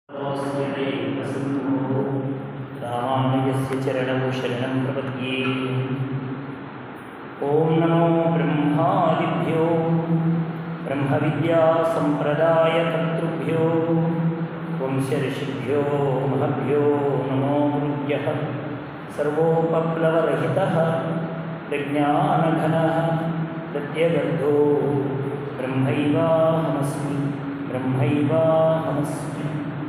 वसुन्धो रामानुजस्य चरणौ शरणं प्रपद्ये ॐ नमो ब्रह्मादिभ्यो ब्रह्मविद्यासम्प्रदायकर्तृभ्यो वंशऋषिभ्यो महभ्यो नमो गुरुभ्यः सर्वोपप्लवरहितः विज्ञानघनः प्रत्यगर्धो ब्रह्मैवाहमस्मि ब्रह्मैवाहमस्मि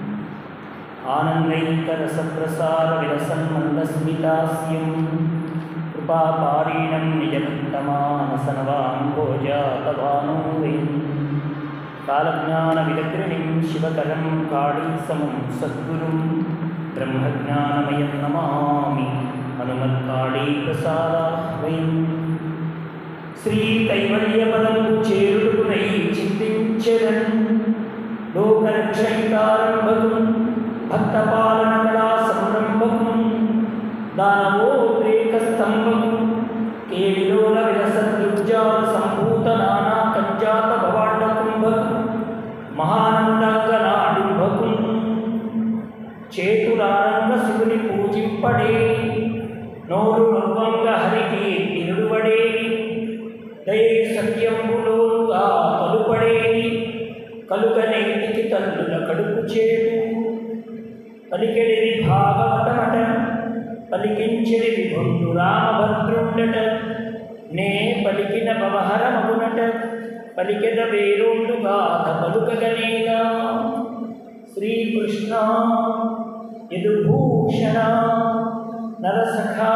आनन्दैकरसप्रसारविलसन्मन्दस्मितास्यं कृपापारीणं निजभक्तमानसनवाङ्गोजातभानुवैं कालज्ञानविदग्रणिं शिवकरं काळीसमं सद्गुरुं ब्रह्मज्ञानमयं नमामि हनुमत्काळीप्रसादाह्वयम् శ్రీకైవల్యపదము చేరుకునై చింతించెదన్ లోకరక్షయితారంభకు భక్తపాలన కళా సంరంభకు దానవోద్రేక స్తంభకు కేవిలోల విలసద్యుజాల సంభూత నానా కంజాత భవాండ కుంభకు మహానందంగ నాడింభకు చేతులారంగ శివుని పూజింపడే నోరు నవ్వంగ హరికి తిరుడువడే దయే సత్యంబులోనుగా పలుపడేది కలుగనేటికి తల్లుల కడుపు చేటు పలికెడిది భాగవతమట పలికించెడి విభుండు రామభద్రుండట నే పలికిన భవహరమగునట పలికెద వేరుండుగా పలుకగనేగా శ్రీకృష్ణ యదుభూషణ నరసఖా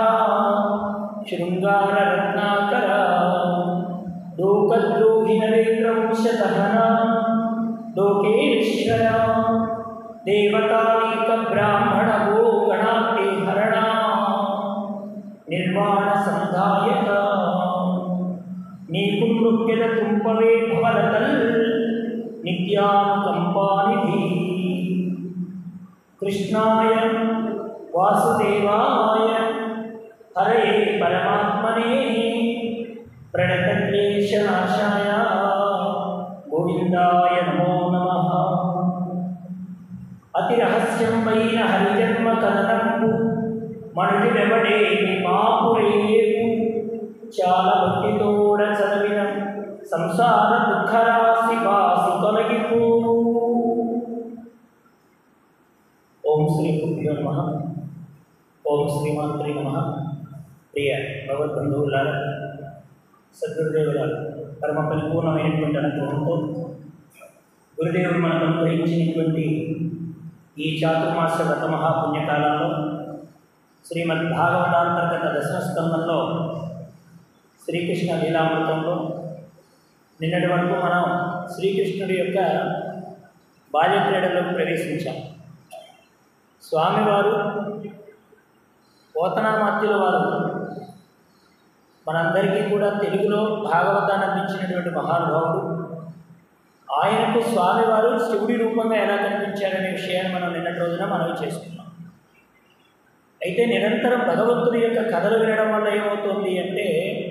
శృంగారరత్నాకర లోకద్రోహి నరేంద్రవంశదహన లోకేశ్వర దేవతానీక బ్రాహ్మణ గో గణాతే హరణ నిర్వాణ సంధాయక నీకు నృత్యద తుంపవే భవలతల్ నిత్యానుకంపానిధి కృష్ణాయ వాసుదేవాయ హరే పరమాత్మనే ప్రణతక్లేశనాశాయ గోవిందాయ నమో నమ అతి రహస్యమైన హరిజన్మ కథనంపు మనుషులెవడే మాపురేపు చాలా భక్తితోడ చదివిన సంసార దుఃఖరాశి బాసి తొలగిపో ఓం శ్రీ గురుభ్యో నమ ఓం శ్రీమాత్రి నమ ప్రియ భగవద్బంధువులారా సద్గురుదేవుల పరమ పరిపూర్ణమైనటువంటి అనుగ్రహంతో గురుదేవుడు మనకు అనుగ్రహించినటువంటి ఈ చాతుర్మాస గత మహాపుణ్యకాలంలో శ్రీమద్ భాగవతాంతర్గత దశమ స్కందంలో శ్రీకృష్ణ లీలామృతంలో నిన్నటి వరకు మనం శ్రీకృష్ణుడి యొక్క బాల్యక్రీడలోకి ప్రవేశించాం స్వామివారు పోతనామాత్యుల వారు మనందరికీ కూడా తెలుగులో భాగవతాన్ని అందించినటువంటి మహానుభావుడు ఆయనకు స్వామివారు శివుడి రూపంగా ఎలా కనిపించారనే విషయాన్ని మనం నిన్నటి రోజున మనవి చేసుకున్నాం అయితే నిరంతరం భగవంతుడి యొక్క కథలు వినడం వల్ల ఏమవుతుంది అంటే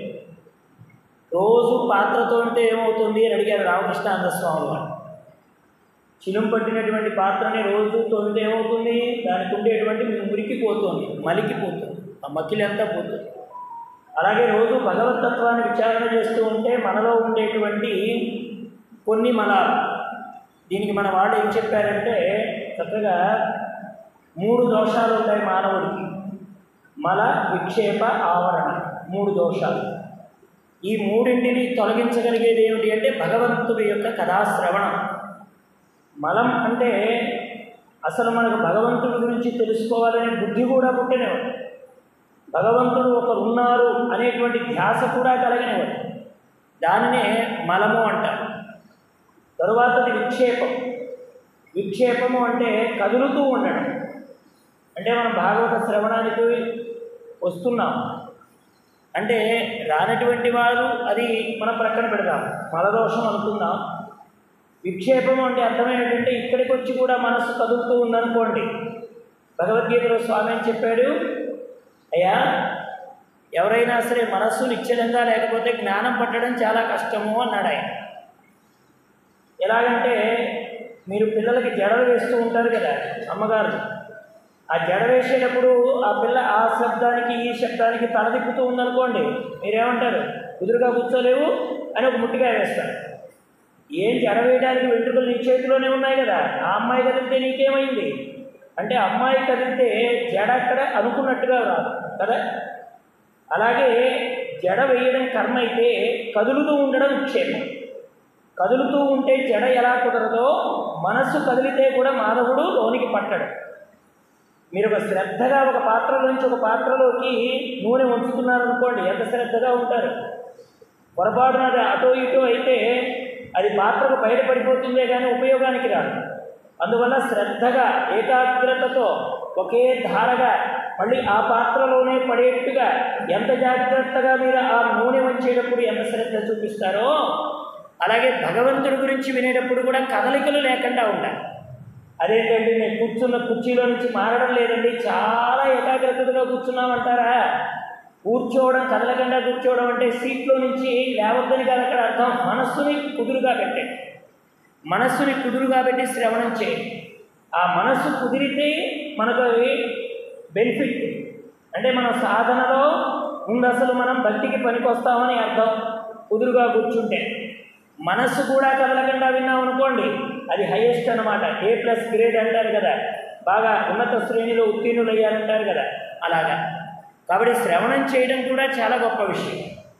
రోజు పాత్రతో ఉంటే ఏమవుతుంది అని అడిగారు రామకృష్ణానంద స్వామి వారు చిలుం పట్టినటువంటి పాత్రని రోజు తోమితే ఏమవుతుంది దానికి ఉండేటువంటి మురికిపోతుంది మలికిపోతుంది ఆ మకిలంతా పోతుంది అలాగే రోజు భగవతత్వాన్ని విచారణ చేస్తూ ఉంటే మనలో ఉండేటువంటి కొన్ని మలాలు దీనికి మన వాళ్ళు ఏం చెప్పారంటే చక్కగా మూడు దోషాలు ఉంటాయి మానవుడికి మల విక్షేప ఆవరణ మూడు దోషాలు ఈ మూడింటిని తొలగించగలిగేది ఏమిటి అంటే భగవంతుడి యొక్క కథాశ్రవణం మలం అంటే అసలు మనకు భగవంతుడి గురించి తెలుసుకోవాలనే బుద్ధి కూడా పుట్టినవాడు భగవంతుడు ఒకరు ఉన్నారు అనేటువంటి ధ్యాస కూడా కలిగినవాడు దానినే మలము అంటారు తరువాతది విక్షేపం విక్షేపము అంటే కదులుతూ ఉండడం అంటే మనం భాగవత శ్రవణానికి వస్తున్నాం అంటే రానటువంటి వారు అది మనం ప్రక్కన పెడదాం మలదోషం అనుకుందాం విక్షేపం అంటే అర్థం ఏంటంటే ఇక్కడికి వచ్చి కూడా మనస్సు కదులుతూ ఉందనుకోండి భగవద్గీతలో స్వామి ఏం చెప్పాడు అయ్యా ఎవరైనా సరే మనస్సు నిశ్చలంగా లేకపోతే జ్ఞానం పట్టడం చాలా కష్టము అన్నాడు ఆయన ఎలాగంటే మీరు పిల్లలకి జడలు వేస్తూ ఉంటారు కదా అమ్మగారు ఆ జడ వేసేటప్పుడు ఆ పిల్ల ఆ శబ్దానికి ఈ శబ్దానికి తల తిప్పుతూ ఉందనుకోండి మీరేమంటారు కుదురుగా కూర్చోలేవు అని ఒక ముట్టికాయ వేస్తారు ఏం జడ వేయడానికి వెంట్రుకలు నీ చేతిలోనే ఉన్నాయి కదా ఆ అమ్మాయి కదిలితే నీకేమైంది అంటే అమ్మాయి కదిలితే జడ అక్కడ అనుకున్నట్టుగా రాదు కదా అలాగే జడ వేయడం కర్మ అయితే కదులుతూ ఉండడం విక్షేపం కదులుతూ ఉంటే జడ ఎలా కుదరదో మనస్సు కదిలితే కూడా మాధవుడు లోనికి పట్టడు మీరు ఒక శ్రద్ధగా ఒక పాత్రలో నుంచి ఒక పాత్రలోకి నూనె ఉంచుతున్నారనుకోండి ఎంత శ్రద్ధగా ఉంటారు పొరపాటున అది అటో ఇటో అయితే అది పాత్రకు బయటపడిపోతుందే కానీ ఉపయోగానికి రాదు అందువల్ల శ్రద్ధగా ఏకాగ్రతతో ఒకే ధారగా మళ్ళీ ఆ పాత్రలోనే పడేట్టుగా ఎంత జాగ్రత్తగా మీరు ఆ నూనె వంచేటప్పుడు ఎంత శ్రద్ధ చూపిస్తారో అలాగే భగవంతుడి గురించి వినేటప్పుడు కూడా కదలికలు లేకుండా ఉండాలి అదేంటండి నేను కూర్చున్న కుర్చీలో నుంచి మారడం లేదండి చాలా ఏకాగ్రతగా కూర్చున్నామంటారా కూర్చోవడం కదలకుండా కూర్చోవడం అంటే సీట్లో నుంచి లేవద్దని కాదు అక్కడ అర్థం మనస్సుని కుదురుగా పెట్టే మనస్సుని కుదురుగా పెట్టి శ్రవణం చేయండి ఆ మనస్సు కుదిరితే మనకు అది బెనిఫిట్ అంటే మన సాధనలో ముందు అసలు మనం భక్తికి పనికొస్తామని అర్థం కుదురుగా కూర్చుంటే మనస్సు కూడా కదలకుండా విన్నాం అనుకోండి అది హైయెస్ట్ అన్నమాట ఏ ప్లస్ గ్రేడ్ అంటారు కదా బాగా ఉన్నత శ్రేణిలో ఉత్తీర్ణులు అయ్యారంటారు కదా అలాగా కాబట్టి శ్రవణం చేయడం కూడా చాలా గొప్ప విషయం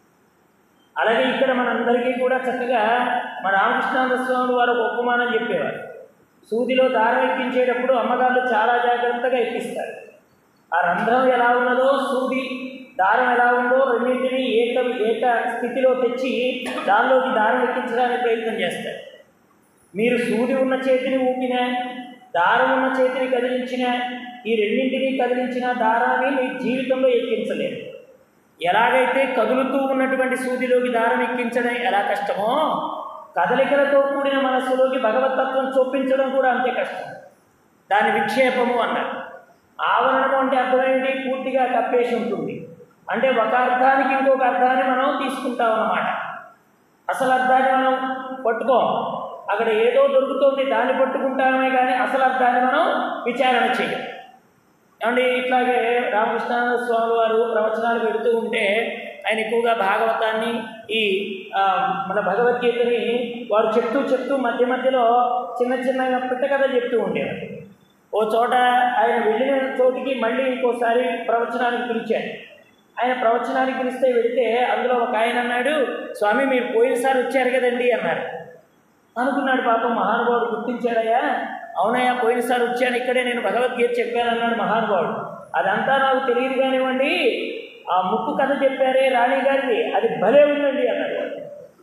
అలాగే ఇక్కడ మనందరికీ కూడా చక్కగా మా రామకృష్ణానంద స్వామి వారు ఒక ఉపమానం చెప్పేవారు సూదిలో దారం ఎక్కించేటప్పుడు అమ్మగారు చాలా జాగ్రత్తగా ఎక్కిస్తారు ఆ రంధ్రం ఎలా ఉన్నదో సూది దారం ఎలా ఉందో రెండింటినీ ఏక ఏక స్థితిలో తెచ్చి దానిలోకి దారం ఎక్కించడానికి ప్రయత్నం చేస్తారు మీరు సూది ఉన్న చేతిని ఊపినా దారం ఉన్న చేతిని కదిలించినా ఈ రెండింటినీ కదిలించిన దారాన్ని మీ జీవితంలో ఎక్కించలేరు ఎలాగైతే కదులుతూ ఉన్నటువంటి సూదిలోకి దారం ఎక్కించడం ఎలా కష్టమో కదలికలతో కూడిన మనస్సులోకి భగవతత్వం చొప్పించడం కూడా అంతే కష్టం దాని విక్షేపము అన్నారు ఆవరణము అంటే అర్థమేంటి పూర్తిగా కప్పేసి ఉంటుంది అంటే ఒక అర్థానికి ఇంకొక అర్థాన్ని మనం తీసుకుంటాం అన్నమాట అసలు అర్థాన్ని మనం పట్టుకోం అక్కడ ఏదో దొరుకుతుంది దాన్ని పట్టుకుంటామే కానీ అసలు అర్థాన్ని మనం విచారణ చేయం ఏమండి ఇట్లాగే రామకృష్ణానంద స్వామి వారు ప్రవచనాలు పెడుతూ ఉంటే ఆయన ఎక్కువగా భాగవతాన్ని ఈ ఆ, మన భగవద్గీతని వారు చెప్తూ చెప్తూ మధ్య మధ్యలో చిన్న చిన్నగా పుట్టకథ చెప్తూ ఉండేవారు ఓ చోట ఆయన వెళ్ళిన చోటికి మళ్ళీ ఇంకోసారి ప్రవచనానికి పిలిచారు ఆయన ప్రవచనానికి పిలిస్తే వెళితే అందులో ఒక ఆయన అన్నాడు స్వామి మీరు పోయినసారి వచ్చారు కదండి అన్నారు అనుకున్నాడు పాపం మహానుభావుడు గుర్తించాడయ్యా అవునయ్యా పోయినసారి వచ్చాను ఇక్కడే నేను భగవద్గీత చెప్పాను అన్నాడు మహానుభావుడు అదంతా నాకు తెలియదు కానివ్వండి ఆ ముక్కు కథ చెప్పారే రాణి గారిది అది భలే ఉందండి అన్నాడు వాడు.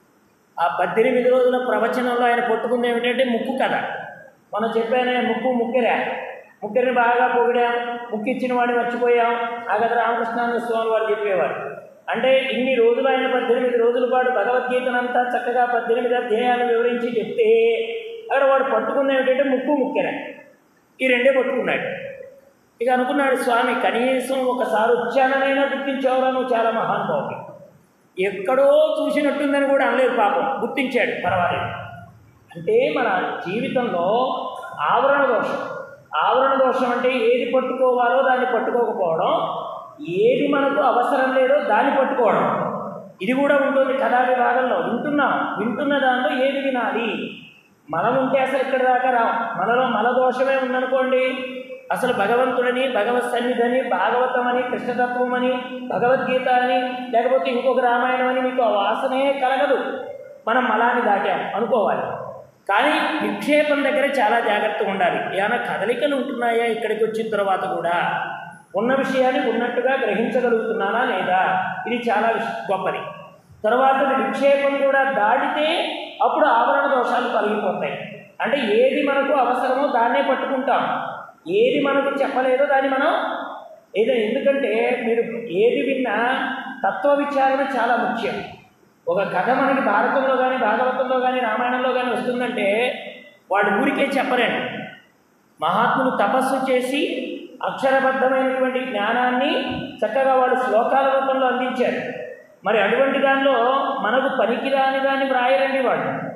ఆ పద్దెనిమిది రోజుల ప్రవచనంలో ఆయన పట్టుకుంది ఏమిటంటే ముక్కు కథ మనం చెప్పానే ముక్కు ముక్కెరా ముక్కెరిని బాగా పొగిడాం ముక్కు ఇచ్చిన వాడిని మర్చిపోయాం ఆ కథ రామకృష్ణానంద స్వామి వారు చెప్పేవారు అంటే ఇన్ని రోజులు ఆయన పద్దెనిమిది రోజుల పాటు భగవద్గీతనంతా చక్కగా పద్దెనిమిది అధ్యాయాలు వివరించి చెప్తే అక్కడ వాడు పట్టుకుంది ఏమిటంటే ముక్కు ముక్కెరా ఈ రెండే పట్టుకున్నాడు ఇక అనుకున్నాడు స్వామి కనీసం ఒకసారి వచ్చాననైనా గుర్తించావురా నువ్వు చాలా మహానుభావుడు ఎక్కడో చూసినట్టుందని కూడా అనలేదు పాపం గుర్తించాడు పర్వాలేదు అంటే మన జీవితంలో ఆవరణ దోషం ఆవరణ దోషం అంటే ఏది పట్టుకోవాలో దాన్ని పట్టుకోకపోవడం ఏది మనకు అవసరం లేదో దాన్ని పట్టుకోవడం ఇది కూడా ఉంటుంది కథా విభాగంలో వింటున్నాం వింటున్న దాంట్లో ఏది వినాలి మనం ఉంటే అసలు ఇక్కడ దాకా రాం మనలో మల దోషమే ఉందనుకోండి అసలు భగవంతుడని భగవత్ సన్నిధని భాగవతం అని కృష్ణతత్వం అని భగవద్గీత అని లేకపోతే ఇంకొక రామాయణం అని మీకు ఆ వాసనే కలగదు మనం మలాన్ని దాటాం అనుకోవాలి కానీ నిక్షేపం దగ్గర చాలా జాగ్రత్తగా ఉండాలి ఏమైనా కదలికలు ఉంటున్నాయా ఇక్కడికి వచ్చిన తర్వాత కూడా ఉన్న విషయాన్ని ఉన్నట్టుగా గ్రహించగలుగుతున్నానా లేదా ఇది చాలా విష- గొప్పది తర్వాత విక్షేపం కూడా దాటితే అప్పుడు ఆవరణ దోషాలు కలిగిపోతాయి అంటే ఏది మనకు అవసరమో దాన్నే పట్టుకుంటాం ఏది మనకు చెప్పలేదో దాన్ని మనం ఏదో ఎందుకంటే మీరు ఏది విన్నా తత్వ విచారణ చాలా ముఖ్యం ఒక కథ మనకి భారతంలో కానీ భాగవతంలో కానీ రామాయణంలో కానీ వస్తుందంటే వాడు ఊరికే చెప్పరండి మహాత్ములు తపస్సు చేసి అక్షరబద్ధమైనటువంటి జ్ఞానాన్ని చక్కగా వాళ్ళు శ్లోకాల రూపంలో అందించారు మరి అటువంటి దానిలో మనకు పనికిరాని దాన్ని వ్రాయరండి వాడు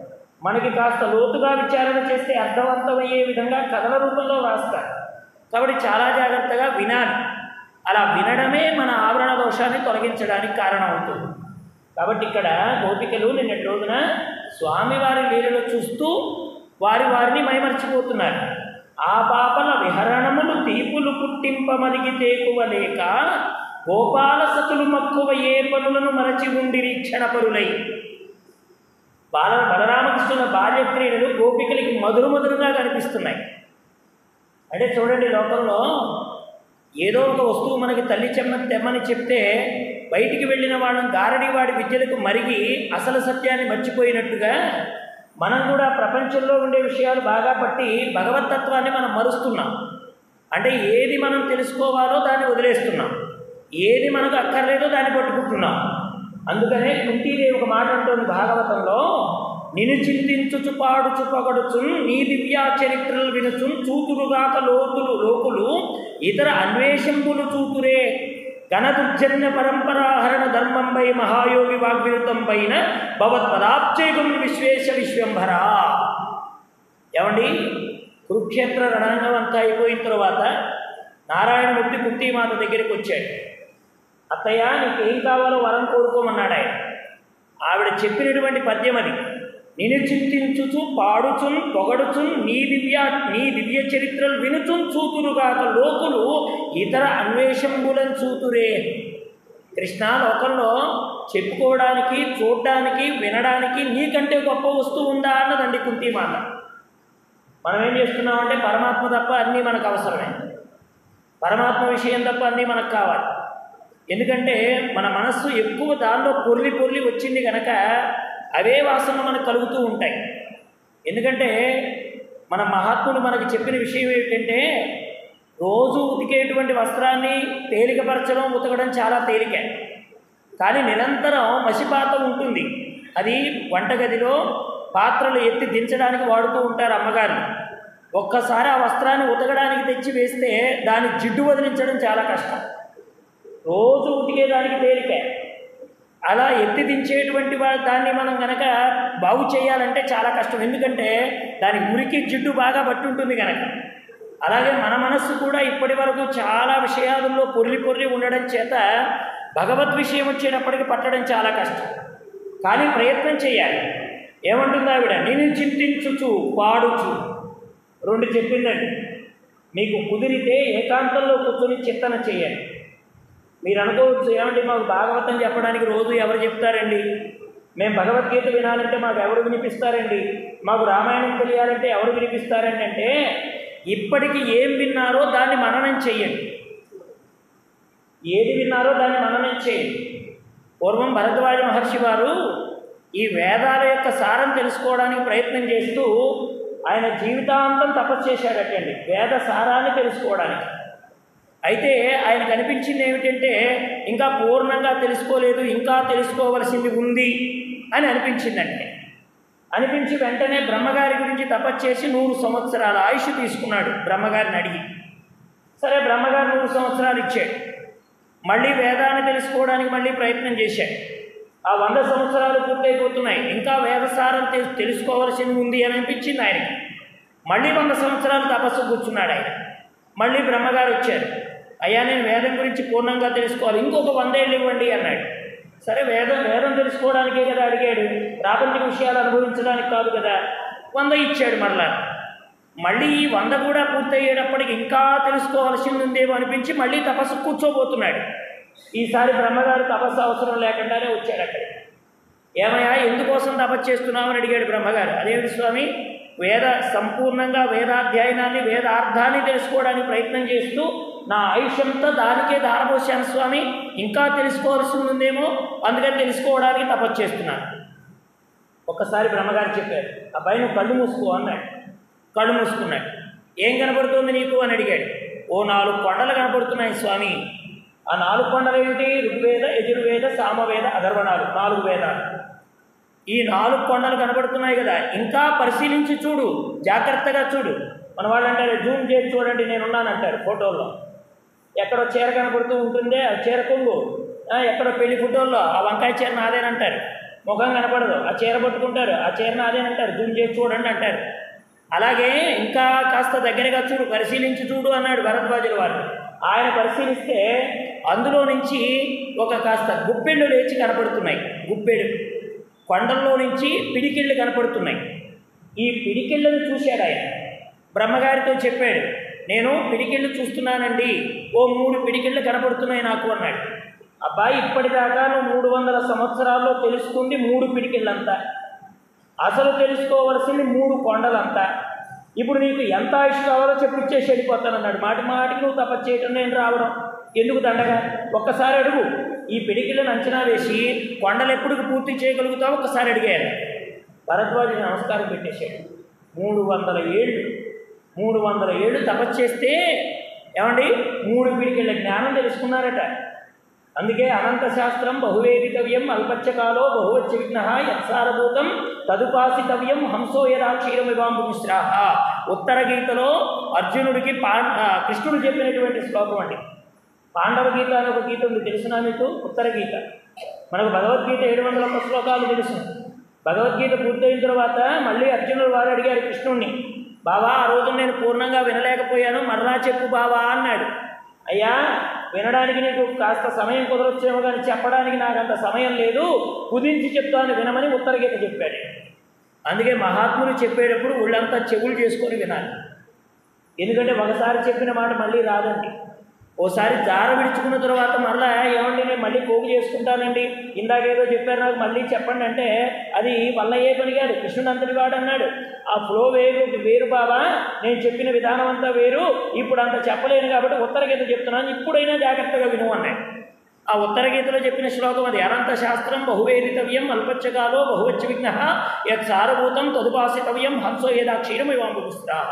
మనకి కాస్త లోతుగా విచారణ చేస్తే అర్థవంతమయ్యే విధంగా కథల రూపంలో రాస్తారు కాబట్టి చాలా జాగ్రత్తగా వినాలి అలా వినడమే మన ఆవరణ దోషాన్ని తొలగించడానికి కారణం అవుతుంది కాబట్టి ఇక్కడ గోపికలు నిన్నటి రోజున స్వామివారి లీలలో చూస్తూ వారి వారిని మైమర్చిపోతున్నారు ఆ పాపల విహరణములు తీపులు పుట్టింపమలిగి తేకువలేక గోపాల సతులు మక్కువ ఏ పనులను మరచి ఉండిరి క్షణపరులై బాల బలరామకృష్ణుల బాల్య క్రీడలు గోపికలకి మధుర మధురంగా కనిపిస్తున్నాయి అంటే చూడండి లోకంలో ఏదో ఒక వస్తువు మనకి తల్లి చెమ్మ తెమ్మని చెప్తే బయటికి వెళ్ళిన వాళ్ళని గారడి వాడి విద్యలకు మరిగి అసలు సత్యాన్ని మర్చిపోయినట్టుగా మనం కూడా ప్రపంచంలో ఉండే విషయాలు బాగా పట్టి భగవతత్వాన్ని మనం మరుస్తున్నాం అంటే ఏది మనం తెలుసుకోవాలో దాన్ని వదిలేస్తున్నాం ఏది మనకు అక్కర్లేదో దాన్ని పట్టుకుంటున్నాం అందుకనే కుంతీదేవి ఒక మాట అంటుంది భాగవతంలో నిన్ను చింతించుచు పాడుచు పగడుచు నీ దివ్యా చరిత్రలు వినుచు చూతురుగాక లోతులు లోకులు ఇతర అన్వేషంబులు చూతురే ఘనదుర్జన్య పరంపరాహరణ ధర్మంపై మహాయోగి వాగ్విరుతం పైన భగవత్పదాబ్జేగం విశ్వేశ విశ్వంభరా ఏమండి కురుక్షేత్ర రణరంగం అంతా అయిపోయిన తర్వాత నారాయణమూర్తి కుంతీమాత దగ్గరికి వచ్చాడు అత్తయ్య నీకేం కావాలో వరం కోరుకోమన్నాడు ఆయన ఆవిడ చెప్పినటువంటి పద్యం అది నిన్ను చింతించుచు పాడుచున్ పొగడుచున్ నీ దివ్య నీ దివ్య చరిత్రలు వినుచున్ చూతురుగాక లోకులు ఇతర అన్వేషంబులను చూతురే కృష్ణ లోకంలో చెప్పుకోవడానికి చూడడానికి వినడానికి నీకంటే గొప్ప వస్తువు ఉందా అన్నదండి కుంతీమాత మనం ఏం చేస్తున్నామంటే పరమాత్మ తప్ప అన్నీ మనకు అవసరమే పరమాత్మ విషయం తప్ప అన్నీ మనకు కావాలి ఎందుకంటే మన మనస్సు ఎక్కువ దానిలో పొర్లి పొర్లి వచ్చింది కనుక అవే వాసనలు మనకు కలుగుతూ ఉంటాయి ఎందుకంటే మన మహాత్ములు మనకు చెప్పిన విషయం ఏమిటంటే రోజు ఉతికేటువంటి వస్త్రాన్ని తేలికపరచడం ఉతకడం చాలా తేలిక కానీ నిరంతరం మసిపాత ఉంటుంది అది వంటగదిలో పాత్రలు ఎత్తి దించడానికి వాడుతూ ఉంటారు అమ్మగారు ఒక్కసారి ఆ వస్త్రాన్ని ఉతకడానికి తెచ్చి వేస్తే దాని జిడ్డు వదిలించడం చాలా కష్టం రోజు ఉతికేదానికి తేలిక అలా ఎత్తి దించేటువంటి వా- దాన్ని మనం కనుక బాగు చేయాలంటే చాలా కష్టం ఎందుకంటే దాని మురికి జిడ్డు బాగా పట్టి ఉంటుంది కనుక అలాగే మన మనస్సు కూడా ఇప్పటి వరకు చాలా విషయాలలో పొర్లి పొర్లి ఉండడం చేత భగవద్ విషయం వచ్చేటప్పటికి పట్టడం చాలా కష్టం కానీ ప్రయత్నం చేయాలి ఏమంటుంది ఆవిడ నేను చింతించుచు పాడుచు రెండు చెప్పిందండి మీకు కుదిరితే ఏకాంతంలో కూర్చొని చింతన చేయండి మీరు అనుకోవచ్చు ఏమండి మాకు భాగవతం చెప్పడానికి రోజు ఎవరు చెప్తారండి మేము భగవద్గీత వినాలంటే మాకు ఎవరు వినిపిస్తారండి మాకు రామాయణం తెలియాలంటే ఎవరు వినిపిస్తారండి అంటే ఇప్పటికి ఏం విన్నారో దాన్ని మననం చెయ్యండి ఏది విన్నారో దాన్ని మననం చేయండి పూర్వం భరద్వాజ మహర్షి వారు ఈ వేదాల యొక్క సారం తెలుసుకోవడానికి ప్రయత్నం చేస్తూ ఆయన జీవితాంతం తపస్సు చేశాడటండి వేద సారాన్ని తెలుసుకోవడానికి అయితే ఆయన కనిపించింది ఏమిటంటే ఇంకా పూర్ణంగా తెలుసుకోలేదు ఇంకా తెలుసుకోవలసింది ఉంది అని అనిపించిందంటే అనిపించి వెంటనే బ్రహ్మగారి గురించి తపస్సు చేసి నూరు సంవత్సరాల ఆయుష్ తీసుకున్నాడు బ్రహ్మగారిని అడిగి సరే బ్రహ్మగారు నూరు సంవత్సరాలు ఇచ్చాడు మళ్ళీ వేదాన్ని తెలుసుకోవడానికి మళ్ళీ ప్రయత్నం చేశాడు ఆ వంద సంవత్సరాలు పూర్తయిపోతున్నాయి ఇంకా వేదసారం తె తెలుసుకోవాల్సింది ఉంది అని అనిపించింది ఆయనకి మళ్ళీ వంద సంవత్సరాలు తపస్సు కూర్చున్నాడు ఆయన మళ్ళీ బ్రహ్మగారు వచ్చారు అయ్యా నేను వేదం గురించి పూర్ణంగా తెలుసుకోవాలి ఇంకొక వందేళ్ళు ఇవ్వండి అన్నాడు సరే వేదం వేదం తెలుసుకోవడానికే కదా అడిగాడు ప్రాపంచిక విషయాలు అనుభవించడానికి కాదు కదా వంద ఇచ్చాడు మరలా మళ్ళీ ఈ వంద కూడా పూర్తయ్యేటప్పటికి ఇంకా తెలుసుకోవాల్సింది ఉందేమో అనిపించి మళ్ళీ తపస్సు కూర్చోబోతున్నాడు ఈసారి బ్రహ్మగారు తపస్సు అవసరం లేకుండానే వచ్చాడు అక్కడ ఏమయ్యా ఎందుకోసం తపస్సు చేస్తున్నామని అడిగాడు బ్రహ్మగారు అదేమిటి స్వామి వేద సంపూర్ణంగా వేదాధ్యయనాన్ని వేదార్థాన్ని తెలుసుకోవడానికి ప్రయత్నం చేస్తూ నా ఆయుష్యంతా దానికే దారపోసాను స్వామి ఇంకా తెలుసుకోవాల్సింది ఉందేమో అందుకని తెలుసుకోవడానికి తపస్సు చేస్తున్నాను ఒక్కసారి బ్రహ్మగారు చెప్పారు అబ్బాయి నువ్వు కళ్ళు మూసుకో అన్నాడు కళ్ళు మూసుకున్నాడు ఏం కనపడుతుంది నీకు అని అడిగాడు ఓ నాలుగు కొండలు కనపడుతున్నాయి స్వామి ఆ నాలుగు కొండలు ఏమిటి ఋగ్వేద యజుర్వేద సామవేద అధర్వణాలు నాలుగు వేదాలు ఈ నాలుగు కొండలు కనబడుతున్నాయి కదా ఇంకా పరిశీలించి చూడు జాగ్రత్తగా చూడు మన వాళ్ళు అంటారు జూమ్ చేసి చూడండి నేనున్నానంటారు ఫోటోల్లో ఎక్కడో చీర కనబడుతూ ఉంటుందే ఆ చీర కొంగు ఆ, ఎక్కడో పెళ్లి ఫోటోల్లో ఆ వంకాయ చీర నాదేనంటారు ముఖం కనపడదు ఆ చీర పట్టుకుంటారు ఆ చీర నాదే అంటారు జూమ్ చేసి చూడండి అంటారు అలాగే ఇంకా కాస్త దగ్గరగా చూడు పరిశీలించి చూడు అన్నాడు భరద్వాజుల వారు ఆయన పరిశీలిస్తే అందులో నుంచి ఒక కాస్త గుప్పెళ్ళు లేచి కనపడుతున్నాయి గుప్పెడు కొండల్లో నుంచి పిడికిళ్ళు కనపడుతున్నాయి ఈ పిడికిళ్ళను చూశాడు ఆయన బ్రహ్మగారితో చెప్పాడు నేను పిడికిళ్ళు చూస్తున్నానండి ఓ మూడు పిడికిళ్ళు కనపడుతున్నాయి నాకు అన్నాడు అబ్బాయి ఇప్పటిదాకా నువ్వు మూడు వందల సంవత్సరాల్లో తెలుసుకుంది మూడు పిడికిళ్ళంతా అసలు తెలుసుకోవలసింది మూడు కొండలంతా ఇప్పుడు నీకు ఎంత ఆయుష్ కావాలో చెప్పిచ్చేసి వెళ్ళిపోతానన్నాడు మాటి మాటికి నువ్వు తపస్సు చేయటం నేను రావడం ఎందుకు దండగా ఒక్కసారి అడుగు ఈ పిడికిళ్ళని అంచనా వేసి కొండలు ఎప్పుడు పూర్తి చేయగలుగుతావు ఒక్కసారి అడిగారు భరద్వాజుని నమస్కారం పెట్టేశాడు మూడు వందల ఏళ్ళు మూడు వందల ఏళ్ళు తపస్సు చేస్తే ఏమండి మూడు పిడికిళ్ళ జ్ఞానం తెలుసుకున్నారట అందుకే అనంత శాస్త్రం బహువేదితవ్యం అల్పచ్చకాలో బహువచ్చ విఘ్న యత్సారభూతం తదుపాసితవ్యం హంసో యదా క్షీరమివాంబు మిశ్రాహ ఉత్తర గీతలో అర్జునుడికి పా ఆ, కృష్ణుడు చెప్పినటువంటి శ్లోకం అండి పాండవ గీత అనే ఒక గీత ఉంది తెలిసిన మీకు ఉత్తర గీత మనకు భగవద్గీత ఏడు వందల ఒక్క శ్లోకాలు తెలుసు భగవద్గీత పూర్తయిన తర్వాత మళ్ళీ అర్జునుడు వారు అడిగారు కృష్ణుణ్ణి బావా ఆ రోజు నేను పూర్ణంగా వినలేకపోయాను మరలా చెప్పు బావా అన్నాడు అయ్యా వినడానికి నీకు కాస్త సమయం కుదరొచ్చేమో కానీ చెప్పడానికి నాకు అంత సమయం లేదు కుదించి చెప్తాను వినమని ఉత్తర గీత చెప్పాడు అందుకే మహాత్ములు చెప్పేటప్పుడు ఒళ్ళంతా చెవులు చేసుకొని వినాలి ఎందుకంటే ఒకసారి చెప్పిన మాట మళ్ళీ రాదండి ఓసారి జార విడుచుకున్న తర్వాత మళ్ళా ఏమండి నేను మళ్ళీ పోగు చేసుకుంటానండి ఇందాకేదో చెప్పారు నాకు మళ్ళీ చెప్పండి అంటే అది వల్ల ఏ పని కాదు కృష్ణుడు అంతటి వాడు అన్నాడు ఆ ఫ్లో వేరు వేరు బాబా నేను చెప్పిన విధానం అంతా వేరు ఇప్పుడు అంత చెప్పలేను కాబట్టి ఉత్తర గీత చెప్తున్నాను ఇప్పుడైనా జాగ్రత్తగా విను అన్నాడు ఆ ఉత్తర గీతలో చెప్పిన శ్లోకం అది అనంత శాస్త్రం బహువేదితవ్యం అల్పచ్చకాలో బహువచ్చ విఘ్న యత్ సారభూతం తదుపాసితవ్యం హంసో ఏదా క్షీరమివాంబుస్త్రాహ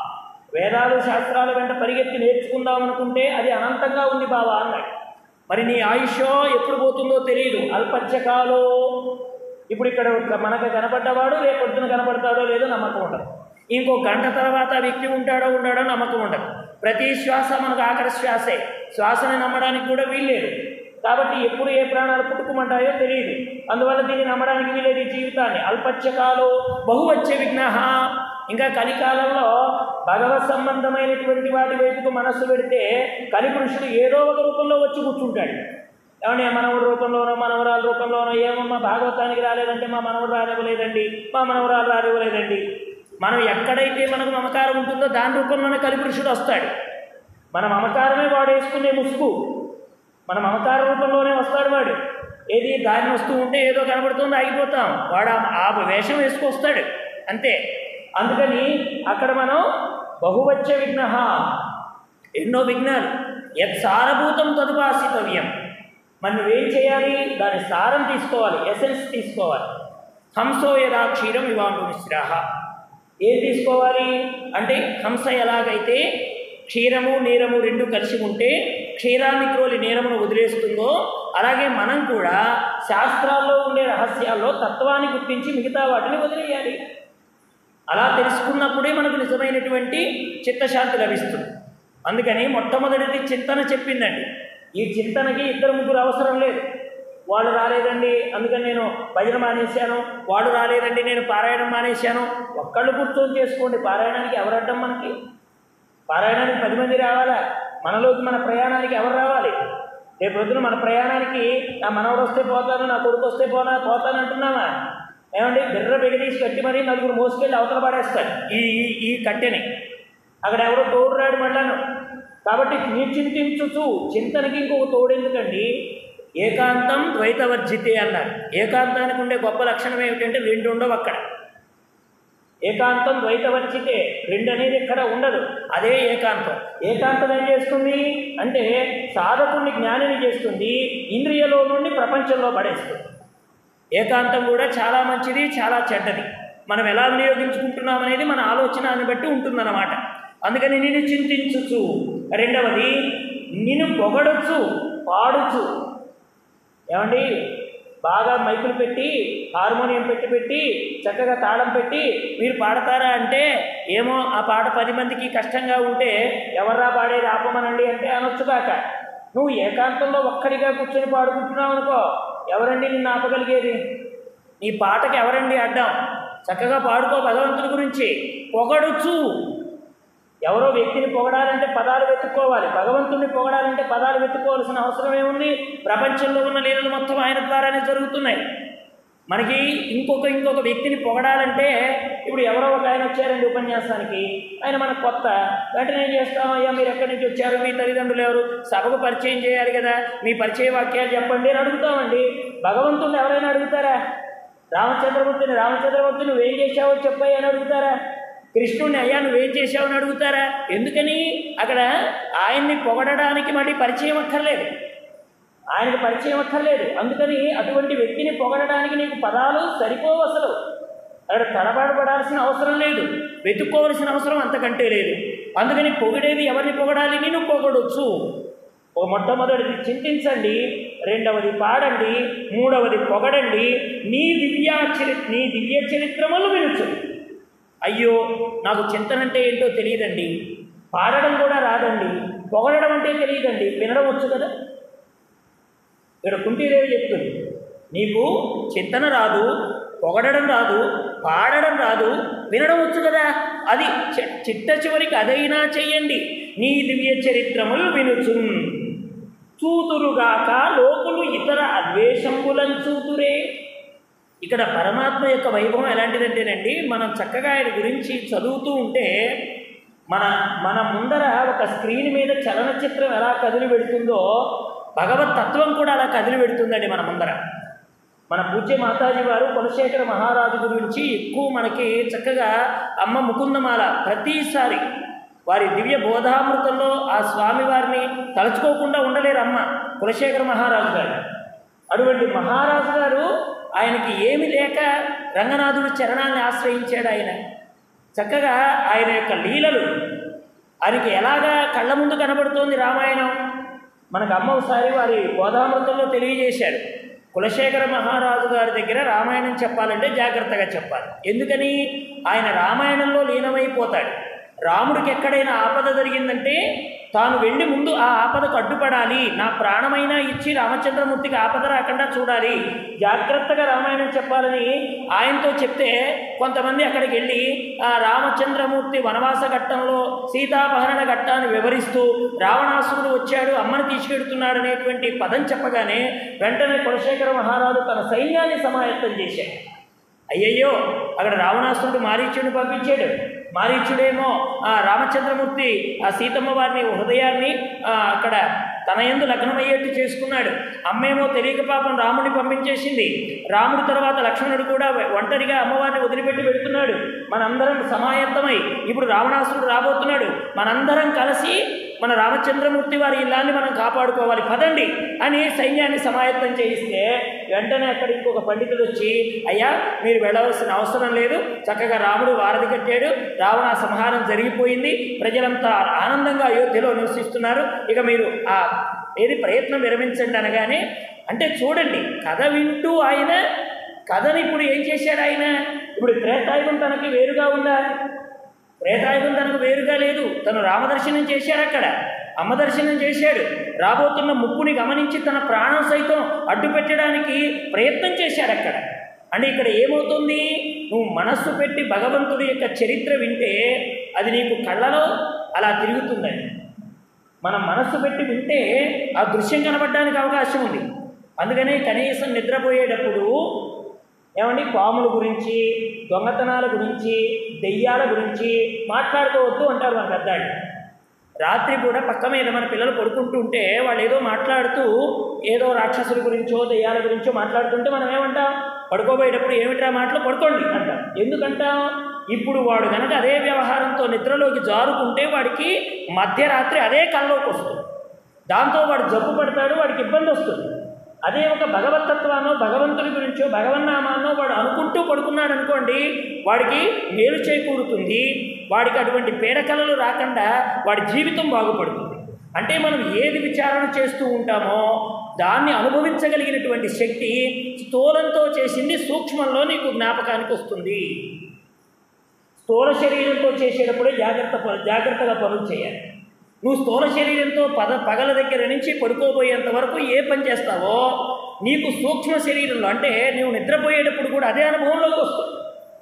వేదాలు శాస్త్రాల వెంట పరిగెత్తి నేర్చుకుందాం అనుకుంటే అది అనంతంగా ఉంది బావా అన్నాడు మరి నీ ఆయుష్యో ఎప్పుడు పోతుందో తెలియదు అల్పచ్చకాలో ఇప్పుడు ఇక్కడ ఒక మనకు కనపడ్డవాడు రేపు పొద్దున కనపడతాడో లేదో నమ్మకం ఉండదు ఇంకో గంట తర్వాత ఆ వ్యక్తి ఉంటాడో ఉండడో నమ్మకం ఉండదు ప్రతి శ్వాస మనకు ఆఖరి శ్వాసే శ్వాసని నమ్మడానికి కూడా వీల్లేదు కాబట్టి ఎప్పుడు ఏ ప్రాణాలు పుట్టుకుమంటాయో తెలియదు అందువల్ల దీన్ని నమ్మడానికి వీలేదు ఈ జీవితాన్ని అల్పచ్చకాలో బహువచ్చ విఘ్న ఇంకా కలికాలంలో భగవత్ సంబంధమైనటువంటి వాటి వైపుకు మనస్సు పెడితే కలిపురుషుడు ఏదో ఒక రూపంలో వచ్చి కూర్చుంటాడు ఏమంటే మనవడి రూపంలోనో మనవరాల రూపంలోనో ఏమో మా భాగవతానికి రాలేదంటే మా మనవడు రానివ్వలేదండి మా మనవరాలు రానివ్వలేదండి మనం ఎక్కడైతే మనకు మమకారం ఉంటుందో దాని రూపంలోనే కలిపురుషుడు వస్తాడు మన మమకారమే వాడు వేసుకునే ముసుగు మన మమకార రూపంలోనే వస్తాడు వాడు ఏది దారిని వస్తూ ఉంటే ఏదో కనబడుతుంది ఆగిపోతాం వాడు ఆ- ఆ వేషం వేసుకొస్తాడు అంతే అందుకని అక్కడ మనం బహువచ్చ విఘ్న ఎన్నో విఘ్నాలు యత్ సారభూతం తదుపాసితవ్యం మరి నువ్వేం చేయాలి దాని సారం తీసుకోవాలి ఎసెన్స్ తీసుకోవాలి హంసో యదా క్షీరం ఇవాంబు మిశ్రాహ ఏం తీసుకోవాలి అంటే హంస ఎలాగైతే క్షీరము నీరము రెండు కలిసి ఉంటే క్షీరాన్ని క్రోలి నీరమును వదిలేస్తుందో అలాగే మనం కూడా శాస్త్రాల్లో ఉండే రహస్యాల్లో తత్వాన్ని గుర్తించి మిగతా వాటిని వదిలేయాలి అలా తెలుసుకున్నప్పుడే మనకు నిజమైనటువంటి చిత్తశాంతి లభిస్తుంది అందుకని మొట్టమొదటిది చింతన చెప్పిందండి ఈ చింతనకి ఇద్దరు ముగ్గురు అవసరం లేదు వాళ్ళు రాలేదండి అందుకని నేను భజన మానేశాను వాడు రాలేదండి నేను పారాయణం మానేశాను ఒక్కళ్ళు కూర్చొని చేసుకోండి పారాయణానికి ఎవరడ్డం మనకి పారాయణానికి పది మంది రావాలా మనలోకి మన ప్రయాణానికి ఎవరు రావాలి రేపు పొద్దున మన ప్రయాణానికి నా మనవడు వస్తే పోతాను నా కొడుకు వస్తే పోనా పోతాను అంటున్నామా ఏమండి బిర్ర బిగదీసి కట్టి మరీ నలుగురు మోసుకెళ్ళి అవతల పడేస్తాడు ఈ ఈ ఈ కట్టెని అక్కడ ఎవరో తోడు రాడు మళ్ళాను కాబట్టి నీ చింతించుచు చింతనకి ఇంకొక తోడు ఎందుకండి ఏకాంతం ద్వైతవర్జితే అన్నారు ఏకాంతానికి ఉండే గొప్ప లక్షణం ఏమిటంటే రెండు ఉండవు అక్కడ ఏకాంతం ద్వైతవర్జితే రెండు అనేది ఎక్కడ ఉండదు అదే ఏకాంతం ఏకాంతం ఏం చేస్తుంది అంటే సాధకుడిని జ్ఞానిని చేస్తుంది ఇంద్రియలో నుండి ప్రపంచంలో పడేస్తుంది ఏకాంతం కూడా చాలా మంచిది చాలా చెడ్డది మనం ఎలా వినియోగించుకుంటున్నాం అనేది మన ఆలోచనని బట్టి ఉంటుందన్నమాట అందుకని నేను చింతించుచు రెండవది నిన్ను పొగడొచ్చు పాడుచు ఏమండి బాగా మైకులు పెట్టి హార్మోనియం పెట్టి పెట్టి చక్కగా తాళం పెట్టి మీరు పాడతారా అంటే ఏమో ఆ పాట పది మందికి కష్టంగా ఉంటే ఎవర్రా పాడేది ఆపమనండి అంటే అనొచ్చు కాక నువ్వు ఏకాంతంలో ఒక్కడిగా కూర్చొని పాడుకుంటున్నావు అనుకో ఎవరండి నిన్ను ఆపగలిగేది నీ పాటకి ఎవరండి అడ్డం చక్కగా పాడుకో భగవంతుడి గురించి పొగడుచు ఎవరో వ్యక్తిని పొగడాలంటే పదాలు వెతుక్కోవాలి భగవంతుడిని పొగడాలంటే పదాలు వెతుక్కోవాల్సిన అవసరం ఏముంది ప్రపంచంలో ఉన్న లీలలు మొత్తం ఆయన ద్వారానే జరుగుతున్నాయి మనకి ఇంకొక ఇంకొక వ్యక్తిని పొగడాలంటే ఇప్పుడు ఎవరో ఒక ఆయన వచ్చారండి ఉపన్యాసానికి ఆయన మనకు కొత్త వెంటనే ఏం చేస్తాం అయ్యా మీరు ఎక్కడి నుంచి వచ్చారు మీ తల్లిదండ్రులు ఎవరు సభకు పరిచయం చేయాలి కదా మీ పరిచయ వాక్యాలు చెప్పండి అని అడుగుతామండి భగవంతుడిని ఎవరైనా అడుగుతారా రామచంద్రమూర్తిని రామచంద్రమూర్తి నువ్వేం చేశావో చెప్పాయి అని అడుగుతారా కృష్ణుడిని అయ్యా నువ్వేం చేశావని అడుగుతారా ఎందుకని అక్కడ ఆయన్ని పొగడడానికి మళ్ళీ పరిచయం అక్కర్లేదు ఆయనకు పరిచయం అక్కర్లేదు అందుకని అటువంటి వ్యక్తిని పొగడడానికి నీకు పదాలు సరిపోవు అసలు అక్కడ తడబాటుపడాల్సిన అవసరం లేదు వెతుక్కోవలసిన అవసరం అంతకంటే లేదు అందుకని పొగిడేది ఎవరిని పొగడాలి నేను పొగడొచ్చు ఓ మొట్టమొదటిది చింతించండి రెండవది పాడండి మూడవది పొగడండి నీ దివ్య చరి నీ దివ్య చరిత్రములు వినుచు అయ్యో నాకు చింతన అంటే ఏంటో తెలియదండి పాడడం కూడా రాదండి పొగడడం అంటే తెలియదండి వినడం వచ్చు కదా ఇక్కడ కుంటీదేవి చెప్తుంది నీకు చింతన రాదు పొగడడం రాదు పాడడం రాదు వినడం వచ్చు కదా అది చి- చిట్ట చివరికి అదైనా చెయ్యండి నీ దివ్య చరిత్రములు వినుచు చూతురుగాక లోకులు ఇతర అద్వేషంబులను చూతురే ఇక్కడ పరమాత్మ యొక్క వైభవం ఎలాంటిదంటేనండి మనం చక్కగా ఆయన గురించి చదువుతూ ఉంటే మన మన ముందర ఒక స్క్రీన్ మీద చలనచిత్రం ఎలా కదిలి పెడుతుందో భగవత్ తత్వం కూడా అలా కదిలి పెడుతుందండి మన ముందర మన పూజ్య మాతాజీ వారు కులశేఖర మహారాజు గురించి ఎక్కువ మనకి చక్కగా అమ్మ ముకుందమాల ప్రతిసారి వారి దివ్య బోధామృతంలో ఆ స్వామివారిని తలుచుకోకుండా ఉండలేరు అమ్మ కులశేఖర మహారాజు గారు అటువంటి మహారాజు గారు ఆయనకి ఏమి లేక రంగనాథుడి చరణాన్ని ఆశ్రయించాడు ఆయన చక్కగా ఆయన యొక్క లీలలు ఆయనకి ఎలాగా కళ్ళ ముందు కనబడుతోంది రామాయణం మనకు అమ్మ ఒకసారి వారి బోధామృతంలో తెలియజేశారు కులశేఖర మహారాజు గారి దగ్గర రామాయణం చెప్పాలంటే జాగ్రత్తగా చెప్పాలి ఎందుకని ఆయన రామాయణంలో లీనమైపోతాడు రాముడికి ఎక్కడైనా ఆపద జరిగిందంటే తాను వెళ్ళి ముందు ఆ ఆపదకు అడ్డుపడాలి నా ప్రాణమైనా ఇచ్చి రామచంద్రమూర్తికి ఆపద రాకుండా చూడాలి జాగ్రత్తగా రామాయణం చెప్పాలని ఆయనతో చెప్తే కొంతమంది అక్కడికి వెళ్ళి ఆ రామచంద్రమూర్తి వనవాస ఘట్టంలో సీతాపహరణ ఘట్టాన్ని వివరిస్తూ రావణాసురుడు వచ్చాడు అమ్మని తీసుకెడుతున్నాడు అనేటువంటి పదం చెప్పగానే వెంటనే కులశేఖర మహారాజు తన సైన్యాన్ని సమాయత్తం చేశాడు అయ్యయ్యో అక్కడ రావణాసురుడు మారీచుడిని పంపించాడు మారీచుడేమో ఆ రామచంద్రమూర్తి ఆ సీతమ్మ వారిని హృదయాన్ని ఆ, అక్కడ తన ఎందు లగ్నమయ్యేట్టు చేసుకున్నాడు అమ్మేమో తెలియక పాపం రాముడిని పంపించేసింది రాముడి తర్వాత లక్ష్మణుడు కూడా ఒంటరిగా అమ్మవారిని వదిలిపెట్టి పెడుతున్నాడు మనందరం సమాయత్తమై ఇప్పుడు రావణాసురుడు రాబోతున్నాడు మనందరం కలిసి మన రామచంద్రమూర్తి వారి ఇల్లాన్ని మనం కాపాడుకోవాలి పదండి అని సైన్యాన్ని సమాయత్తం చేయిస్తే వెంటనే అక్కడ ఇంకొక పండితుడు వచ్చి అయ్యా మీరు వెళ్ళవలసిన అవసరం లేదు చక్కగా రాముడు వారధి కట్టాడు రావణ సంహారం జరిగిపోయింది ప్రజలంతా ఆనందంగా అయోధ్యలో నివసిస్తున్నారు ఇక మీరు ఆ ఏది ప్రయత్నం విరమించండి అనగానే అంటే చూడండి కథ వింటూ ఆయన కథని ఇప్పుడు ఏం చేశాడు ఆయన ఇప్పుడు త్రేతాయుగం తనకి వేరుగా ఉందా త్రేతాయుగం తనకు వేరుగా లేదు తను రామదర్శనం చేశాడు అక్కడ అమ్మ దర్శనం చేశాడు రాబోతున్న ముప్పుని గమనించి తన ప్రాణం సైతం అడ్డు పెట్టడానికి ప్రయత్నం చేశాడు అక్కడ అంటే ఇక్కడ ఏమవుతుంది నువ్వు మనస్సు పెట్టి భగవంతుడి యొక్క చరిత్ర వింటే అది నీకు కళ్ళలో అలా తిరుగుతుందండి మనం మనస్సు పెట్టి వింటే ఆ దృశ్యం కనబడడానికి అవకాశం ఉంది అందుకనే కనీసం నిద్రపోయేటప్పుడు ఏమండి పాముల గురించి దొంగతనాల గురించి దెయ్యాల గురించి మాట్లాడుకోవద్దు అంటారు మన పెద్దాళ్ళు రాత్రి కూడా పక్క మీద మన పిల్లలు పడుకుంటూ ఉంటే వాళ్ళు ఏదో మాట్లాడుతూ ఏదో రాక్షసుల గురించో దెయ్యాల గురించో మాట్లాడుతుంటే మనం ఏమంటాం పడుకోబోయేటప్పుడు ఏమిట్రా మాటలు పడుకోండి అంటాం ఎందుకంటాం ఇప్పుడు వాడు కనుక అదే వ్యవహారంతో నిద్రలోకి జారుకుంటే వాడికి మధ్యరాత్రి అదే కల్లోకి వస్తుంది దాంతో వాడు జబ్బు పడతాడు వాడికి ఇబ్బంది వస్తుంది అదే ఒక భగవతత్వానో భగవంతుడి గురించో భగవన్నామాన్నో వాడు అనుకుంటూ పడుకున్నాడు అనుకోండి వాడికి మేలు చేకూరుతుంది వాడికి అటువంటి పీడకలలు రాకుండా వాడి జీవితం బాగుపడుతుంది అంటే మనం ఏది విచారణ చేస్తూ ఉంటామో దాన్ని అనుభవించగలిగినటువంటి శక్తి స్థూలంతో చేసింది సూక్ష్మంలో నీకు జ్ఞాపకానికి వస్తుంది స్థూల శరీరంతో చేసేటప్పుడే జాగ్రత్త ప- జాగ్రత్తగా పనులు చేయాలి నువ్వు స్థూల శరీరంతో పద పగల దగ్గర నుంచి పడుకోబోయేంత వరకు ఏ పని చేస్తావో నీకు సూక్ష్మ శరీరంలో అంటే నువ్వు నిద్రపోయేటప్పుడు కూడా అదే అనుభవంలోకి వస్తుంది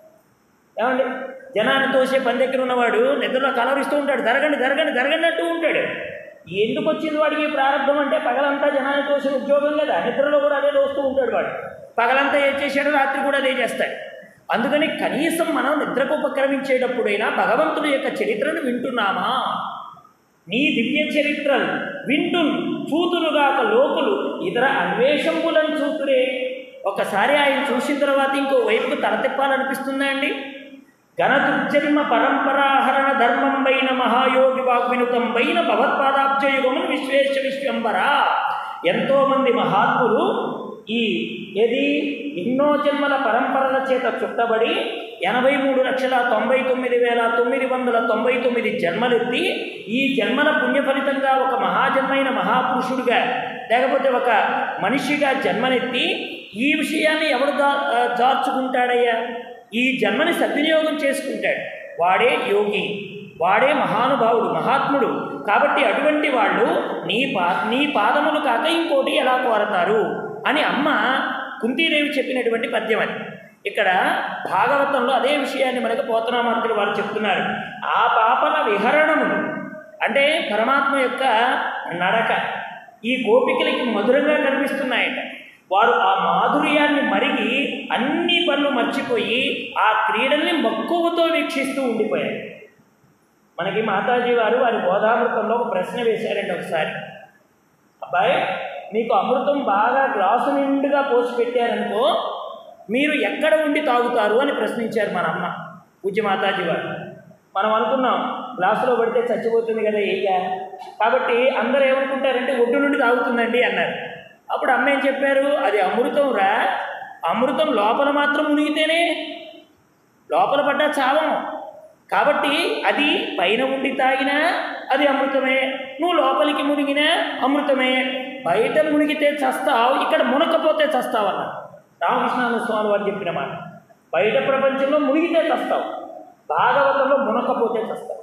ఏమండి జనాన్ని తోసే పని దగ్గర ఉన్నవాడు నిద్రలో కలవరిస్తూ ఉంటాడు జరగండి జరగండి జరగండి అంటూ ఉంటాడు ఎందుకు వచ్చింది వాడికి ఈ ప్రారంభం అంటే పగలంతా జనాన్ని తోసిన ఉద్యోగం కదా నిద్రలో కూడా అదే తోస్తూ ఉంటాడు వాడు పగలంతా ఏం చేశాడు రాత్రి కూడా అదే చేస్తాడు అందుకని కనీసం మనం నిద్రకు ఉపక్రమించేటప్పుడైనా భగవంతుడి యొక్క చరిత్రను వింటున్నామా నీ దివ్య చరిత్రలు వింటు చూతురుగాక లోకులు ఇతర అన్వేషంబులను చూతురే ఒకసారి ఆయన చూసిన తర్వాత ఇంకో వైపుకు తల తిప్పాలనిపిస్తుందా అండి ఘనదుర్జన్మ పరంపరాహరణ ధర్మంబైన మహాయోగి వాగ్వినుతంబైన భగవత్పాదాబ్జయుగమును విశ్వేశ విశ్వంబర ఎంతోమంది మహాత్ములు ఈ ఏది ఎన్నో జన్మల పరంపరల చేత చుట్టబడి ఎనభై మూడు లక్షల తొంభై తొమ్మిది వేల తొమ్మిది వందల తొంభై తొమ్మిది జన్మలెత్తి ఈ జన్మల పుణ్య ఫలితంగా ఒక మహాజన్మైన మహాపురుషుడిగా లేకపోతే ఒక మనిషిగా జన్మనెత్తి ఈ విషయాన్ని ఎవడు దా ఆ, జార్చుకుంటాడయ్యా ఈ జన్మని సద్వినియోగం చేసుకుంటాడు వాడే యోగి వాడే మహానుభావుడు మహాత్ముడు కాబట్టి అటువంటి వాళ్ళు నీ పా నీ పాదములు కాక ఇంకోటి ఎలా కోరతారు అని అమ్మ కుంతీదేవి చెప్పినటువంటి పద్యం అది ఇక్కడ భాగవతంలో అదే విషయాన్ని మనకు పోతనామార్కులు వారు చెప్తున్నారు ఆ పాపల విహరణములు అంటే పరమాత్మ యొక్క నడక ఈ గోపికలకి మధురంగా కనిపిస్తున్నాయట వారు ఆ మాధుర్యాన్ని మరిగి అన్ని పనులు మర్చిపోయి ఆ క్రీడల్ని మక్కువతో వీక్షిస్తూ ఉండిపోయారు మనకి మాతాజీ వారు వారి బోధామృతంలో ఒక ప్రశ్న వేశారండి ఒకసారి అబ్బాయి మీకు అమృతం బాగా గ్లాసు నిండుగా పోసి పెట్టారనుకో మీరు ఎక్కడ ఉండి తాగుతారు అని ప్రశ్నించారు మన అమ్మ పూజ్య మాతాజీ వారు మనం అనుకున్నాం గ్లాసులో పడితే చచ్చిపోతుంది కదా ఏగా కాబట్టి అందరూ ఏమనుకుంటారంటే ఒడ్డు నుండి తాగుతుందండి అన్నారు అప్పుడు అమ్మ ఏం చెప్పారు అది అమృతం రా అమృతం లోపల మాత్రం మునిగితేనే లోపల పడ్డా చావం కాబట్టి అది పైన ఉండి తాగినా అది అమృతమే నువ్వు లోపలికి మునిగినా అమృతమే బయట మునిగితే చస్తావు ఇక్కడ మునకపోతే చస్తావు అన్న రామకృష్ణానంద స్వామి వారు చెప్పిన మాట బయట ప్రపంచంలో మునిగితే చస్తావు భాగవతంలో మునకపోతే చస్తావు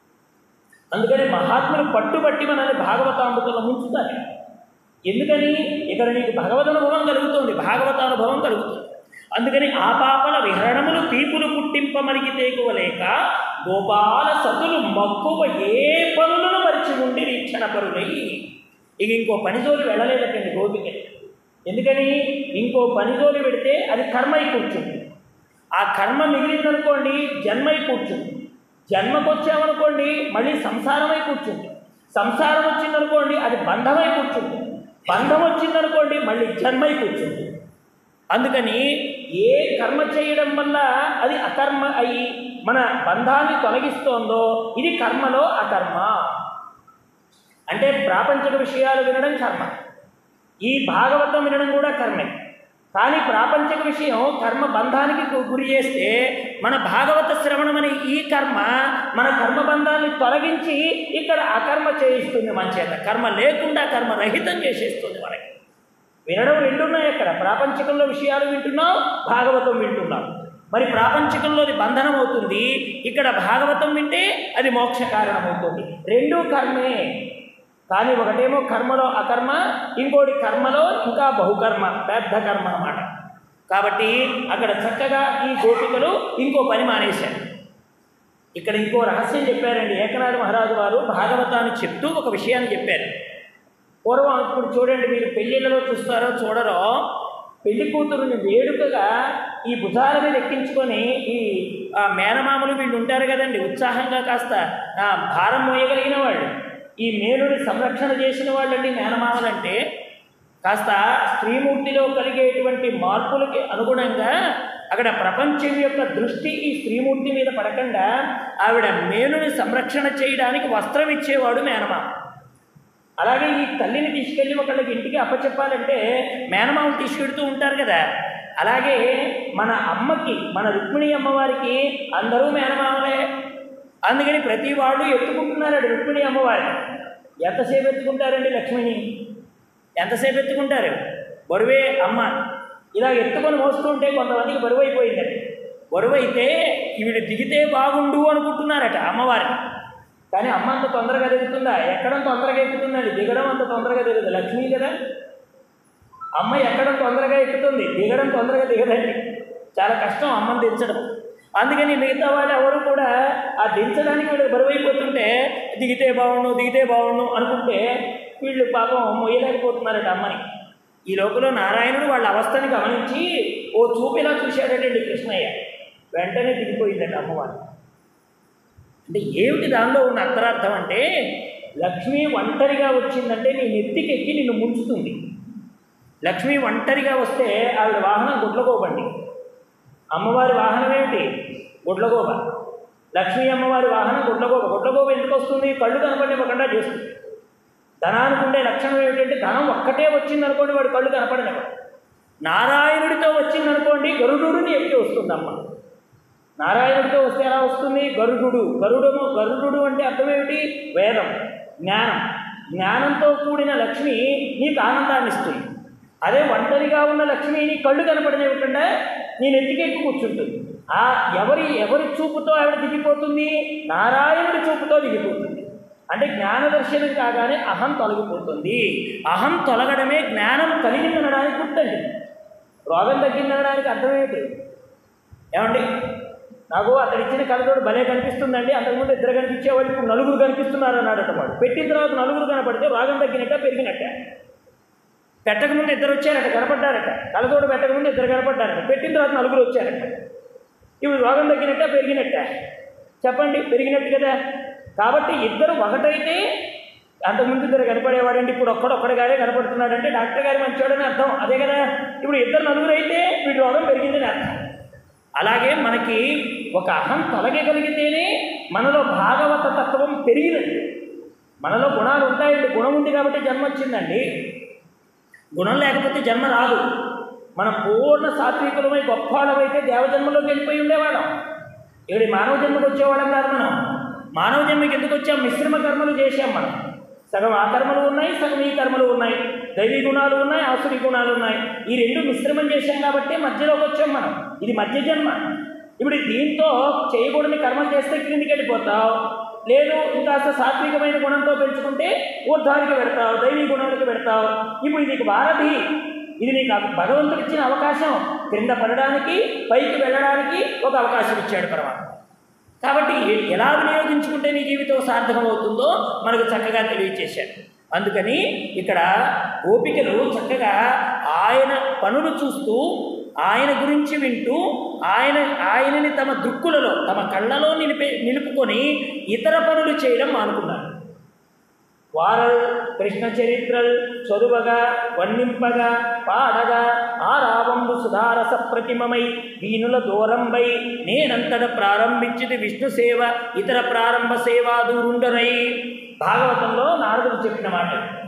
అందుకని మహాత్ములు పట్టుబట్టి మనల్ని భాగవతామృతంలో ముంచుతారు ఎందుకని ఇక్కడ నీకు భగవద్ అనుభవం కలుగుతుంది భాగవతానుభవం కలుగుతుంది అందుకని ఆ పాపల విహరణములు తీపులు పుట్టింపమరిగి తేకువలేక గోపాల సతులు మక్కువ ఏ పనులను మరిచి ఉండి వీక్షణ పరులై ఇక ఇంకో పనిజోలి వెళ్ళలేదటండి గోపిక ఎందుకని ఇంకో పనిజోలి పెడితే అది కర్మై కూర్చుంది ఆ కర్మ మిగిలిందనుకోండి జన్మై కూర్చుంది జన్మకు వచ్చామనుకోండి మళ్ళీ సంసారమై కూర్చుంది సంసారం వచ్చిందనుకోండి అది బంధమై కూర్చుంది బంధం వచ్చిందనుకోండి మళ్ళీ జన్మై కూర్చుంది అందుకని ఏ కర్మ చేయడం వల్ల అది అకర్మ అయి మన బంధాన్ని తొలగిస్తోందో ఇది కర్మలో అకర్మ అంటే ప్రాపంచిక విషయాలు వినడం కర్మ ఈ భాగవతం వినడం కూడా కర్మే కానీ ప్రాపంచిక విషయం కర్మ బంధానికి గు- గురి చేస్తే మన భాగవత శ్రవణం అనే ఈ కర్మ మన కర్మ బంధాన్ని తొలగించి ఇక్కడ అకర్మ చేయిస్తుంది మన చేత కర్మ లేకుండా కర్మ రహితం చేసేస్తుంది మనకి వినడం వింటున్నాయి ఇక్కడ ప్రాపంచికంలో విషయాలు వింటున్నాం భాగవతం వింటున్నాం మరి ప్రాపంచికంలోది బంధనం అవుతుంది ఇక్కడ భాగవతం వింటే అది మోక్ష కారణం అవుతుంది రెండూ కర్మే కానీ ఒకటేమో కర్మలో అకర్మ ఇంకోటి కర్మలో ఇంకా బహుకర్మ పెద్ద కర్మ అన్నమాట కాబట్టి అక్కడ చక్కగా ఈ గోపికలు ఇంకో పని మానేశారు ఇక్కడ ఇంకో రహస్యం చెప్పారండి ఏకనాథ మహారాజు వారు భాగవతాన్ని చెప్తూ ఒక విషయాన్ని చెప్పారు పూర్వం ఇప్పుడు చూడండి మీరు పెళ్ళిళ్ళలో చూస్తారో చూడరో పెళ్లి కూతురుని వేడుకగా ఈ భుజాల మీద ఎక్కించుకొని ఈ ఆ, మేనమామలు వీళ్ళు ఉంటారు కదండి ఉత్సాహంగా కాస్త ఆ, భారం మోయగలిగిన వాళ్ళు ఈ మేలుని సంరక్షణ చేసిన వాళ్ళండి మేనమామలంటే కాస్త స్త్రీమూర్తిలో కలిగేటువంటి మార్పులకి అనుగుణంగా అక్కడ ప్రపంచం యొక్క దృష్టి ఈ స్త్రీమూర్తి మీద పడకుండా ఆవిడ మేలుని సంరక్షణ చేయడానికి వస్త్రం ఇచ్చేవాడు మేనమామ అలాగే ఈ తల్లిని తీసుకెళ్ళి ఒకళ్ళకి ఇంటికి అప్పచెప్పాలంటే మేనమామలు తీసుకెడుతూ ఉంటారు కదా అలాగే మన అమ్మకి మన రుక్మిణి అమ్మవారికి అందరూ మేనమామలే అందుకని ప్రతి వాళ్ళు ఎత్తుకుంటున్నారు రుక్మిణి అమ్మవారిని ఎంతసేపు ఎత్తుకుంటారండి లక్ష్మిని ఎంతసేపు ఎత్తుకుంటారు బరువే అమ్మ ఇలా ఎత్తుకొని మోస్తుంటే కొంతమందికి బరువు అయిపోయిందండి బరువు అయితే ఈవిడ దిగితే బాగుండు అనుకుంటున్నారట అమ్మవారిని కానీ అమ్మ అంత తొందరగా దిగుతుందా ఎక్కడం తొందరగా ఎక్కుతుందండి దిగడం అంత తొందరగా దిగదు లక్ష్మి కదా అమ్మ ఎక్కడం తొందరగా ఎక్కుతుంది దిగడం తొందరగా దిగదండి చాలా కష్టం అమ్మని దించడం అందుకని మిగతా వాళ్ళు ఎవరు కూడా ఆ దించడానికి వీళ్ళు బరువైపోతుంటే దిగితే బాగుండు దిగితే బాగుండు అనుకుంటే వీళ్ళు పాపం మొయ్యలేకపోతున్నారట అమ్మని ఈ లోపల నారాయణుడు వాళ్ళ అవస్థని గమనించి ఓ చూపు ఇలా చూశాడటండి కృష్ణయ్య వెంటనే దిగిపోయిందట అమ్మవారు అంటే ఏమిటి దానిలో ఉన్న అంతరార్థం అంటే లక్ష్మి ఒంటరిగా వచ్చిందంటే నీ నెత్తికెక్కి నిన్ను ముంచుతుంది లక్ష్మి ఒంటరిగా వస్తే ఆవిడ వాహనం గుడ్లగోబండి అమ్మవారి వాహనం ఏమిటి గుడ్లగోబ లక్ష్మీ అమ్మవారి వాహనం గుడ్లగోబ గుడ్లగోబ ఎందుకు వస్తుంది కళ్ళు కనపడివ్వకుండా చేస్తుంది ధనానికి ఉండే లక్షణం ఏమిటంటే ధనం ఒక్కటే వచ్చింది అనుకోండి వాడు కళ్ళు కనపడనివ్వడు నారాయణుడితో వచ్చింది అనుకోండి గరుడుని ఎక్కి వస్తుంది అమ్మ నారాయణుడితో వస్తే ఎలా వస్తుంది గరుడు గరుడము గరుడు అంటే అర్థం ఏమిటి వేదం జ్ఞానం జ్ఞానంతో కూడిన లక్ష్మి నీకు ఆనందాన్ని ఇస్తుంది అదే ఒంటరిగా ఉన్న లక్ష్మి నీ కళ్ళు కనపడనివ్వకుండా నేను ఎత్తికెక్కి కూర్చుంటుంది ఆ ఎవరి ఎవరి చూపుతో ఆవిడ దిగిపోతుంది నారాయణుడి చూపుతో దిగిపోతుంది అంటే జ్ఞాన దర్శనం కాగానే అహం తొలగిపోతుంది అహం తొలగడమే జ్ఞానం కలిగిందనడానికి గుర్తండి రోగం తగ్గిందనడానికి అర్థం ఏమిటి ఏమండి నాకు అతడు ఇచ్చిన కలతోడు భలే కనిపిస్తుందండి అంతకుముందు ఇద్దరు కనిపించేవాళ్ళు ఇప్పుడు నలుగురు కనిపిస్తున్నారు అన్నాడట వాడు పెట్టిన తర్వాత నలుగురు కనపడితే రోగం తగ్గినట్ట పెరిగినట్ట పెట్టకముందు ఇద్దరు వచ్చారట కనపడ్డారట కలతోడు పెట్టకముందు ఇద్దరు కనపడ్డారట పెట్టిన తర్వాత నలుగురు వచ్చారట ఇప్పుడు రోగం తగ్గినట్ట పెరిగినట్ట చెప్పండి పెరిగినట్టు కదా కాబట్టి ఇద్దరు ఒకటైతే అంతకుముందు ఇద్దరు కనపడేవాడండి ఇప్పుడు ఒక్కడొక్కడిగానే కనపడుతున్నాడంటే డాక్టర్ గారి మంచోడని అర్థం అదే కదా ఇప్పుడు ఇద్దరు నలుగురు అయితే వీడి రోగం పెరిగిందని అర్థం అలాగే మనకి ఒక అహం తొలగగలిగితేనే మనలో భాగవత తత్వం పెరిగినట్టు మనలో గుణాలు ఉంటాయండి గుణం ఉంది కాబట్టి జన్మ వచ్చిందండి గుణం లేకపోతే జన్మ రాదు మనం పూర్ణ సాత్వికులమై గొప్పవాళ్ళమైతే దేవజన్మలోకి వెళ్ళిపోయి ఉండేవాళ్ళం ఇక్కడ మానవ జన్మకు వచ్చేవాళ్ళం కాదు మనం మానవ జన్మకి ఎందుకు వచ్చాం మిశ్రమ కర్మలు చేశాం మనం సగం ఆ కర్మలు ఉన్నాయి సగం ఈ కర్మలు ఉన్నాయి దైవీ గుణాలు ఉన్నాయి ఆసురి గుణాలు ఉన్నాయి ఈ రెండు మిశ్రమం చేశాం కాబట్టి మధ్యలోకి వచ్చాం మనం ఇది మధ్య జన్మ ఇప్పుడు దీంతో చేయకూడని కర్మలు చేస్తే క్రిందికి వెళ్ళిపోతావు లేదు ఇంకాస్త సాత్వికమైన గుణంతో పెంచుకుంటే ఊర్ధానికి పెడతావు దైవీ గుణానికి పెడతావు ఇప్పుడు ఇది నీకు వారధి ఇది నీకు భగవంతుడు ఇచ్చిన అవకాశం క్రింద పడడానికి పైకి వెళ్ళడానికి ఒక అవకాశం ఇచ్చాడు పరమాత్మ కాబట్టి ఎలా వినియోగించుకుంటే నీ జీవితం సార్థకం అవుతుందో మనకు చక్కగా తెలియచేశాడు అందుకని ఇక్కడ ఓపికలు చక్కగా ఆయన పనులు చూస్తూ ఆయన గురించి వింటూ ఆయన ఆయనని తమ దృక్కులలో తమ కళ్ళలో నిలిపే నిలుపుకొని ఇతర పనులు చేయడం మానుకున్నారు వారల్ కృష్ణ చరిత్రల్ చదువగా వర్ణింపగా పాడగా ఆరావంబు సుధారస ప్రతిమమై వీనుల దూరంబై నేనంతట ప్రారంభించింది విష్ణు సేవ ఇతర ప్రారంభ సేవా దూరుండనై భాగవతంలో నారదుడు చెప్పిన మాట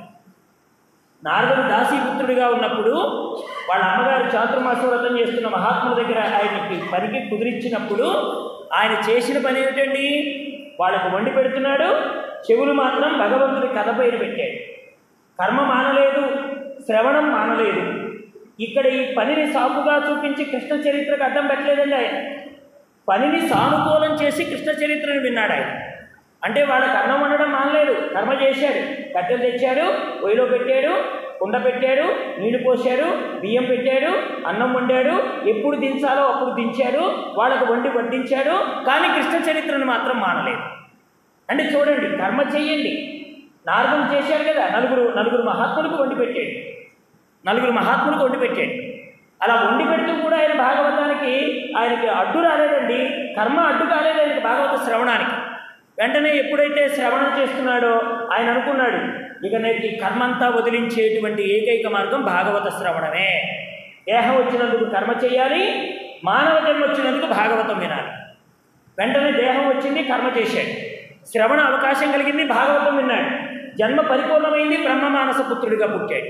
నారదుడు దాసీపుత్రుడిగా ఉన్నప్పుడు వాళ్ళ అమ్మగారు చాతుర్మాస వ్రతం చేస్తున్న మహాత్ముల దగ్గర ఆయనకి పనికి కుదిరించినప్పుడు ఆయన చేసిన పని ఏమిటండి వాళ్ళకు వండి పెడుతున్నాడు చెవులు మాత్రం భగవంతుడి కథ పైన పెట్టాడు కర్మ మానలేదు శ్రవణం మానలేదు ఇక్కడ ఈ పనిని సాకుగా చూపించి కృష్ణ చరిత్రకు అడ్డం పెట్టలేదండి ఆయన పనిని సానుకూలం చేసి కృష్ణ చరిత్రను విన్నాడు ఆయన అంటే వాళ్ళకి అన్నం వండడం మానలేదు కర్మ చేశాడు కట్టెలు తెచ్చాడు పొయ్యిలో పెట్టాడు కుండ పెట్టాడు నీళ్లు పోశాడు బియ్యం పెట్టాడు అన్నం వండాడు ఎప్పుడు దించాలో అప్పుడు దించాడు వాళ్ళకు వండి వడ్డించాడు కానీ కృష్ణ చరిత్రను మాత్రం మానలేదు అంటే చూడండి కర్మ చెయ్యండి నారదుడు చేశాడు కదా నలుగురు నలుగురు మహాత్ములకు వండి పెట్టాడు నలుగురు మహాత్ములకు వండి పెట్టాడు అలా వండి పెడుతూ కూడా ఆయన భాగవతానికి ఆయనకి అడ్డు రాలేదండి కర్మ అడ్డు కాలేదు ఆయనకి భాగవత శ్రవణానికి వెంటనే ఎప్పుడైతే శ్రవణం చేస్తున్నాడో ఆయన అనుకున్నాడు ఇక నేటి కర్మంతా వదిలించేటువంటి ఏకైక మార్గం భాగవత శ్రవణమే దేహం వచ్చినందుకు కర్మ చేయాలి మానవ జన్మ వచ్చినందుకు భాగవతం వినాలి వెంటనే దేహం వచ్చింది కర్మ చేశాడు శ్రవణ అవకాశం కలిగింది భాగవతం విన్నాడు జన్మ పరిపూర్ణమైంది బ్రహ్మ మానస పుత్రుడిగా పుట్టాడు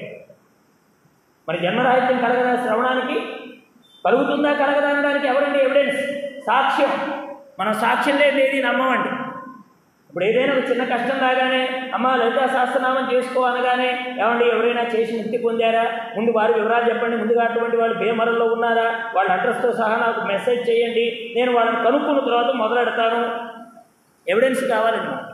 మరి జన్మరాహిత్యం కలగదా శ్రవణానికి కలుగుతుందా కలగదా అనడానికి ఎవరండి ఎవిడెన్స్ సాక్ష్యం మనం సాక్ష్యం లేదు ఏది నమ్మమండి ఇప్పుడు ఏదైనా ఒక చిన్న కష్టం రాగానే అమ్మ లలితా సహస్రనామం చేసుకో అనగానే ఏమండి ఎవరైనా చేసి ముక్తి పొందారా ముందు వారి వివరాలు చెప్పండి ముందుగా అటువంటి వాళ్ళు భీమరంలో ఉన్నారా వాళ్ళ అడ్రస్తో సహా నాకు మెసేజ్ చేయండి నేను వాళ్ళని కనుక్కున్న తర్వాత మొదలెడతాను ఎవిడెన్స్ కావాలండి మనకి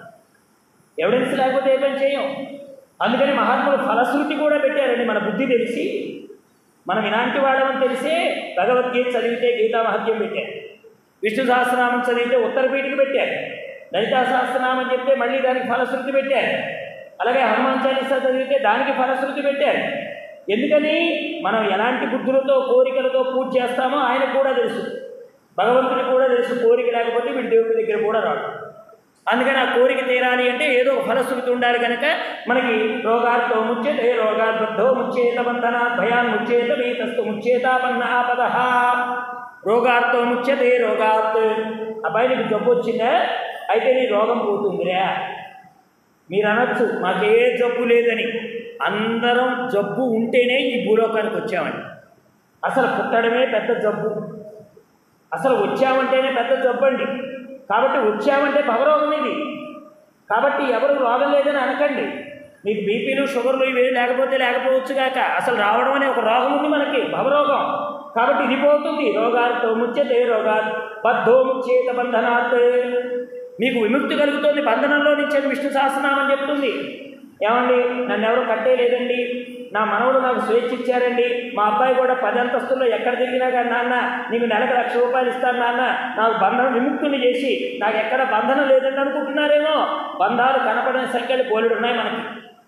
ఎవిడెన్స్ లేకపోతే ఏ పని చేయం అందుకని మహాత్ములు ఫలశ్రుతి కూడా పెట్టారండి మన బుద్ధి తెలిసి మనం ఇలాంటి వాళ్ళమని తెలిసే భగవద్గీత చదివితే గీతా మహత్యం పెట్టారు విష్ణు సహస్రనామం చదివితే ఉత్తర పీఠికి పెట్టారు లలితా సహస్రనామం చెప్తే మళ్ళీ దానికి ఫలశ్రుతి పెట్టారు అలాగే హనుమాన్ చాలీసా చదివితే దానికి ఫలశ్రుతి పెట్టారు ఎందుకని మనం ఎలాంటి బుద్ధులతో కోరికలతో పూజ చేస్తామో ఆయనకు కూడా తెలుసు భగవంతుడికి కూడా తెలుసు కోరిక లేకపోతే వీడి దేవుడి దగ్గర కూడా రాడు అందుకని ఆ కోరిక తీరాలి అంటే ఏదో ఒక ఫలశ్రుతి ఉండాలి కనుక మనకి రోగాలతో ముచ్చేతే రోగాద్బద్ధో ముచ్చేత బంధన భయాన్ ముచ్చేత వీతస్తు ముచ్చేతాపన్న ఆపద రోగాలతో ముచ్యతే రోగాత్ అబ్బాయి నీకు జబ్బు వచ్చిందా అయితే నీ రోగం పోతుందిరా మీరు అనొచ్చు మాకే జబ్బు లేదని అందరం జబ్బు ఉంటేనే ఈ భూలోకానికి వచ్చామండి అసలు పుట్టడమే పెద్ద జబ్బు అసలు వచ్చామంటేనే పెద్ద జబ్బు అండి కాబట్టి వచ్చామంటే భవరోగం ఇది కాబట్టి ఎవరు రోగం లేదని అనకండి మీకు బీపీలు షుగర్లు ఇవి లేకపోతే లేకపోవచ్చు కాక అసలు రావడం అనే ఒక రోగం ఉంది మనకి భవరోగం కాబట్టి ఇది పోతుంది రోగాలతో ముచ్యతే రోగాలు బద్ధో ముచ్చేత బంధనాత్ మీకు విముక్తి కలుగుతుంది బంధనంలో నుంచి అని విష్ణు సహస్రనామం చెప్తుంది ఏమండి నన్ను ఎవరు కట్టేయలేదండి నా మనవడు నాకు స్వేచ్ఛ ఇచ్చారండి మా అబ్బాయి కూడా పది అంతస్తుల్లో ఎక్కడ తిరిగినా కానీ నాన్న నీకు నెలకు లక్ష రూపాయలు ఇస్తాను నాన్న నాకు బంధనం విముక్తుని చేసి నాకు ఎక్కడ బంధనం లేదండి అనుకుంటున్నారేమో బంధాలు కనపడని సంఖ్యలు పోలిడు ఉన్నాయి మనకి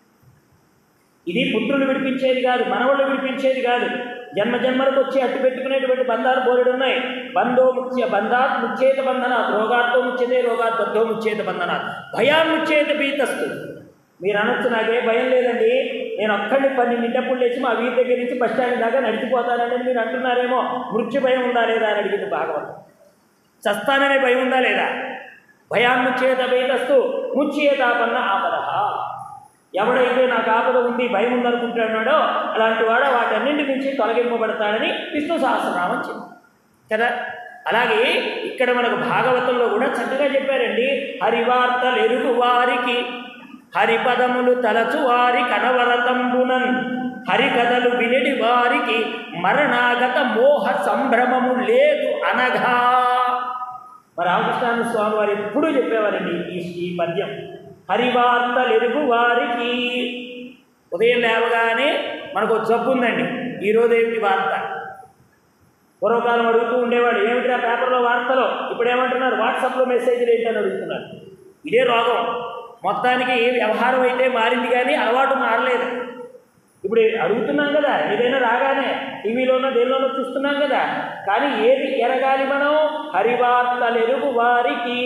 ఇది పుత్రులు విడిపించేది కాదు మనవళ్ళు విడిపించేది కాదు జన్మ జన్మలకు వచ్చి అట్టు పెట్టుకునేటువంటి బంధాలు బోలెడు ఉన్నాయి బంధో ముచ్య బంధాత్ ముచ్చేత బంధనాత్ రోగాత్తో ముచ్యతే రోగాత్ బద్ధో ముచ్చేత బంధనాత్ భయాన్ముచ్చేత పీతస్తు మీరు అనొచ్చు నాకే భయం లేదండి నేను ఒక్కడిని పన్నెండింటప్పుడు లేచి మా వీధి దగ్గర నుంచి బస్ స్టాండ్ దాకా నడిచిపోతానని మీరు అంటున్నారేమో మృత్యు భయం ఉందా లేదా అని అడిగింది భాగవతం చస్తాననే భయం ఉందా లేదా భయాన్ముచ్చేత పీతస్తు ముచ్చేతాపన్న ఆపద ఎవడైతే నాకు ఆపద ఉంది భయం ఉందనుకుంటున్నాడో అలాంటి వాడు వాటన్నింటి నుంచి తొలగింపబడతాడని విష్ణు సహస్రనామం చెప్పి కదా అలాగే ఇక్కడ మనకు భాగవతంలో కూడా చక్కగా చెప్పారండి హరివార్తలు ఎరుగు వారికి హరిపదములు తలచు వారి కనవరతంబునన్ హరికథలు వినడి వారికి మరణాగత మోహ సంభ్రమము లేదు అనగా మరి రామకృష్ణానంద స్వామి వారు ఎప్పుడూ చెప్పేవారండి ఈ ఈ పద్యం హరివార్తలెరుగు వారికి ఉదయం లేవగానే మనకు ఒక జబ్బు ఉందండి ఈరోజు ఏమిటి వార్త పూర్వకాలం అడుగుతూ ఉండేవాడు ఏమిటి ఆ పేపర్లో వార్తలో ఇప్పుడు ఏమంటున్నారు వాట్సాప్లో మెసేజ్లు ఏంటని అడుగుతున్నారు ఇదే రోగం మొత్తానికి ఏ వ్యవహారం అయితే మారింది కానీ అలవాటు మారలేదు ఇప్పుడు అడుగుతున్నాం కదా ఏదైనా రాగానే టీవీలోనో దేనిలోనో చూస్తున్నాం కదా కానీ ఏది ఎరగాలి మనం హరివార్తలు ఎరుగు వారికి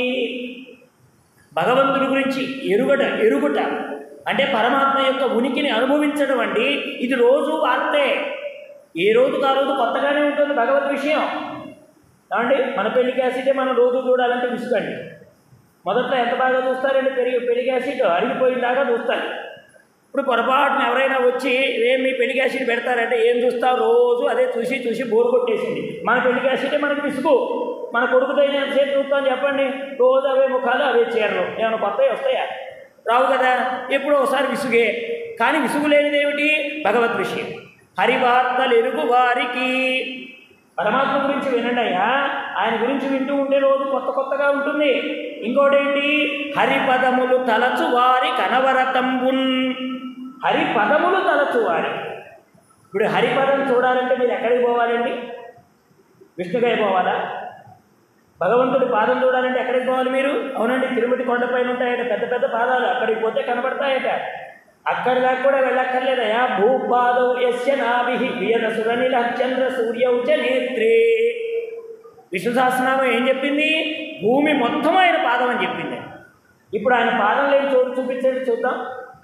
భగవంతుడి గురించి ఎరుగట ఎరుగుట అంటే పరమాత్మ యొక్క ఉనికిని అనుభవించడం అండి ఇది రోజు వార్తే ఏ రోజుకు ఆ రోజు కొత్తగానే ఉంటుంది భగవద్ విషయం ఏమండి మన పెళ్లి క్యాసెటే మనం రోజు చూడాలంటే విసుకండి మొదట్లో ఎంత బాగా చూస్తారండి పెరిగి పెళ్లి క్యాసెట్ అరిగిపోయిన దాకా చూస్తారు ఇప్పుడు పొరపాటున ఎవరైనా వచ్చి ఏం మీ పెళ్లి క్యాసెట్ పెడతారంటే ఏం చూస్తావు రోజు అదే చూసి చూసి బోరు కొట్టేసింది మన పెళ్లి క్యాసెటే మనకి విసుగు మన కొడుకుతో ఎంతసేపు చూస్తాం చెప్పండి రోజు అవే ముఖాలు అవే చీరలు ఏమైనా కొత్తవి వస్తాయా రావు కదా ఎప్పుడో ఒకసారి విసుగే కానీ విసుగు లేనిది ఏమిటి భగవద్ విషయం హరివార్తలు ఎరుగు వారికి పరమాత్మ గురించి వినండి అయ్యా ఆయన గురించి వింటూ ఉంటే రోజు కొత్త కొత్తగా ఉంటుంది ఇంకోటేంటి హరిపదములు తలచు వారి కనవరతంబున్ హరిపదములు తలచు వారి ఇప్పుడు హరిపదం చూడాలంటే మీరు ఎక్కడికి పోవాలండి విష్ణుగా పోవాలా భగవంతుడి పాదం చూడాలంటే ఎక్కడికి పోవాలి మీరు అవునండి తిరుపతి కొండపైన ఉంటాయట పెద్ద పెద్ద పాదాలు అక్కడికి పోతే కనబడతాయట అక్కడి దాకా కూడా వెళ్ళక్కర్లేదయా భూపాదౌ యస్య నాభి వియద సురనిల చంద్ర సూర్యౌచ నేత్రే విష్ణు సహస్రనామం ఏం చెప్పింది భూమి మొత్తం ఆయన పాదం అని చెప్పింది ఇప్పుడు ఆయన పాదం లేని చోటు చూపించండి చూద్దాం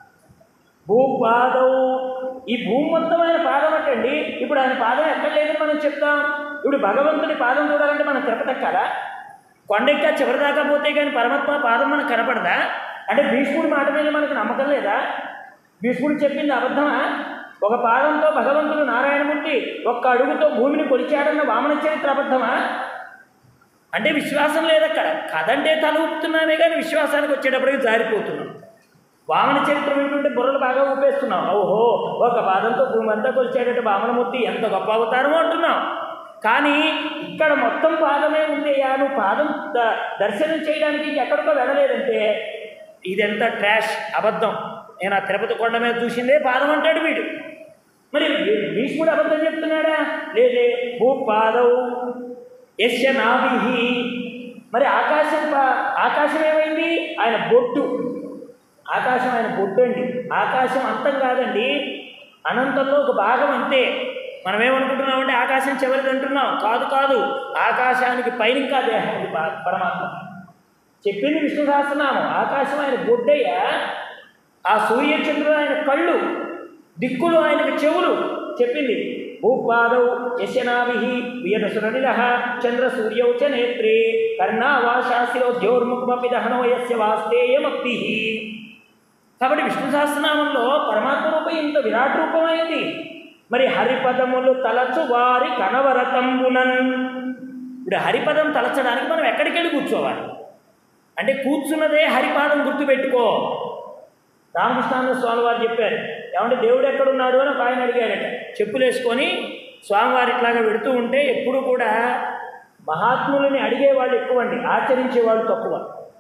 భూపాదౌ ఈ భూమి మొత్తం ఆయన పాదం అంటండి ఇప్పుడు ఆయన పాదం ఎక్కడ లేదని మనం చెప్తాం ఇప్పుడు భగవంతుడి పాదం చూడాలంటే మనం తిరపతెక్కాలా కొండెక్క చివరి దాకా పోతే కానీ పరమాత్మ పాదం మనకు కనపడదా అంటే భీష్ముడి మాట మీద మనకు నమ్మకం లేదా భీష్ముడు చెప్పింది అబద్ధమా ఒక పాదంతో భగవంతుడు నారాయణమూర్తి ఒక్క అడుగుతో భూమిని కొలిచాడన్న వామన చరిత్ర అబద్ధమా అంటే విశ్వాసం లేదక్కడ కదంటే తల ఊపుతున్నామే కానీ విశ్వాసానికి వచ్చేటప్పటికి జారిపోతున్నాం వామన చరిత్ర వింటుంటే బుర్రలు బాగా ఊపేస్తున్నాం ఓహో ఒక పాదంతో భూమి అంతా కొలిచాడట వామనమూర్తి ఎంత గొప్ప అవతారమో అంటున్నాం కానీ ఇక్కడ మొత్తం పాదమే ఉంది అయ్యా నువ్వు పాదం ద- దర్శనం చేయడానికి ఎక్కడికో వెళ్ళలేదంటే ఇదెంత ట్రాష్ అబద్ధం నేను ఆ తిరుపతి కొండ మీద చూసిందే పాదం అంటాడు వీడు మరి భీష్ముడు అబద్ధం చెప్తున్నాడా లేదే భూపాదౌ యశ నాభి మరి ఆకాశం ప- ఆకాశం ఏమైంది ఆయన బొట్టు ఆకాశం ఆయన బొట్టు అండి ఆకాశం అంతం కాదండి అనంతంలో ఒక భాగం అంతే మనం ఏమనుకుంటున్నామంటే ఆకాశం చివరిది అంటున్నాం కాదు కాదు ఆకాశానికి పైన ఇంకా దేహం ఉంది ప- పరమాత్మ చెప్పింది విష్ణు సహస్రనామం ఆకాశం ఆయన బొడ్డయ్య ఆ సూర్యచంద్రుడు ఆయన కళ్ళు దిక్కులు ఆయనకు చెవులు చెప్పింది భూపాదౌ యశనాభి వియదసురనిల చంద్ర సూర్యౌ చ నేత్రే కర్ణావాశాశిలో ద్యోర్ముఖమపి దహనో యస్య వాస్తేయమక్తి కాబట్టి విష్ణు సహస్రనామంలో పరమాత్మ రూపం ఇంత విరాట్ రూపమైంది మరి హరిపదములు తలచు వారి కనవరతంబునన్ ఇప్పుడు హరిపదం తలచడానికి మనం ఎక్కడికి వెళ్ళి కూర్చోవాలి అంటే కూర్చున్నదే హరిపాదం గుర్తుపెట్టుకో రామకృష్ణానంద స్వామి వారు చెప్పారు ఏమంటే దేవుడు ఎక్కడున్నాడు అని ఒక ఆయన అడిగాడట చెప్పులు వేసుకొని స్వామివారు ఇట్లాగా పెడుతూ ఉంటే ఎప్పుడు కూడా మహాత్ములని అడిగేవాళ్ళు ఎక్కువ అండి ఆచరించేవాళ్ళు తక్కువ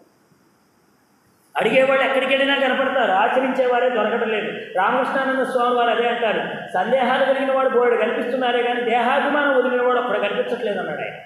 అడిగేవాళ్ళు ఎక్కడికి వెళ్ళినా కనపడతారు ఆచరించేవారే దొరకడం లేదు రామకృష్ణానంద స్వామి వారు అదే అంటారు సందేహాలు కలిగిన వాడు బోర్డు కనిపిస్తున్నారే కానీ దేహాభిమానం వదిలిన వాడు అప్పుడు కనిపించట్లేదు అన్నాడు ఆయన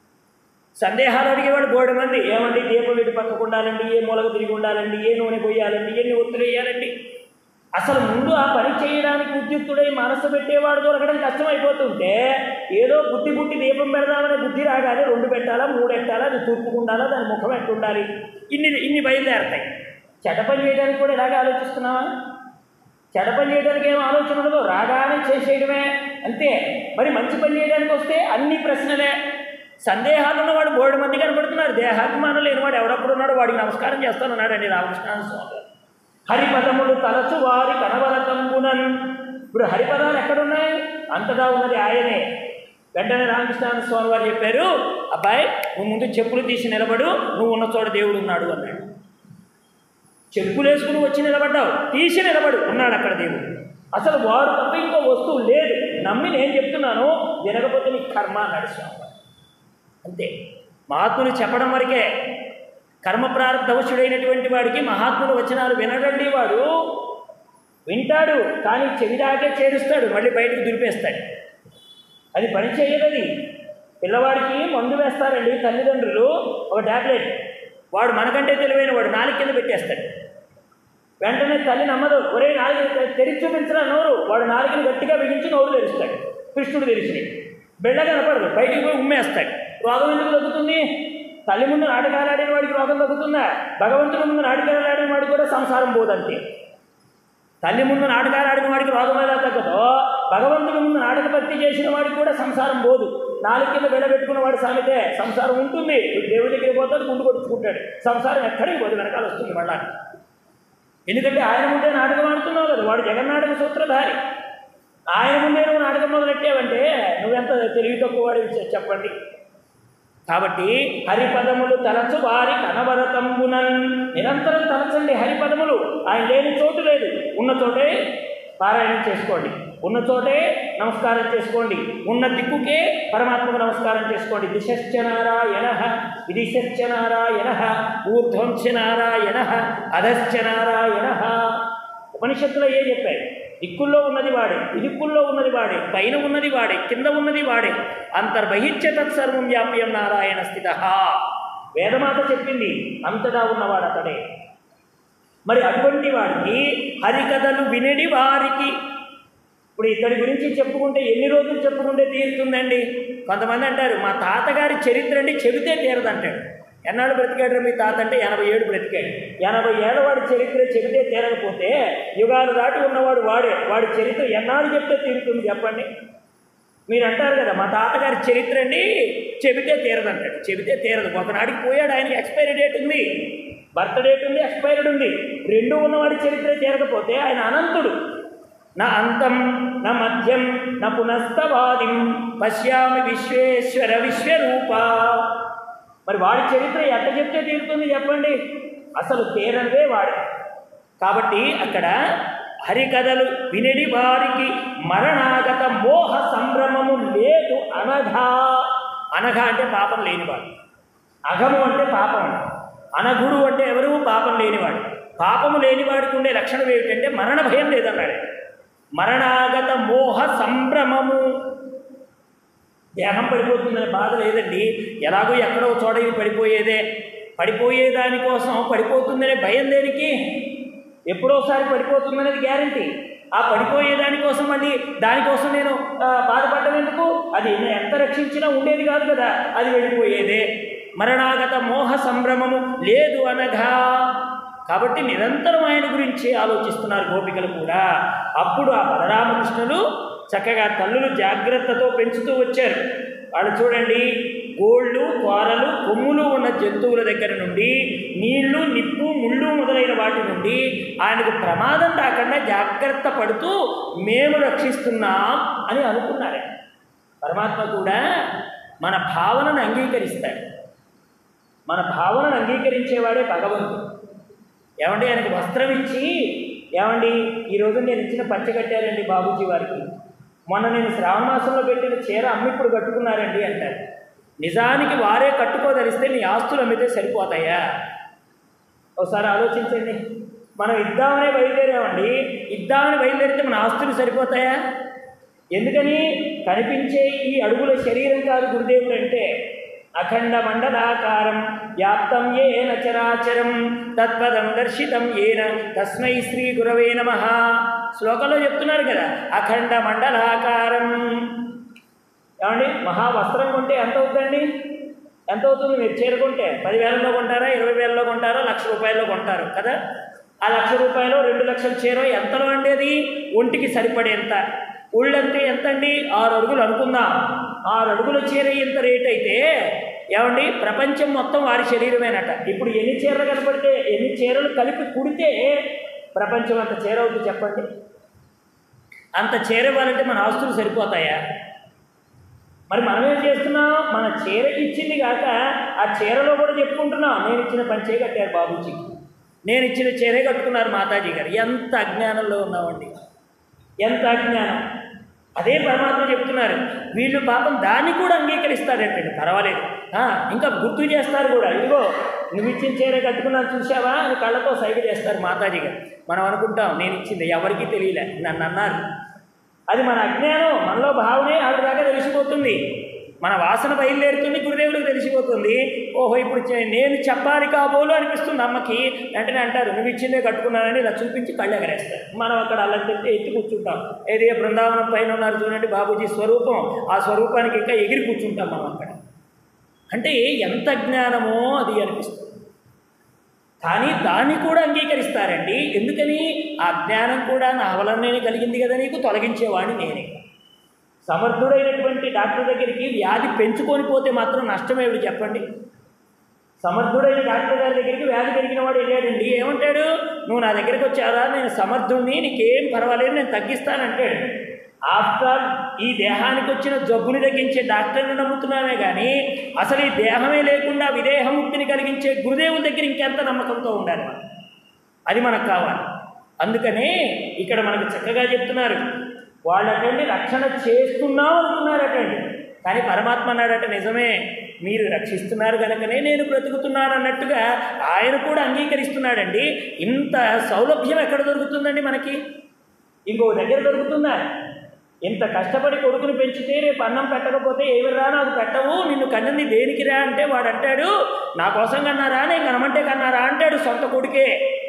సందేహాలు అడిగేవాడు బోర్డు మంది ఏమండి దీపం వీటి పక్కకు ఉండాలండి ఏ మూలకు తిరిగి ఉండాలండి ఏ నూనె పోయాలండి ఎన్ని ఒత్తులు వేయాలండి అసలు ముందు ఆ పని చేయడానికి ఉద్యుక్తుడై మనసు పెట్టేవాడు దొరకడం కష్టమైపోతుంటే ఏదో బుద్ధి బుద్ధి దీపం పెడదామనే బుద్ధి రాగానే రెండు పెట్టాలా మూడు పెట్టాలా అది తూర్పుకు ఉండాలా దాని ముఖం ఎట్టు ఉండాలి ఇన్ని ఇన్ని బయలుదేరతాయి చెడ్డ పని చేయడానికి కూడా ఇలాగే ఆలోచిస్తున్నావా చెడ్డ పని చేయడానికి ఏం ఆలోచన ఉండదు రాగానే చేసేయడమే అంతే మరి మంచి పని చేయడానికి వస్తే అన్ని ప్రశ్నలే సందేహాలు ఉన్నవాడు బోర్డు మంది కనబడుతున్నారు దేహాభిమానం లేనివాడు ఎవడప్పుడు ఉన్నాడు వాడికి నమస్కారం చేస్తానన్నాడండి రామకృష్ణ స్వామి గారు. హరిపదములు తలచు వారి కనవరతంబునన్ ఇప్పుడు హరిపదాలు ఎక్కడున్నాయి అంతటా ఉన్నది ఆయనే వెంటనే రామకృష్ణ స్వామి వారు చెప్పారు అబ్బాయి నువ్వు ముందు చెప్పులు తీసి నిలబడు నువ్వు ఉన్న చోట దేవుడు ఉన్నాడు అన్నాడు చెప్పులు వేసుకుని వచ్చి నిలబడ్డావు తీసి నిలబడు ఉన్నాడు అక్కడ దేవుడు అసలు వాడు తప్ప ఇంకో వస్తువు లేదు నమ్మి నేను చెప్తున్నాను వినకపోతే నీ కర్మ అన్నాడు స్వామి వారు. అంతే మహాత్ములు చెప్పడం వరకే కర్మ ప్రారంభవశుడైనటువంటి వాడికి మహాత్ముల వచనాలు వినడండి వాడు వింటాడు కానీ చెవిదాకే చేరుస్తాడు మళ్ళీ బయటకు దులిపేస్తాడు అది పని చేయదది పిల్లవాడికి మందు వేస్తారండి తల్లిదండ్రులు ఒక టాబ్లెట్ వాడు మనకంటే తెలివైన వాడు నాలుగు కింద పెట్టేస్తాడు వెంటనే తల్లి నమ్మదు ఒరే నాలుగు తెరిచి చూపించరా నోరు వాడు నాలుగుని గట్టిగా బిగించి నోరు తెరుస్తాడు కృష్ణుడు తెరిచి బిళ్ళ కనపడదు బయటికి పోయి ఉమ్మేస్తాడు రోగం ఎందుకు తగ్గుతుంది తల్లి ముందు నాటకాలు ఆడిన వాడికి రోగం తగ్గుతుందా భగవంతుడి ముందు నాటకాలు ఆడిన వాడికి కూడా సంసారం పోదంతే తల్లి ముందు నాటకాలు ఆడిన వాడికి రోగం ఎలా తగ్గదో భగవంతుడి ముందు నాటక భక్తి చేసిన వాడికి కూడా సంసారం పోదు నాలుగు కింద వెలబెట్టుకున్న వాడి సామెతే సంసారం ఉంటుంది దేవుడి దగ్గర పోతాడు గుండు కొట్టుకుంటాడు సంసారం ఎక్కడికి పోదు వెనకాల వస్తుంది మళ్ళా ఎందుకంటే ఆయన ముందే నాటకం ఆడుతున్నావు కదా వాడు జగన్నాటక సూత్రధారి ఆయన ముందే నువ్వు నాటకం మొదలెట్టావంటే నువ్వెంత తెలివి తక్కువ వాడివి చెప్పండి కాబట్టి హరిపదములు తలచు వారి కనబరతంబునన్ నిరంతరం తలచండి హరిపదములు ఆయన లేని చోటు లేదు ఉన్న చోటే పారాయణం చేసుకోండి ఉన్న చోటే నమస్కారం చేసుకోండి ఉన్న దిక్కుకే పరమాత్మకు నమస్కారం చేసుకోండి దిశశ్చ నారాయణ విదిశశ్చ నారాయణ ఊర్ధ్వంశ నారాయణ అధశ్చ నారాయణ ఉపనిషత్తులో ఏ చెప్పాయి దిక్కుల్లో ఉన్నది వాడే ఇదిక్కుల్లో ఉన్నది వాడే పైన ఉన్నది వాడే కింద ఉన్నది వాడే అంతర్బహిత్య తత్సర్వం వ్యాప్యం నారాయణ స్థిత వేదమాత చెప్పింది అంతటా ఉన్నవాడు అతడే మరి అటువంటి వాడికి హరికథలు వినడి వారికి ఇప్పుడు ఇతడి గురించి చెప్పుకుంటే ఎన్ని రోజులు చెప్పుకుంటే తీరుతుందండి కొంతమంది అంటారు మా తాతగారి చరిత్ర అండి చెబితే తీరదంటాడు ఎన్నాళ్ళు బ్రతికాడు మీ తాత అంటే ఎనభై ఏడు బ్రతికాడు ఎనభై ఏళ్ళ వాడి చరిత్ర చెబితే తీరకపోతే యుగాలు దాటి ఉన్నవాడు వాడే వాడి చరిత్ర ఎన్నాళ్ళు చెప్తే తీరుతుంది చెప్పండి మీరు అంటారు కదా మా తాతగారి చరిత్ర అండి చెబితే తీరదంటాడు చెబితే తీరదు ఒకనాడికి పోయాడు ఆయనకి ఎక్స్పైరీ డేట్ ఉంది బర్త్ డేట్ ఉంది ఎక్స్పైర్డ్ ఉంది రెండు ఉన్నవాడి చరిత్ర తీరకపోతే ఆయన అనంతుడు నా అంతం నా మధ్యం నా పునస్తవాదిం పశ్యామి విశ్వేశ్వర విశ్వరూప మరి వాడి చరిత్ర ఎట్ట చెప్తే తీరుతుంది చెప్పండి అసలు తీరనిదే వాడే కాబట్టి అక్కడ హరికథలు వినిడి వారికి మరణాగత మోహ సంభ్రమము లేదు అనఘా అనఘ అంటే పాపం లేనివాడు అఘము అంటే పాపం అనఘుడు అంటే ఎవరు పాపం లేనివాడు పాపము లేనివాడికి ఉండే లక్షణం ఏమిటంటే మరణ భయం లేదన్నాడు మరణాగత మోహ సంభ్రమము దేహం పడిపోతుందనే బాధ లేదండి ఎలాగో ఎక్కడో చోట ఇది పడిపోయేదే పడిపోయే దానికోసం పడిపోతుందనే భయం దేనికి ఎప్పుడోసారి పడిపోతుందనేది గ్యారంటీ ఆ పడిపోయే దానికోసం మళ్ళీ దానికోసం నేను ఆ, బాధపడడం ఎందుకు అది నేను ఎంత రక్షించినా ఉండేది కాదు కదా అది వెళ్ళిపోయేదే మరణాగత మోహ సంభ్రమము లేదు అనగా కాబట్టి నిరంతరం ఆయన గురించి ఆలోచిస్తున్నారు గోపికలు కూడా అప్పుడు ఆ బలరామకృష్ణులు చక్కగా తల్లులు జాగ్రత్తతో పెంచుతూ వచ్చారు వాళ్ళు చూడండి గోళ్ళు కోరలు కొమ్ములు ఉన్న జంతువుల దగ్గర నుండి నీళ్లు నిప్పు ముళ్ళు మొదలైన వాటి నుండి ఆయనకు ప్రమాదం రాకుండా జాగ్రత్త పడుతూ మేము రక్షిస్తున్నాం అని అనుకున్నారు పరమాత్మ కూడా మన భావనను అంగీకరిస్తాడు మన భావనను అంగీకరించేవాడే భగవంతుడు ఏమండి ఆయనకు వస్త్రం ఇచ్చి ఏమండి ఈరోజు నేను ఇచ్చిన పంచ కట్టారండి బాబూజీ వారికి మొన్న నేను శ్రావణ మాసంలో పెట్టిన చీర అమ్మి ఇప్పుడు కట్టుకున్నారండి అంటారు నిజానికి వారే కట్టుకోదలిస్తే నీ ఆస్తులు అమ్మితే సరిపోతాయా ఒకసారి ఆలోచించండి మనం ఇద్దామనే బయలుదేరామండి ఇద్దామని బయలుదేరితే మన ఆస్తులు సరిపోతాయా ఎందుకని కనిపించే ఈ అడుగుల శరీరం కాదు గురుదేవుడు అంటే అఖండ మండలాకారం వ్యాప్తం ఏన చరాచరం తత్పదం దర్శితం ఏన తస్మై శ్రీ గురవే నమ శ్లోకంలో చెప్తున్నారు కదా అఖండ మండలాకారం ఏమండి మహావస్త్రం కొంటే ఎంత అవుతుందండి ఎంత అవుతుంది మీరు చేరుకుంటే పదివేలలో కొంటారా ఇరవై వేలలో కొంటారా లక్ష రూపాయల్లో కొంటారు కదా ఆ లక్ష రూపాయలు రెండు లక్షల చీర ఎంతలో అండి అది ఒంటికి సరిపడేంత ఉళ్ళంతే ఎంత అండి ఆరు అడుగులు అనుకుందాం ఆరు అడుగుల చీర ఇంత రేట్ అయితే ఏమండి ప్రపంచం మొత్తం వారి శరీరమేనట ఇప్పుడు ఎన్ని చీరలు కనపడితే ఎన్ని చీరలు కలిపి కుడితే ప్రపంచం అంత చీర అవుతుంది చెప్పండి అంత చీర ఇవ్వాలంటే మన ఆస్తులు సరిపోతాయా మరి మనం ఏం చేస్తున్నాం మన చీర ఇచ్చింది కాక ఆ చీరలో కూడా చెప్పుకుంటున్నాం నేను ఇచ్చిన పంచే కట్టారు బాబూజీకి నేను ఇచ్చిన చీరే కట్టుకున్నారు మాతాజీ గారు ఎంత అజ్ఞానంలో ఉన్నామండి ఎంత అజ్ఞానం అదే పరమాత్మ చెప్తున్నారు వీళ్ళు పాపం దాన్ని కూడా అంగీకరిస్తారంటండి పర్వాలేదు ఆ, ఇంకా గుర్తు చేస్తారు కూడా ఇదిగో నువ్వు ఇచ్చిన చీర కట్టుకున్నాను చూసావా అని కళ్ళతో సైగ చేస్తారు మాతాజీ గారు మనం అనుకుంటాం నేను ఇచ్చింది ఎవరికీ తెలియలే నన్ను అన్నారు అది మన అజ్ఞానం మనలో భావనే ఆవిడ దాకా తెలిసిపోతుంది మన వాసన బయలుదేరుతుంది గురుదేవుడికి తెలిసిపోతుంది ఓహో ఇప్పుడు చే- నేను చెప్పాలి కాబోలు అనిపిస్తుంది అమ్మకి వెంటనే అంటారు నువ్వు ఇచ్చిందే కట్టుకున్నానని ఇలా చూపించి కళ్ళు ఎగరేస్తారు మనం అక్కడ అలా చెప్తే ఎత్తి కూర్చుంటాం ఏదే బృందావనం పైన ఉన్నారు చూడండి బాబూజీ స్వరూపం ఆ స్వరూపానికి ఇంకా ఎగిరి కూర్చుంటాం మనం అక్కడ అంటే ఎంత జ్ఞానమో అది అనిపిస్తుంది కానీ దాన్ని కూడా అంగీకరిస్తారండి ఎందుకని ఆ జ్ఞానం కూడా నా వలననే కలిగింది కదా నీకు తొలగించేవాడిని నేనే సమర్థుడైనటువంటి డాక్టర్ దగ్గరికి వ్యాధి పెంచుకొని పోతే మాత్రం నష్టమేమిటి చెప్పండి సమర్థుడైన డాక్టర్ గారి దగ్గరికి వ్యాధి పెరిగిన వాడు వెళ్ళాడండి ఏమంటాడు నువ్వు నా దగ్గరికి వచ్చారా నేను సమర్థుణ్ణి నీకేం పర్వాలేదు నేను తగ్గిస్తానంటాడు ఆఫ్టర్ ఈ దేహానికి వచ్చిన జబ్బుని తగ్గించే డాక్టర్ని నమ్ముతున్నామే కానీ అసలు ఈ దేహమే లేకుండా విదేహముక్తిని కలిగించే గురుదేవుల దగ్గర ఇంకెంత నమ్మకంతో ఉండాలి మనం అది మనకు కావాలి అందుకనే ఇక్కడ మనకు చక్కగా చెప్తున్నారు వాళ్ళటండి రక్షణ చేస్తున్నాం అనుకున్నారటండి కానీ పరమాత్మ అన్నాడట నిజమే మీరు రక్షిస్తున్నారు కనుకనే నేను బ్రతుకుతున్నాను అన్నట్టుగా ఆయన కూడా అంగీకరిస్తున్నాడండి ఇంత సౌలభ్యం ఎక్కడ దొరుకుతుందండి మనకి ఇంకో దగ్గర దొరుకుతుందా ఇంత కష్టపడి కొడుకుని పెంచితే రేపు అన్నం పెట్టకపోతే ఏమి రా నాకు పెట్టవు నిన్ను కన్నది దేనికి రా అంటే వాడు అంటాడు నా కోసం కన్నారా నేను కనమంటే కన్నారా అంటాడు సొంత కొడుకే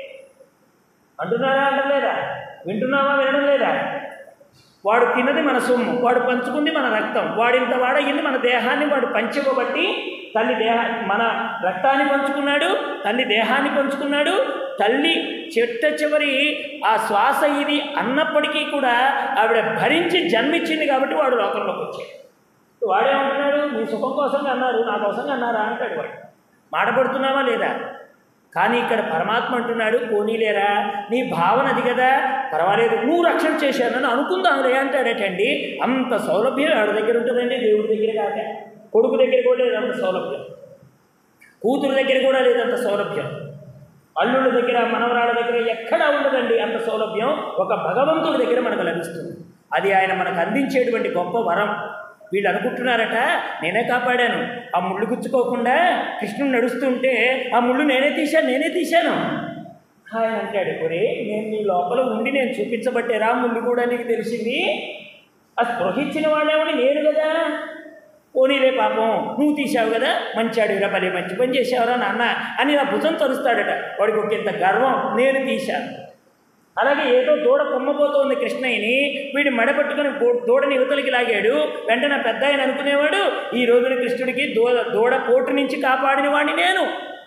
అంటున్నారా అంటలేదా వింటున్నావా వినడం లేదా వాడు తిన్నది మన సొమ్ము వాడు పంచుకుంది మన రక్తం వాడు ఇంత వాడయ్యింది మన దేహాన్ని వాడు పంచుకోబట్టి తల్లి దేహ మన రక్తాన్ని పంచుకున్నాడు తల్లి దేహాన్ని పంచుకున్నాడు తల్లి చెట్ట చివరి ఆ శ్వాస ఇది అన్నప్పటికీ కూడా ఆవిడ భరించి జన్మించింది కాబట్టి వాడు లోకంలోకి వచ్చాడు వాడేమంటున్నాడు మీ సుఖం కోసం అన్నారు నా కోసం అన్నారా అంటాడు వాడు మాట పడుతున్నావా లేదా కానీ ఇక్కడ పరమాత్మ అంటున్నాడు పోనీలేరా నీ భావన అది కదా పర్వాలేదు నువ్వు రక్షణ చేశానని అనుకుందాంలే అంటాడటండి అంత సౌలభ్యం ఆవిడ దగ్గర ఉంటుందండి దేవుడి దగ్గర కాక కొడుకు దగ్గర కూడా లేదంత సౌలభ్యం కూతురు దగ్గర కూడా లేదంత సౌలభ్యం అల్లుళ్ళ దగ్గర మనవరాళ్ళ దగ్గర ఎక్కడా ఉండదండి అంత సౌలభ్యం ఒక భగవంతుడి దగ్గర మనకు లభిస్తుంది అది ఆయన మనకు అందించేటువంటి గొప్ప వరం వీళ్ళు అనుకుంటున్నారట నేనే కాపాడాను ఆ ముళ్ళు గుచ్చుకోకుండా కృష్ణుడు నడుస్తుంటే ఆ ముళ్ళు నేనే తీశాను నేనే తీశాను ఆయన అంటాడు ఒరే నేను నీ లోపల ఉండి నేను చూపించబట్టేరా ముందు కూడా నీకు తెలిసింది ఆ స్పృహించిన వాళ్ళేమని నేను కదా పోనీలే పాపం నువ్వు తీసావు కదా మంచాడురా భలే మంచి పని చేసావురా నాన్న అని నా భుజం తరుస్తాడట వాడికి ఒక ఇంత గర్వం నేను తీశాను అలాగే ఏదో దూడ కొమ్మపోతోంది కృష్ణయ్యని వీడు మడపట్టుకుని గో- దూడని యువతలకి లాగాడు వెంటనే పెద్ద ఆయన అనుకునేవాడు ఈ రోజున కృష్ణుడికి దూడ దూడ పోటు నుంచి కాపాడిన వాడిని నేను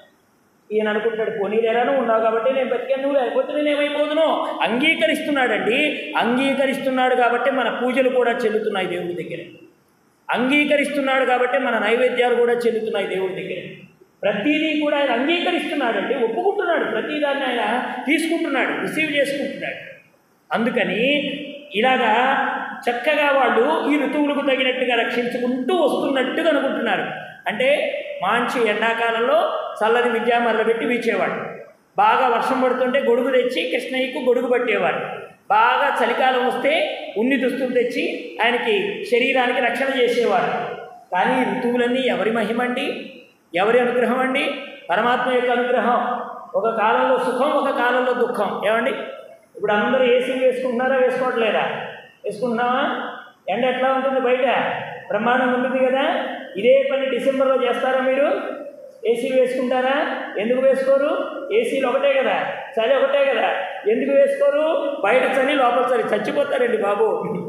ఈయన అనుకుంటాడు పోనీలేరాను ఉన్నావు కాబట్టి నేను బతికాను నువ్వు లేకపోతే నేను ఏమైపోదును అంగీకరిస్తున్నాడండి అంగీకరిస్తున్నాడు కాబట్టి మన పూజలు కూడా చెల్లుతున్నాయి దేవుడి దగ్గర అంగీకరిస్తున్నాడు కాబట్టి మన నైవేద్యాలు కూడా చెల్లుతున్నాయి దేవుడి దగ్గర ప్రతిదీ కూడా ఆయన అంగీకరిస్తున్నాడండి ఒప్పుకుంటున్నాడు ప్రతిదాన్ని ఆయన తీసుకుంటున్నాడు రిసీవ్ చేసుకుంటున్నాడు అందుకని ఇలాగా చక్కగా వాళ్ళు ఈ ఋతువులకు తగినట్టుగా రక్షించుకుంటూ వస్తున్నట్టుగా అనుకుంటున్నారు అంటే మంచి ఎండాకాలంలో చల్లని విద్యామరలు పెట్టి వీచేవాడు బాగా వర్షం పడుతుంటే గొడుగు తెచ్చి కృష్ణయ్యకు గొడుగు పట్టేవాడు బాగా చలికాలం వస్తే ఉన్ని దుస్తులు తెచ్చి ఆయనకి శరీరానికి రక్షణ చేసేవాడు కానీ ఈ ఋతువులన్నీ ఎవరి మహిమండి ఎవరి అనుగ్రహం అండి పరమాత్మ యొక్క అనుగ్రహం ఒక కాలంలో సుఖం ఒక కాలంలో దుఃఖం ఏమండి ఇప్పుడు అందరూ ఏసీ వేసుకుంటున్నారా వేసుకోవట్లేదా వేసుకుంటున్నావా ఎండ ఎట్లా ఉంటుంది బయట బ్రహ్మాండంగా ఉంటుంది కదా ఇదే పని డిసెంబర్లో చేస్తారా మీరు ఏసీ వేసుకుంటారా ఎందుకు వేసుకోరు ఏసీలు ఒకటే కదా చలి ఒకటే కదా ఎందుకు వేసుకోరు బయట చలి లోపల చలి చచ్చిపోతారండి బాబు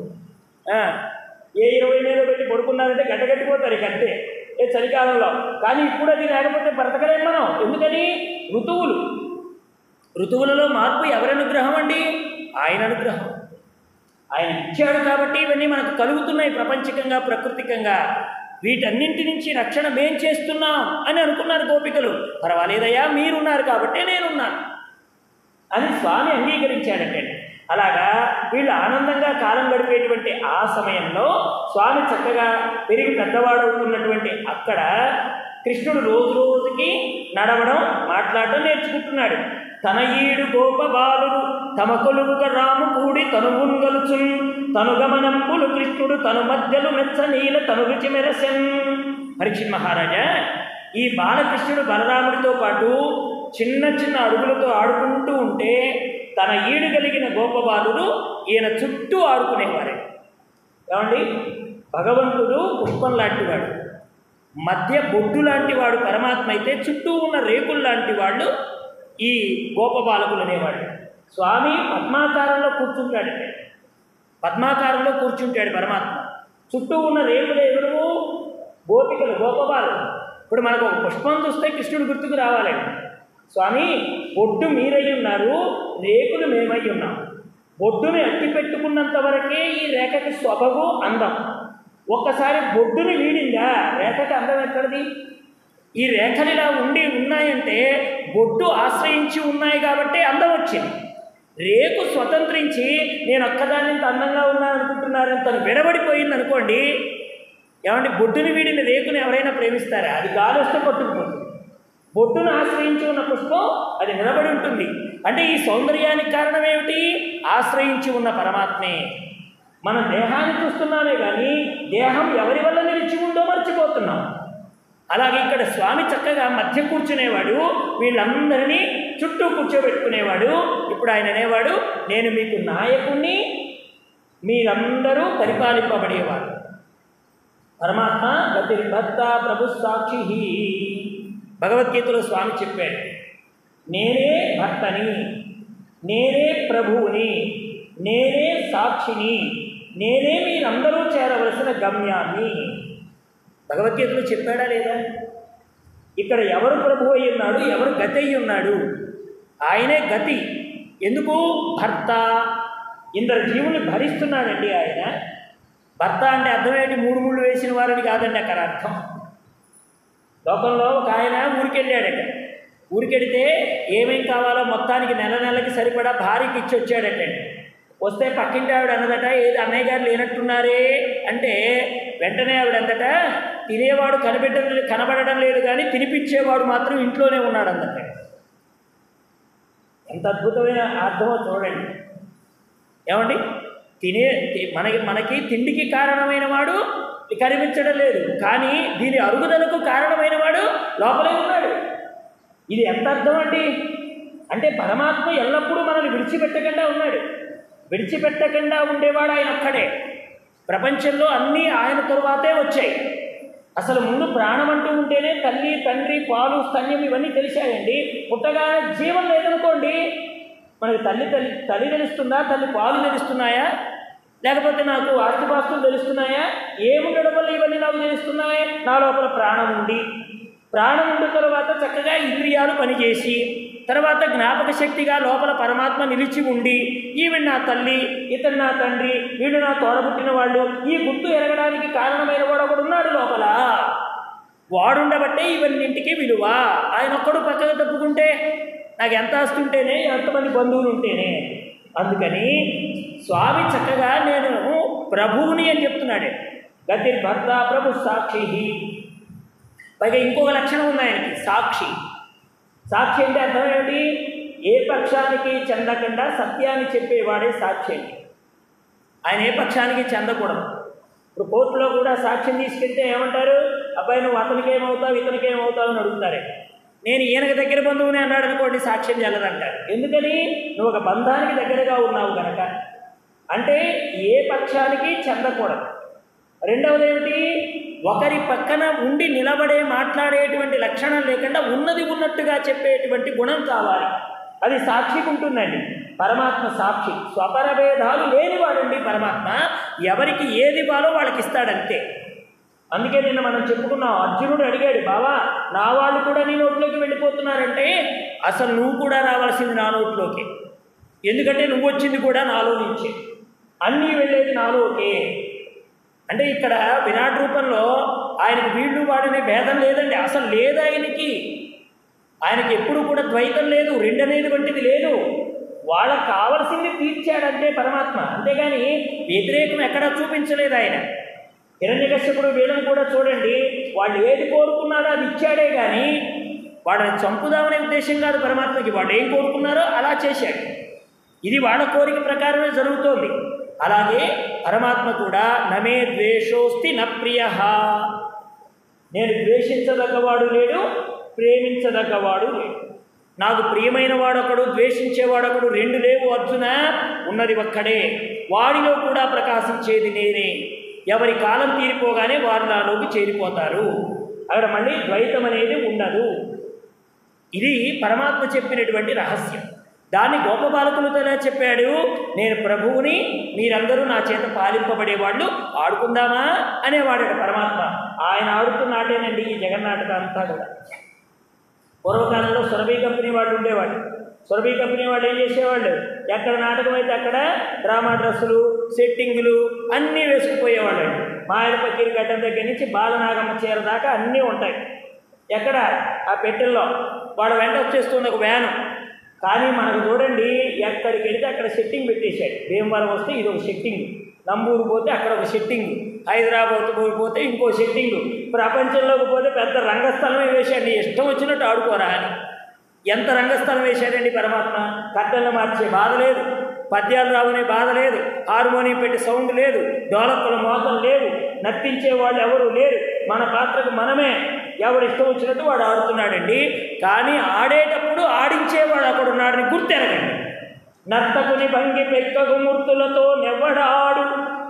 ఆ, ఏ ఇరవై మీద పెట్టి పడుకున్నారంటే గడ్డగట్టిపోతారు ఇక అంతే ఏ చలికాలంలో కానీ ఇప్పుడు అది లేకపోతే బ్రతకలేం మనం ఎందుకని ఋతువులు ఋతువులలో మార్పు ఎవరి అనుగ్రహం అండి ఆయన అనుగ్రహం ఆయన ఇచ్చాడు కాబట్టి ఇవన్నీ మనకు కలుగుతున్నాయి ప్రపంచకంగా ప్రకృతికంగా వీటన్నింటి నుంచి రక్షణ మేం చేస్తున్నాం అని అనుకున్నారు గోపికలు పర్వాలేదయ్యా మీరున్నారు కాబట్టే నేనున్నాను అని స్వామి అంగీకరించాడంటే అలాగా వీళ్ళు ఆనందంగా కాలం గడిపేటువంటి ఆ సమయంలో స్వామి చక్కగా పెరిగి పెద్దవాడవుతున్నటువంటి అక్కడ కృష్ణుడు రోజు రోజుకి నడవడం మాట్లాడడం నేర్చుకుంటున్నాడు తన ఈడు గోప బాలుడు తమ కొలువుగ రాము కూడి తను ముంగలుచున్ తను గమనంపులు కృష్ణుడు తను మధ్యలు మెచ్చ నీల తను రుచి మెరసెన్ పరీక్షిత్ మహారాజా ఈ బాలకృష్ణుడు బలరాముడితో పాటు చిన్న చిన్న అడుగులతో ఆడుకుంటూ ఉంటే తన ఈడు కలిగిన గోపబాలుడు ఈయన చుట్టూ ఆడుకునేవారే ఏమండి భగవంతుడు పుష్పం లాంటివాడు మధ్య బొడ్డు లాంటి వాడు పరమాత్మ అయితే చుట్టూ ఉన్న రేకులు లాంటి వాళ్ళు ఈ గోపబాలకులు అనేవాడు స్వామి పద్మాకారంలో కూర్చుంటాడంటే పద్మాకారంలో కూర్చుంటాడు పరమాత్మ చుట్టూ ఉన్న రేకులు ఎవరు గోపికలు గోపబాలు ఇప్పుడు మనకు ఒక పుష్పం చూస్తే కృష్ణుడు గుర్తుకు రావాలండి స్వామి బొడ్డు మీరై ఉన్నారు రేకులు మేమై ఉన్నాం బొడ్డుని అట్టి పెట్టుకున్నంత వరకే ఈ రేఖకి స్వభగు అందం ఒక్కసారి బొడ్డుని వీడిందా రేఖకి అందం ఎక్కడిది ఈ రేఖలు ఇలా ఉండి ఉన్నాయంటే బొడ్డు ఆశ్రయించి ఉన్నాయి కాబట్టి అందం వచ్చింది రేకు స్వతంత్రించి నేను ఒక్కదాన్ని ఇంత అందంగా ఉన్నాను అనుకుంటున్నారని తను విడబడిపోయింది అనుకోండి ఏమంటే బొడ్డుని వీడిన రేకుని ఎవరైనా ప్రేమిస్తారా అది గాలి వస్తే కొట్టుకుపోతుంది బొడ్డును ఆశ్రయించి ఉన్న పుష్పం అది నిలబడి ఉంటుంది అంటే ఈ సౌందర్యానికి కారణం ఏమిటి ఆశ్రయించి ఉన్న పరమాత్మే మనం దేహాన్ని చూస్తున్నామే కానీ దేహం ఎవరి వల్ల నిలిచి ఉందో మర్చిపోతున్నాం అలాగే ఇక్కడ స్వామి చక్కగా మధ్య కూర్చునేవాడు వీళ్ళందరినీ చుట్టూ కూర్చోబెట్టుకునేవాడు ఇప్పుడు ఆయన అనేవాడు నేను మీకు నాయకుణ్ణి మీరందరూ పరిపాలింపబడేవాడు పరమాత్మ గతిర్భర్త ప్రభు సాక్షి భగవద్గీతలో స్వామి చెప్పాడు నేనే భర్తని నేనే ప్రభువుని నేనే సాక్షిని నేనే మీరందరూ చేరవలసిన గమ్యాన్ని భగవద్గీతలో చెప్పాడా లేదా ఇక్కడ ఎవరు ప్రభు అయి ఉన్నాడు ఎవరు గతి అయి ఉన్నాడు ఆయనే గతి ఎందుకు భర్త ఇందరు జీవుని భరిస్తున్నాడండి ఆయన భర్త అంటే అర్థమేంటి మూడు ముళ్ళు వేసిన వారని కాదండి అక్కడ అర్థం లోకంలో ఒక ఆయన ఊరికెళ్ళాడట ఊరికెడితే ఏమేం కావాలో మొత్తానికి నెల నెలకి సరిపడా భార్యకి ఇచ్చి వచ్చాడటండి వస్తే పక్కింటి ఆవిడ అన్నదట ఏది అన్నయ్య గారు లేనట్టున్నారే అంటే వెంటనే ఆవిడ అందట తినేవాడు కనిపెట్టడం కనబడడం లేదు కానీ తినిపించేవాడు మాత్రం ఇంట్లోనే ఉన్నాడు అందట ఎంత అద్భుతమైన అర్థమో చూడండి ఏమండి తినే తి- మనకి మనకి తిండికి కారణమైన వాడు కనిపించడం లేదు కానీ దీని అరుగుదలకు కారణమైన వాడు లోపలే ఉన్నాడు ఇది ఎంత అర్థం అండి అంటే పరమాత్మ ఎల్లప్పుడూ మనల్ని విడిచిపెట్టకుండా ఉన్నాడు విడిచిపెట్టకుండా ఉండేవాడు ఆయన ఒక్కడే ప్రపంచంలో అన్నీ ఆయన తరువాతే వచ్చాయి అసలు ముందు ప్రాణం అంటూ ఉంటేనే తల్లి తండ్రి పాలు స్తన్యం ఇవన్నీ తెలిసాయండి పుట్టగా జీవం లేదనుకోండి మనకి తల్లి తల్లి తల్లి తెలుస్తుందా తల్లి పాలు తెలుస్తున్నాయా లేకపోతే నాకు ఆస్తిపాస్తులు తెలుస్తున్నాయా ఏముండడం వల్ల ఇవన్నీ నాకు తెలుస్తున్నాయి నా లోపల ప్రాణం ఉండి ప్రాణం ఉండిన తర్వాత చక్కగా ఇంద్రియాలు పనిచేసి తర్వాత జ్ఞాపక శక్తిగా లోపల పరమాత్మ నిలిచి ఉండి ఈవిడ నా తల్లి ఇతడు నా తండ్రి వీడు నా తోడబుట్టిన వాళ్ళు ఈ గుర్తు ఎరగడానికి కారణమైన వాడు ఒకడు ఉన్నాడు లోపల వాడుండబట్టే ఇవన్నింటికి విలువ ఆయన ఒక్కడు పక్కకు తప్పుకుంటే నాకు ఎంత ఆస్తి ఉంటేనే ఎంతమంది బంధువులు ఉంటేనే అందుకని స్వామి చక్కగా నేను ప్రభువుని అని చెప్తున్నాడే గతి భర్త ప్రభు సాక్షి పైగా ఇంకొక లక్షణం ఉంది ఆయనకి సాక్షి సాక్షి అంటే అర్థం ఏమిటి ఏ పక్షానికి చెందకుండా సత్యాన్ని చెప్పేవాడే సాక్షి అండి ఆయన ఏ పక్షానికి చెందకూడదు ఇప్పుడు కోర్టులో కూడా సాక్ష్యం తీసుకెళ్తే ఏమంటారు అబ్బాయి నువ్వు అతనికి ఏమవుతావు ఇతనికి ఏమవుతావు అని అడుగుతారే నేను ఈయనకి దగ్గర బంధువుని అన్నాడు అనుకోండి సాక్ష్యం చెల్లదంటారు ఎందుకని నువ్వు ఒక బంధానికి దగ్గరగా ఉన్నావు కనుక అంటే ఏ పక్షానికి చెందకూడదు రెండవది ఏమిటి ఒకరి పక్కన ఉండి నిలబడే మాట్లాడేటువంటి లక్షణం లేకుండా ఉన్నది ఉన్నట్టుగా చెప్పేటువంటి గుణం కావాలి అది సాక్షికి ఉంటుందండి పరమాత్మ సాక్షి స్వపరభేదాలు లేనివాడండి పరమాత్మ ఎవరికి ఏది ఇవ్వాలో వాళ్ళకి ఇస్తాడంతే అందుకే నిన్న మనం చెప్పుకున్నాం అర్జునుడు అడిగాడు బావా నా వాళ్ళు కూడా నీ నోట్లోకి వెళ్ళిపోతున్నారంటే అసలు నువ్వు కూడా రావాల్సింది నా నోట్లోకి ఎందుకంటే నువ్వు వచ్చింది కూడా నాలో నుంచే అన్నీ వెళ్ళేది నాలోకే అంటే ఇక్కడ విరాట్ రూపంలో ఆయనకి వీళ్ళు వాడనే భేదం లేదండి అసలు లేదు ఆయనకి ఆయనకి ఎప్పుడు కూడా ద్వైతం లేదు రెండనేది వంటిది లేదు వాళ్ళకి కావలసింది తీర్చాడంటే పరమాత్మ అంతేగాని వ్యతిరేకం ఎక్కడా చూపించలేదు ఆయన హిరణ్యకశ్యపుడు వీళ్ళని కూడా చూడండి వాళ్ళు ఏది కోరుకున్నారో అది ఇచ్చాడే కానీ వాళ్ళని చంపుదామనే ఉద్దేశం కాదు పరమాత్మకి వాళ్ళు ఏం కోరుకున్నారో అలా చేశాడు ఇది వాళ్ళ కోరిక ప్రకారమే జరుగుతోంది అలాగే పరమాత్మ కూడా నమే ద్వేషోస్తి న ప్రియ నేను ద్వేషించదగ్గవాడు లేడు ప్రేమించదగ్గవాడు లేడు నాకు ప్రియమైన వాడొకడు ద్వేషించేవాడొకడు రెండు లేవు అర్జున ఉన్నది ఒక్కడే వాడిలో కూడా ప్రకాశించేది నేనే ఎవరి కాలం తీరిపోగానే వారు నాలోకి చేరిపోతారు అక్కడ మళ్ళీ ద్వైతం అనేది ఉండదు ఇది పరమాత్మ చెప్పినటువంటి రహస్యం దాన్ని గొప్ప బాలకులతో ఎలా చెప్పాడు నేను ప్రభువుని మీరందరూ నా చేత పాలింపబడేవాళ్ళు ఆడుకుందామా అనేవాడు పరమాత్మ ఆయన ఆడుతున్న ఆటేనండి ఈ జగన్నాటకం అంతా కూడా పూర్వకాలంలో సురభి కంపెనీ వాళ్ళు ఉండేవాళ్ళు సురభి కంపెనీ వాళ్ళు ఏం చేసేవాళ్ళు ఎక్కడ నాటకం అయితే అక్కడ డ్రామా డ్రెస్సులు సెట్టింగులు అన్నీ వేసుకుపోయేవాళ్ళు మాయల పక్కీరి గడ్డం దగ్గర నుంచి బాలనాగమ్మ చీర దాకా అన్నీ ఉంటాయి ఎక్కడ ఆ పెట్టెల్లో వాడు వెంట వచ్చేస్తుంది ఒక వ్యాను కానీ మనకు చూడండి ఎక్కడికి వెళితే అక్కడ సెట్టింగ్ పెట్టేశాడు భీమవరం వస్తే ఇది ఒక సెట్టింగ్ నంబూరు పోతే అక్కడ ఒక సెట్టింగ్ హైదరాబాద్ పోతే ఇంకో సెట్టింగ్ ప్రపంచంలోకి పోతే పెద్ద రంగస్థలమే వేశాడు నీ ఇష్టం వచ్చినట్టు ఆడుకోరా అని ఎంత రంగస్థలం వేశాడండి పరమాత్మ కట్టెలను మార్చే బాధ లేదు పద్యాలు రావునే బాధ లేదు హార్మోనియం పెట్టి సౌండ్ లేదు డోలక్కుల మోతం లేదు నర్తించే వాళ్ళు ఎవరు లేరు మన పాత్రకు మనమే ఎవడు ఇష్టం వచ్చినట్టు వాడు ఆడుతున్నాడండి కానీ ఆడేటప్పుడు ఆడించేవాడు అక్కడ ఉన్నాడని గుర్తెరగండి నర్తకుని భంగి పెక్కగు మూర్తులతో నెవ్వడాడు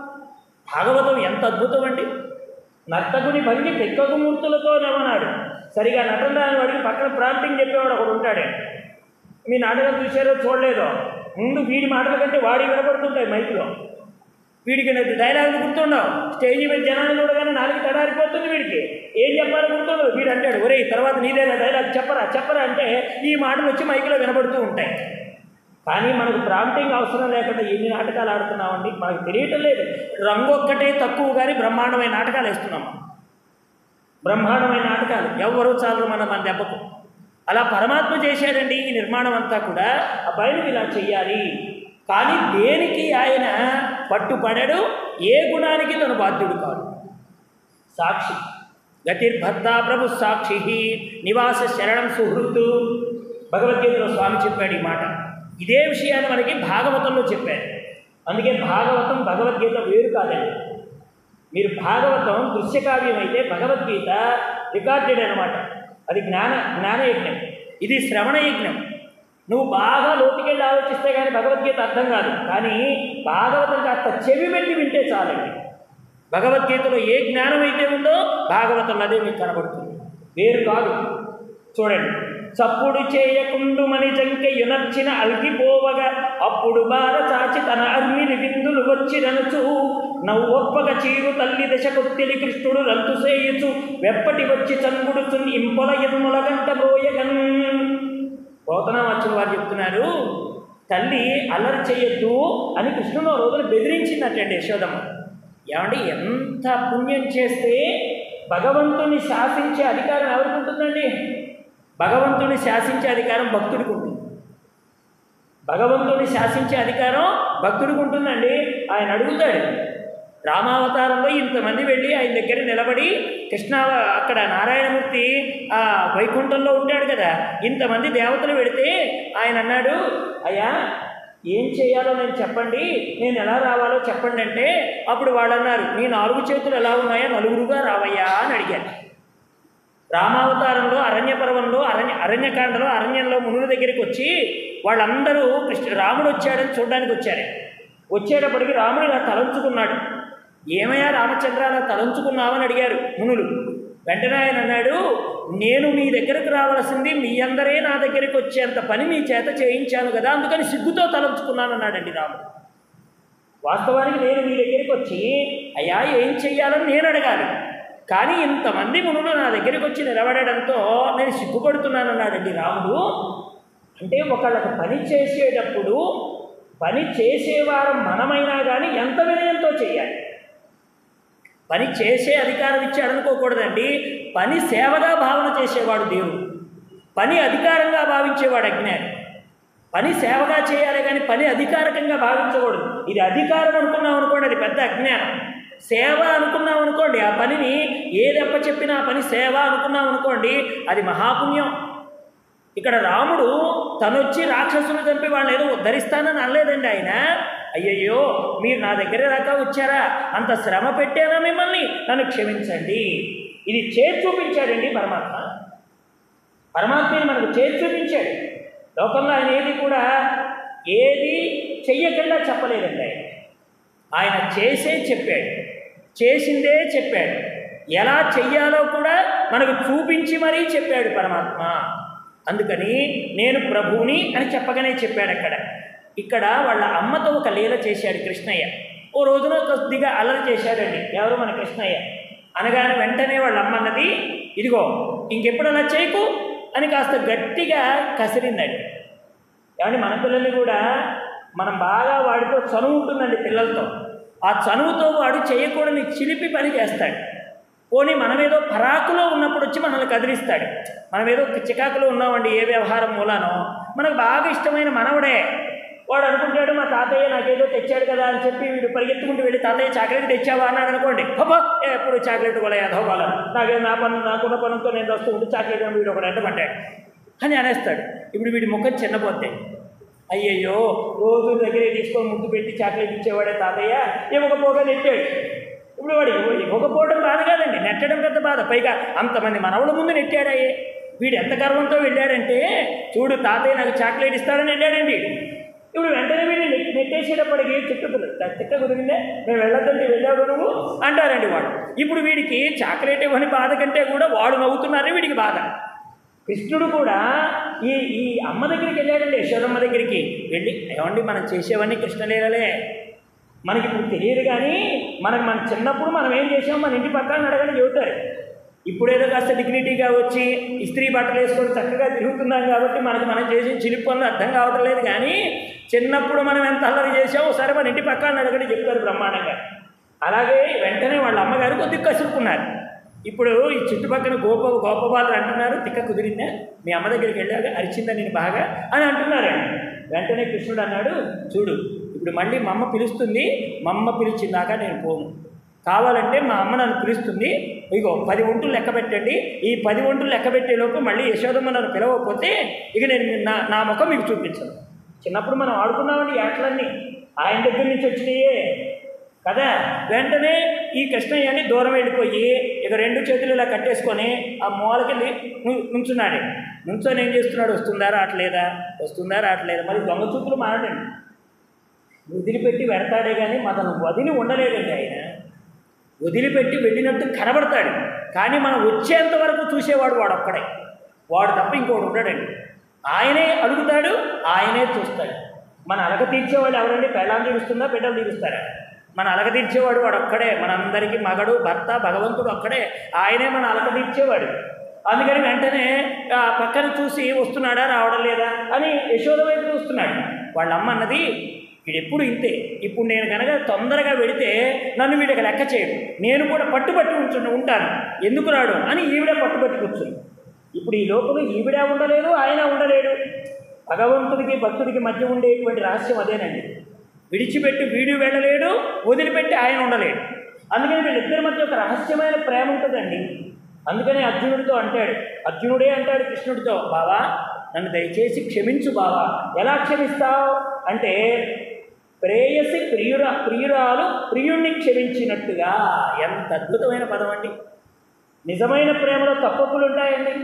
భాగవతం ఎంత అద్భుతం అండి నర్తకుని భంగి పెక్కగు మూర్తులతో నెవనాడు సరిగా నటన రాని వాడికి పక్కన ప్రాంప్టింగ్ చెప్పేవాడు ఒకడు ఉంటాడే మీ నాటకం చూసారో చూడలేదో ముందు వీడి మాటల కంటే వాడి వినపడుతుంటాయి మైక్లో వీడికి డైలాగులు గుర్తుండవు స్టేజీ మీద జనాలు చూడగానే నాలుగు తడారిపోతుంది వీడికి ఏం చెప్పాలో గుర్తుండదు వీడు అంటాడు ఒరే తర్వాత నీదేనా డైలాగ్ చెప్పరా చెప్పరా అంటే ఈ మాటలు వచ్చి మైక్లో వినపడుతూ ఉంటాయి కానీ మనకు ప్రాంప్టింగ్ అవసరం లేకుండా ఎన్ని నాటకాలు ఆడుతున్నామండి మనకు తెలియటం లేదు రంగు ఒక్కటే తక్కువ కానీ బ్రహ్మాండమైన నాటకాలు వేస్తున్నాం బ్రహ్మాండమైన నాటకాలు ఎవరు చాలు మన మన దెబ్బకు అలా పరమాత్మ చేశాడండి ఈ నిర్మాణం అంతా కూడా అబ్బాయిని ఇలా చెయ్యాలి కానీ దేనికి ఆయన పట్టుపడడు ఏ గుణానికి తను బాధ్యుడు కాదు సాక్షి గతిర్భర్త ప్రభు సాక్షి నివాస శరణం సుహృత్తు భగవద్గీతలో స్వామి చెప్పాడు ఈ మాట ఇదే విషయాన్ని మనకి భాగవతంలో చెప్పారు అందుకే భాగవతం భగవద్గీత వేరు కాదండి మీరు భాగవతం దృశ్యకావ్యం అయితే భగవద్గీత రికార్డెడ్ అనమాట అది జ్ఞాన జ్ఞానయజ్ఞం ఇది శ్రవణ యజ్ఞం నువ్వు బాగా లోతుకెళ్ళి ఆలోచిస్తే కానీ భగవద్గీత అర్థం కాదు కానీ భాగవతం కాస్త చెవి పెట్టి వింటే చాలండి భగవద్గీతలో ఏ జ్ఞానం అయితే ఉందో భాగవతంలో అదే మీకు కనబడుతుంది వేరు కాదు చూడండి చప్పుడు చేయకుండు మని జంక యునర్చిన అల్గిపోవగా అప్పుడు బార చాచి తన అర్మిని విందులు వచ్చిరనుచు నవ్వొప్పగ చీరు తల్లి దశ కొత్తిలి కృష్ణుడు రంతు సేయుచు వెప్పటి వచ్చి చంగుడుచున్ ఇంపొల ఎన్ముల గంట బ్రోయగన్ పోతనామచ్చుల వారు చెప్తున్నారు తల్లి అల్లరి చేయొద్దు అని కృష్ణుడు ఆ రోజున బెదిరించినట్టండి యశోదమ్మ ఏమండి ఎంత పుణ్యం చేస్తే భగవంతుని శాసించే అధికారం ఎవరికి ఉంటుందండి భగవంతుని శాసించే అధికారం భక్తుడికి ఉంటుంది భగవంతుని శాసించే అధికారం భక్తుడికి ఉంటుందండి ఆయన అడుగుతాడు రామావతారంలో ఇంతమంది వెళ్ళి ఆయన దగ్గర నిలబడి కృష్ణ అక్కడ నారాయణమూర్తి ఆ వైకుంఠంలో ఉంటాడు కదా ఇంతమంది దేవతలు పెడితే ఆయన అన్నాడు అయ్యా ఏం చేయాలో నేను చెప్పండి నేను ఎలా రావాలో చెప్పండి అంటే అప్పుడు వాళ్ళు అన్నారు నీ నాలుగు చేతులు ఎలా ఉన్నాయో నలుగురుగా రావయ్యా అని అడిగారు రామావతారంలో అరణ్య పర్వంలో అరణ్య అరణ్యకాండలో అరణ్యంలో మునుల దగ్గరికి వచ్చి వాళ్ళందరూ కృష్ణ రాముడు వచ్చాడని చూడడానికి వచ్చారు వచ్చేటప్పటికి రాముడు ఇలా తలంచుకున్నాడు ఏమయ్యా రామచంద్ర అలా తలంచుకున్నావని అడిగారు మునులు వెంటనే ఆయన అన్నాడు నేను మీ దగ్గరకు రావాల్సింది మీ అందరే నా దగ్గరికి వచ్చేంత పని మీ చేత చేయించాను కదా అందుకని సిగ్గుతో తలంచుకున్నాను అన్నాడండి రాముడు వాస్తవానికి నేను మీ దగ్గరికి వచ్చి అయ్యా ఏం చెయ్యాలని నేను అడగాలి కానీ ఇంతమంది మునులు నా దగ్గరికి వచ్చి నిలబడడంతో నేను సిగ్గుపడుతున్నాను అన్నాడండి రాముడు అంటే ఒకళ్ళకి పని చేసేటప్పుడు పని చేసేవారు మనమైనా కానీ ఎంత వినయంతో చేయాలి పని చేసే అధికారం ఇచ్చాడు అనుకోకూడదండి పని సేవగా భావన చేసేవాడు దేవుడు పని అధికారంగా భావించేవాడు అజ్ఞాని పని సేవగా చేయాలి కానీ పని అధికారికంగా భావించకూడదు ఇది అధికారం అనుకున్నాం అనుకోండి అది పెద్ద అజ్ఞానం సేవ అనుకున్నాం అనుకోండి ఆ పనిని ఏదెప్ప చెప్పినా ఆ పని సేవ అనుకున్నాం అనుకోండి అది మహాపుణ్యం ఇక్కడ రాముడు తనొచ్చి రాక్షసులు చంపి వాళ్ళు ఏదో ఉద్ధరిస్తానని అనలేదండి ఆయన అయ్యయ్యో మీరు నా దగ్గర దాకా వచ్చారా అంత శ్రమ పెట్టానా మిమ్మల్ని నన్ను క్షమించండి ఇది చేసి చూపించాడండి పరమాత్మ పరమాత్మని మనకు చేసి చూపించాడు లోకంలో ఆయన ఏది కూడా ఏది చెయ్యకుండా చెప్పలేదండి ఆయన ఆయన చేసే చెప్పాడు చేసిందే చెప్పాడు ఎలా చెయ్యాలో కూడా మనకు చూపించి మరీ చెప్పాడు పరమాత్మ అందుకని నేను ప్రభువుని అని చెప్పగానే చెప్పాడు అక్కడ ఇక్కడ వాళ్ళ అమ్మతో ఒక లీల చేశాడు కృష్ణయ్య ఓ రోజున కొద్దిగా అల్లరి చేశాడండి ఎవరు మన కృష్ణయ్య అనగానే వెంటనే వాళ్ళ అమ్మ అన్నది ఇదిగో ఇంకెప్పుడు అలా చేయకు అని కాస్త గట్టిగా కసిరిందండి ఏమండి మన పిల్లల్ని కూడా మనం బాగా వాడితో చనువు ఉంటుందండి పిల్లలతో ఆ చనువుతో వాడు చేయకూడని చిలిపి పని చేస్తాడు పోనీ మనమేదో పరాకులో ఉన్నప్పుడు వచ్చి మనల్ని కదిలిస్తాడు మనమేదో చికాకులో ఉన్నామండి ఏ వ్యవహారం మూలానో మనకు బాగా ఇష్టమైన మనవడే వాడు అనుకుంటాడు మా తాతయ్య నాకేదో తెచ్చాడు కదా అని చెప్పి వీడు పరిగెత్తుకుంటూ వెళ్ళి తాతయ్య చాక్లెట్ తెచ్చావా అన్నాడు అనుకోండి అబ్బా ఎప్పుడు చాక్లెట్ కూడా అధోబాల నాకే నా పని నాకున్న పనులతో నేను వస్తూ ఉంటే చాక్లెట్ అని వీడు ఒకటి అంటే పడ్డాడు అని అనేస్తాడు ఇప్పుడు వీడి ముఖం చిన్నపోతే అయ్యయ్యో రోజు దగ్గరే తీసుకొని ముద్దు పెట్టి చాక్లెట్ ఇచ్చేవాడే తాతయ్య ఇవ్వకపోగా నెట్టాడు ఇప్పుడు వాడు ఇవ్వ- ఇవ్వకపోవడం బాధ కాదండి నెట్టడం పెద్ద బాధ పైగా అంతమంది మనవల ముందు నెట్టాడాయే వీడు ఎంత గర్వంతో వెళ్ళాడంటే చూడు తాతయ్య నాకు చాక్లెట్ ఇస్తాడని వెళ్ళాడండి ఇప్పుడు వెంటనే వీడిని నెట్ నెట్టేసేటప్పటికి చుట్టూ తిక్క కుదిరిందే మేము వెళ్ళొద్దంటే వెళ్ళావు నువ్వు అంటారండి వాడు ఇప్పుడు వీడికి చాక్లెట్ ఇవ్వని బాధ కంటే కూడా వాడు నవ్వుతున్నారే వీడికి బాధ కృష్ణుడు కూడా ఈ ఈ అమ్మ దగ్గరికి వెళ్ళాడండి యశోదమ్మ దగ్గరికి వెళ్ళి ఏమండి మనం చేసేవన్నీ కృష్ణలీలలే మనకి ఇప్పుడు తెలియదు కానీ మనకి మన చిన్నప్పుడు మనం ఏం చేసాం మన ఇంటి పక్కన అడగని చెబుతారు ఇప్పుడేదో కాస్త డిగ్నిటీగా వచ్చి ఇస్త్రీ బట్టలు వేసుకొని చక్కగా తిరుగుతున్నాం కాబట్టి మనకు మనం చేసిన చిలిపి పనులు అర్థం కావటం లేదు కానీ చిన్నప్పుడు మనం ఎంత అల్లరి చేసామో సరే మన ఇంటి పక్కన అడగని చెప్తారు బ్రహ్మాండంగా అలాగే వెంటనే వాళ్ళ అమ్మగారు కొద్దిగా కసురుకున్నారు ఇప్పుడు ఈ చుట్టుపక్కల గోప గోపబాలు అంటున్నారు తిక్క కుదిరిందా మీ అమ్మ దగ్గరికి వెళ్ళాక అరిచిందా నేను బాగా అని అంటున్నారండి వెంటనే కృష్ణుడు అన్నాడు చూడు ఇప్పుడు మళ్ళీ మా అమ్మ పిలుస్తుంది మా అమ్మ పిలిచిందాక నేను పోను కావాలంటే మా అమ్మ నన్ను పిలుస్తుంది ఇగో పది ఒంటులు లెక్క పెట్టండి ఈ పది ఒంటులు లెక్క పెట్టేలోపు మళ్ళీ యశోదమ్మ నన్ను పిలవకపోతే ఇక నేను మీ- నా నా ముఖం మీకు చూపించను చిన్నప్పుడు మనం ఆడుకున్నామండి ఈ ఆటలన్నీ ఆయన దగ్గర నుంచి వచ్చినాయే కదా వెంటనే ఈ కృష్ణయ్యని దూరం వెళ్ళిపోయి ఇక రెండు చేతులు ఇలా కట్టేసుకొని ఆ మూలకి ను- నుంచున్నాడు నుంచొని ఏం చేస్తున్నాడు వస్తుందా రావట్లేదా వస్తుందా రావట్లేదా మరి దొంగ చూపులు మారడండి వదిలిపెట్టి వెడతాడే కానీ మనను వదిలి ఉండలేడండి ఆయన వదిలిపెట్టి వెళ్ళినట్టు కనబడతాడు కానీ మనం వచ్చేంత వరకు చూసేవాడు వాడు ఒక్కడే వాడు తప్ప ఇంకోడు ఉండడండి ఆయనే అడుగుతాడు ఆయనే చూస్తాడు మన అలగ తీర్చేవాళ్ళు ఎవరండి పెళ్ళాన్ని తీరుస్తుందా బిడ్డలు తీరుస్తారా మన అలగ తీర్చేవాడు వాడు ఒక్కడే మనందరికీ మగడు భర్త భగవంతుడు ఒక్కడే ఆయనే మన అలగ తీర్చేవాడు అందుకని వెంటనే ఆ పక్కన చూసి వస్తున్నాడా రావడం లేదా అని యశోద వైపు చూస్తున్నాడు వాళ్ళ అమ్మ అన్నది వీడెప్పుడు ఇంతే ఇప్పుడు నేను కనుక తొందరగా వెడితే నన్ను వీడికి లెక్క చేయడు నేను కూడా పట్టుబట్టి ఉంచు ఉంటాను ఎందుకు రాడు అని ఈవిడే పట్టుబట్టి కూర్చుంది ఇప్పుడు ఈ లోపల ఈవిడే ఉండలేదు ఆయన ఉండలేడు భగవంతుడికి భక్తుడికి మధ్య ఉండేటువంటి రహస్యం అదేనండి విడిచిపెట్టి వీడు వెళ్ళలేడు వదిలిపెట్టి ఆయన ఉండలేడు అందుకని వీళ్ళిద్దరి మధ్య ఒక రహస్యమైన ప్రేమ ఉంటుందండి అందుకని అర్జునుడితో అంటాడు అర్జునుడే అంటాడు కృష్ణుడితో బావా నన్ను దయచేసి క్షమించు బావా ఎలా క్షమిస్తావు అంటే ప్రేయసి ప్రియుర ప్రియురాలు ప్రియుణ్ణి క్షమించినట్టుగా ఎంత అద్భుతమైన పదం అండి నిజమైన ప్రేమలో తప్పప్పులు ఉంటాయండి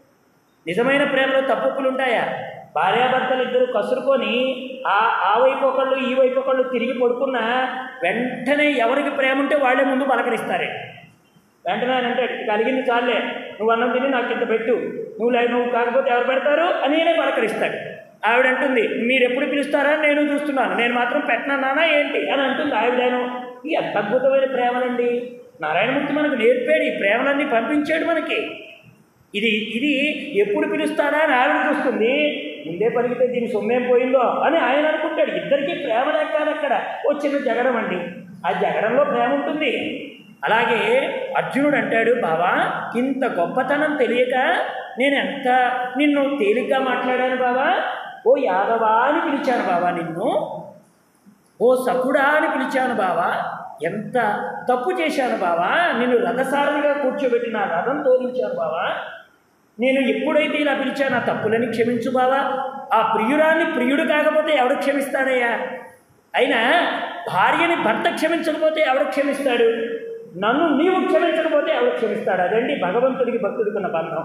నిజమైన ప్రేమలో తప్పప్పులు ఉంటాయా భార్యాభర్తలు ఇద్దరు కసురుకొని ఆ ఆ వైపు ఒకళ్ళు ఈ వైపు ఒకళ్ళు తిరిగి పడుకున్నా వెంటనే ఎవరికి ప్రేమ ఉంటే వాళ్ళే ముందు పలకరిస్తారే వెంటనే ఆయన అంటాడు "ఇక అలిగింది చాలే నువ్వు అన్నం తిని నాకు ఇంత పెట్టు నువ్వు లే నువ్వు కాకపోతే ఎవరు పెడతారు అని నేనే పలకరిస్తాడు ఆవిడ అంటుంది మీరు ఎప్పుడు పిలుస్తారా అని నేను చూస్తున్నాను నేను మాత్రం పెట్టనన్నానా ఏంటి అని అంటుంది ఆవిడను ఈ ఎంత అద్భుతమైన ప్రేమలండి నారాయణమూర్తి మనకు నేర్పాడు ఈ ప్రేమలన్నీ పంపించాడు మనకి ఇది ఇది ఎప్పుడు పిలుస్తారా అని ఆవిడ చూస్తుంది ముందే పలికితే దీని సొమ్మేం పోయిందో అని ఆయన అనుకుంటాడు ఇద్దరికీ ప్రేమ లేక అక్కడ ఓ చిన్న జగడం అండి ఆ జగడంలో ప్రేమ ఉంటుంది అలాగే అర్జునుడు అంటాడు బావా ఇంత గొప్పతనం తెలియక నేను ఎంత నిన్ను తేలిగ్గా మాట్లాడాను బావా ఓ యాదవా అని పిలిచాను బావా నిన్ను ఓ సకుడా అని పిలిచాను బావా ఎంత తప్పు చేశాను బావా నిన్ను రథసారథిగా కూర్చోబెట్టి నా రథం తోలించాను బావా నేను ఎప్పుడైతే ఇలా పిలిచాను ఆ తప్పులని క్షమించు బావా ఆ ప్రియురాన్ని ప్రియుడు కాకపోతే ఎవడు క్షమిస్తాడయ్యా అయినా భార్యని భర్త క్షమించకపోతే ఎవడు క్షమిస్తాడు నన్ను నీవు క్షమించకపోతే ఎవడు క్షమిస్తాడు అదండి భగవంతుడికి భక్తుడికి ఉన్న బంధం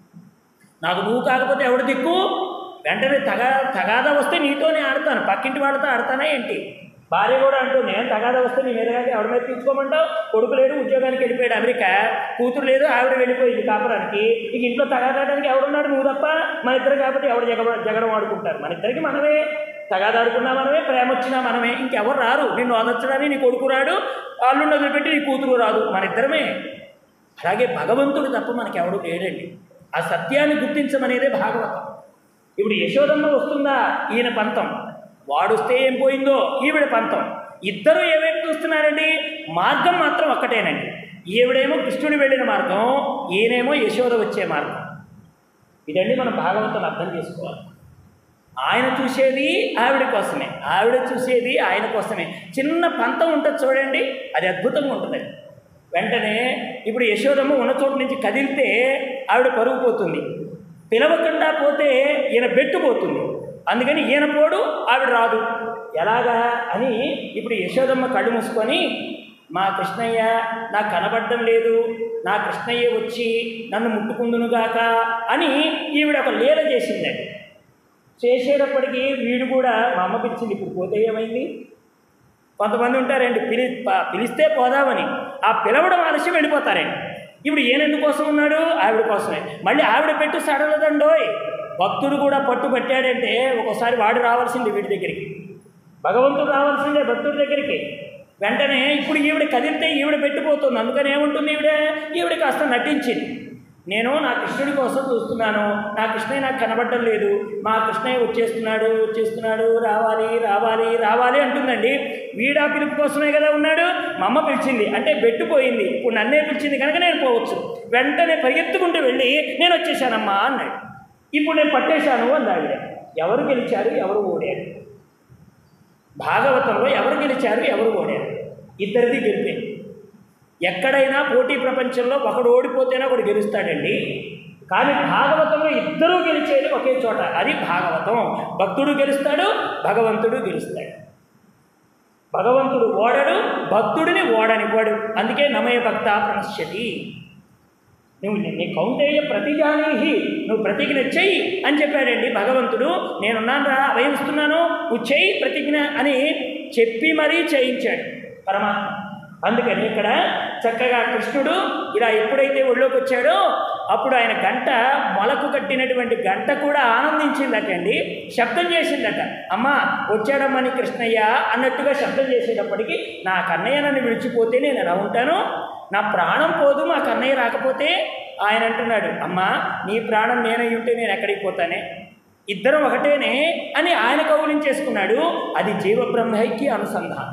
నాకు నువ్వు కాకపోతే ఎవడు దిక్కు వెంటనే తగా తగాదా వస్తే నీతోనే ఆడతాను పక్కింటి వాళ్ళతో ఆడతానా ఏంటి భార్య కూడా అంటూ నేను తగాదా వస్తే నీ మీద కానీ ఎవరి మీద తీసుకోమంటావు కొడుకు లేడు ఉద్యోగానికి వెళ్ళిపోయాడు అమెరికా కూతురు లేదు ఆవిడ వెళ్ళిపోయింది కాపురానికి ఇక ఇంట్లో తగాదాడానికి ఎవడున్నాడు నువ్వు తప్ప మన ఇద్దరు కాకపోతే ఎవడు జగ జగడం ఆడుకుంటారు మన ఇద్దరికి మనమే తగాదాడుకున్నా మనమే ప్రేమ వచ్చినా మనమే ఇంకెవరు రారు నిన్ను వదచ్చడానికి నీ కొడుకు రాడు వాళ్ళు వదిలిపెట్టి నీ కూతురు రాదు మన ఇద్దరమే అలాగే భగవంతుడు తప్ప మనకి ఎవడు లేడండి ఆ సత్యాన్ని గుర్తించమనేదే భాగవతం ఇప్పుడు యశోదమ్మ వస్తుందా ఈయన పంతం వాడొస్తే ఏం పోయిందో ఈవిడ పంతం ఇద్దరు ఏవైపు చూస్తున్నారండి మార్గం మాత్రం ఒక్కటేనండి ఈవిడేమో కృష్ణుడు వెళ్ళిన మార్గం ఈయనేమో యశోద వచ్చే మార్గం ఇదండి మనం భాగవతం అర్థం చేసుకోవాలి ఆయన చూసేది ఆవిడ కోసమే ఆవిడ చూసేది ఆయన కోసమే చిన్న పంతం ఉంటుంది చూడండి అది అద్భుతంగా ఉంటుంది వెంటనే ఇప్పుడు యశోదమ్మ ఉన్న చోటు నుంచి కదిలితే ఆవిడ పరుగు పోతుంది పిలవకుండా పోతే ఈయన బెట్టుపోతుంది అందుకని ఈయన పోడు ఆవిడ రాదు ఎలాగా అని ఇప్పుడు యశోదమ్మ కళ్ళు మూసుకొని మా కృష్ణయ్య నాకు కనబడడం లేదు నా కృష్ణయ్య వచ్చి నన్ను ముట్టుకుందునుగాక అని ఈవిడ ఒక లీల చేసిందండి చేసేటప్పటికి వీడు కూడా మా అమ్మ పిలిచింది ఇప్పుడు పోతే ఏమైంది కొంతమంది ఉంటారండి పిలి ప- పిలిస్తే పోదామని ఆ పిలవడం ఆలస్యం వెళ్ళిపోతారండి ఇప్పుడు ఈయనెందుకోసం ఉన్నాడు ఆవిడ కోసమే మళ్ళీ ఆవిడ పెట్టు సడలదండోయ్ భక్తుడు కూడా పట్టు పట్టాడంటే ఒక్కోసారి వాడు రావాల్సింది వీడి దగ్గరికి భగవంతుడు రావాల్సిందే భక్తుడి దగ్గరికి వెంటనే ఇప్పుడు ఈవిడ కదిలితే ఈవిడ పెట్టిపోతుంది అందుకని ఏముంటుంది ఈవిడ ఈవిడ కాస్త నటించింది నేను నా కృష్ణుడి కోసం చూస్తున్నాను నా కృష్ణయ్య నాకు కనబడడం లేదు మా కృష్ణయ్య వచ్చేస్తున్నాడు వచ్చేస్తున్నాడు రావాలి రావాలి రావాలి అంటుందండి వీడా పిలుపు కోసమే కదా ఉన్నాడు మా అమ్మ పిలిచింది అంటే బెట్టుపోయింది ఇప్పుడు నన్నే పిలిచింది కనుక నేను పోవచ్చు వెంటనే పరిగెత్తుకుంటూ వెళ్ళి నేను వచ్చేసానమ్మా అన్నాడు ఇప్పుడు నేను పట్టేశాను అంది ఆవిడ ఎవరు గెలిచారు ఎవరు ఓడారు భాగవతంలో ఎవరు గెలిచారు ఎవరు ఓడారు ఇద్దరిది గెలిపే ఎక్కడైనా పోటీ ప్రపంచంలో ఒకడు ఓడిపోతేనే ఒకడు గెలుస్తాడండి కానీ భాగవతంలో ఇద్దరూ గెలిచేది ఒకే చోట అది భాగవతం భక్తుడు గెలుస్తాడు భగవంతుడు గెలుస్తాడు భగవంతుడు ఓడడు భక్తుడిని ఓడనివ్వడు అందుకే నమయ భక్త ప్రణశ్యతి నువ్వు నీ కౌంటేయ ప్రతిజానీహి నువ్వు ప్రతిజ్ఞ చెయ్యి అని చెప్పాడండి భగవంతుడు నేనున్నాను రా అభయమిస్తున్నాను నువ్వు చెయ్యి ప్రతిజ్ఞ అని చెప్పి మరీ చేయించాడు పరమాత్మ అందుకని ఇక్కడ చక్కగా కృష్ణుడు ఇలా ఎప్పుడైతే ఒళ్ళోకి వచ్చాడో అప్పుడు ఆయన గంట మొలకు కట్టినటువంటి గంట కూడా ఆనందించిందటండి శబ్దం చేసిందట అమ్మా వచ్చాడమ్మని కృష్ణయ్య అన్నట్టుగా శబ్దం చేసేటప్పటికి నా కన్నయ్య నన్ను విడిచిపోతే నేను ఎలా ఉంటాను నా ప్రాణం పోదు మా కన్నయ్య రాకపోతే ఆయన అంటున్నాడు అమ్మా నీ ప్రాణం నేనై ఉంటే నేను ఎక్కడికి పోతానే ఇద్దరం ఒకటేనే అని ఆయన కౌలించేసుకున్నాడు అది జీవబ్రహ్మైక్య అనుసంధానం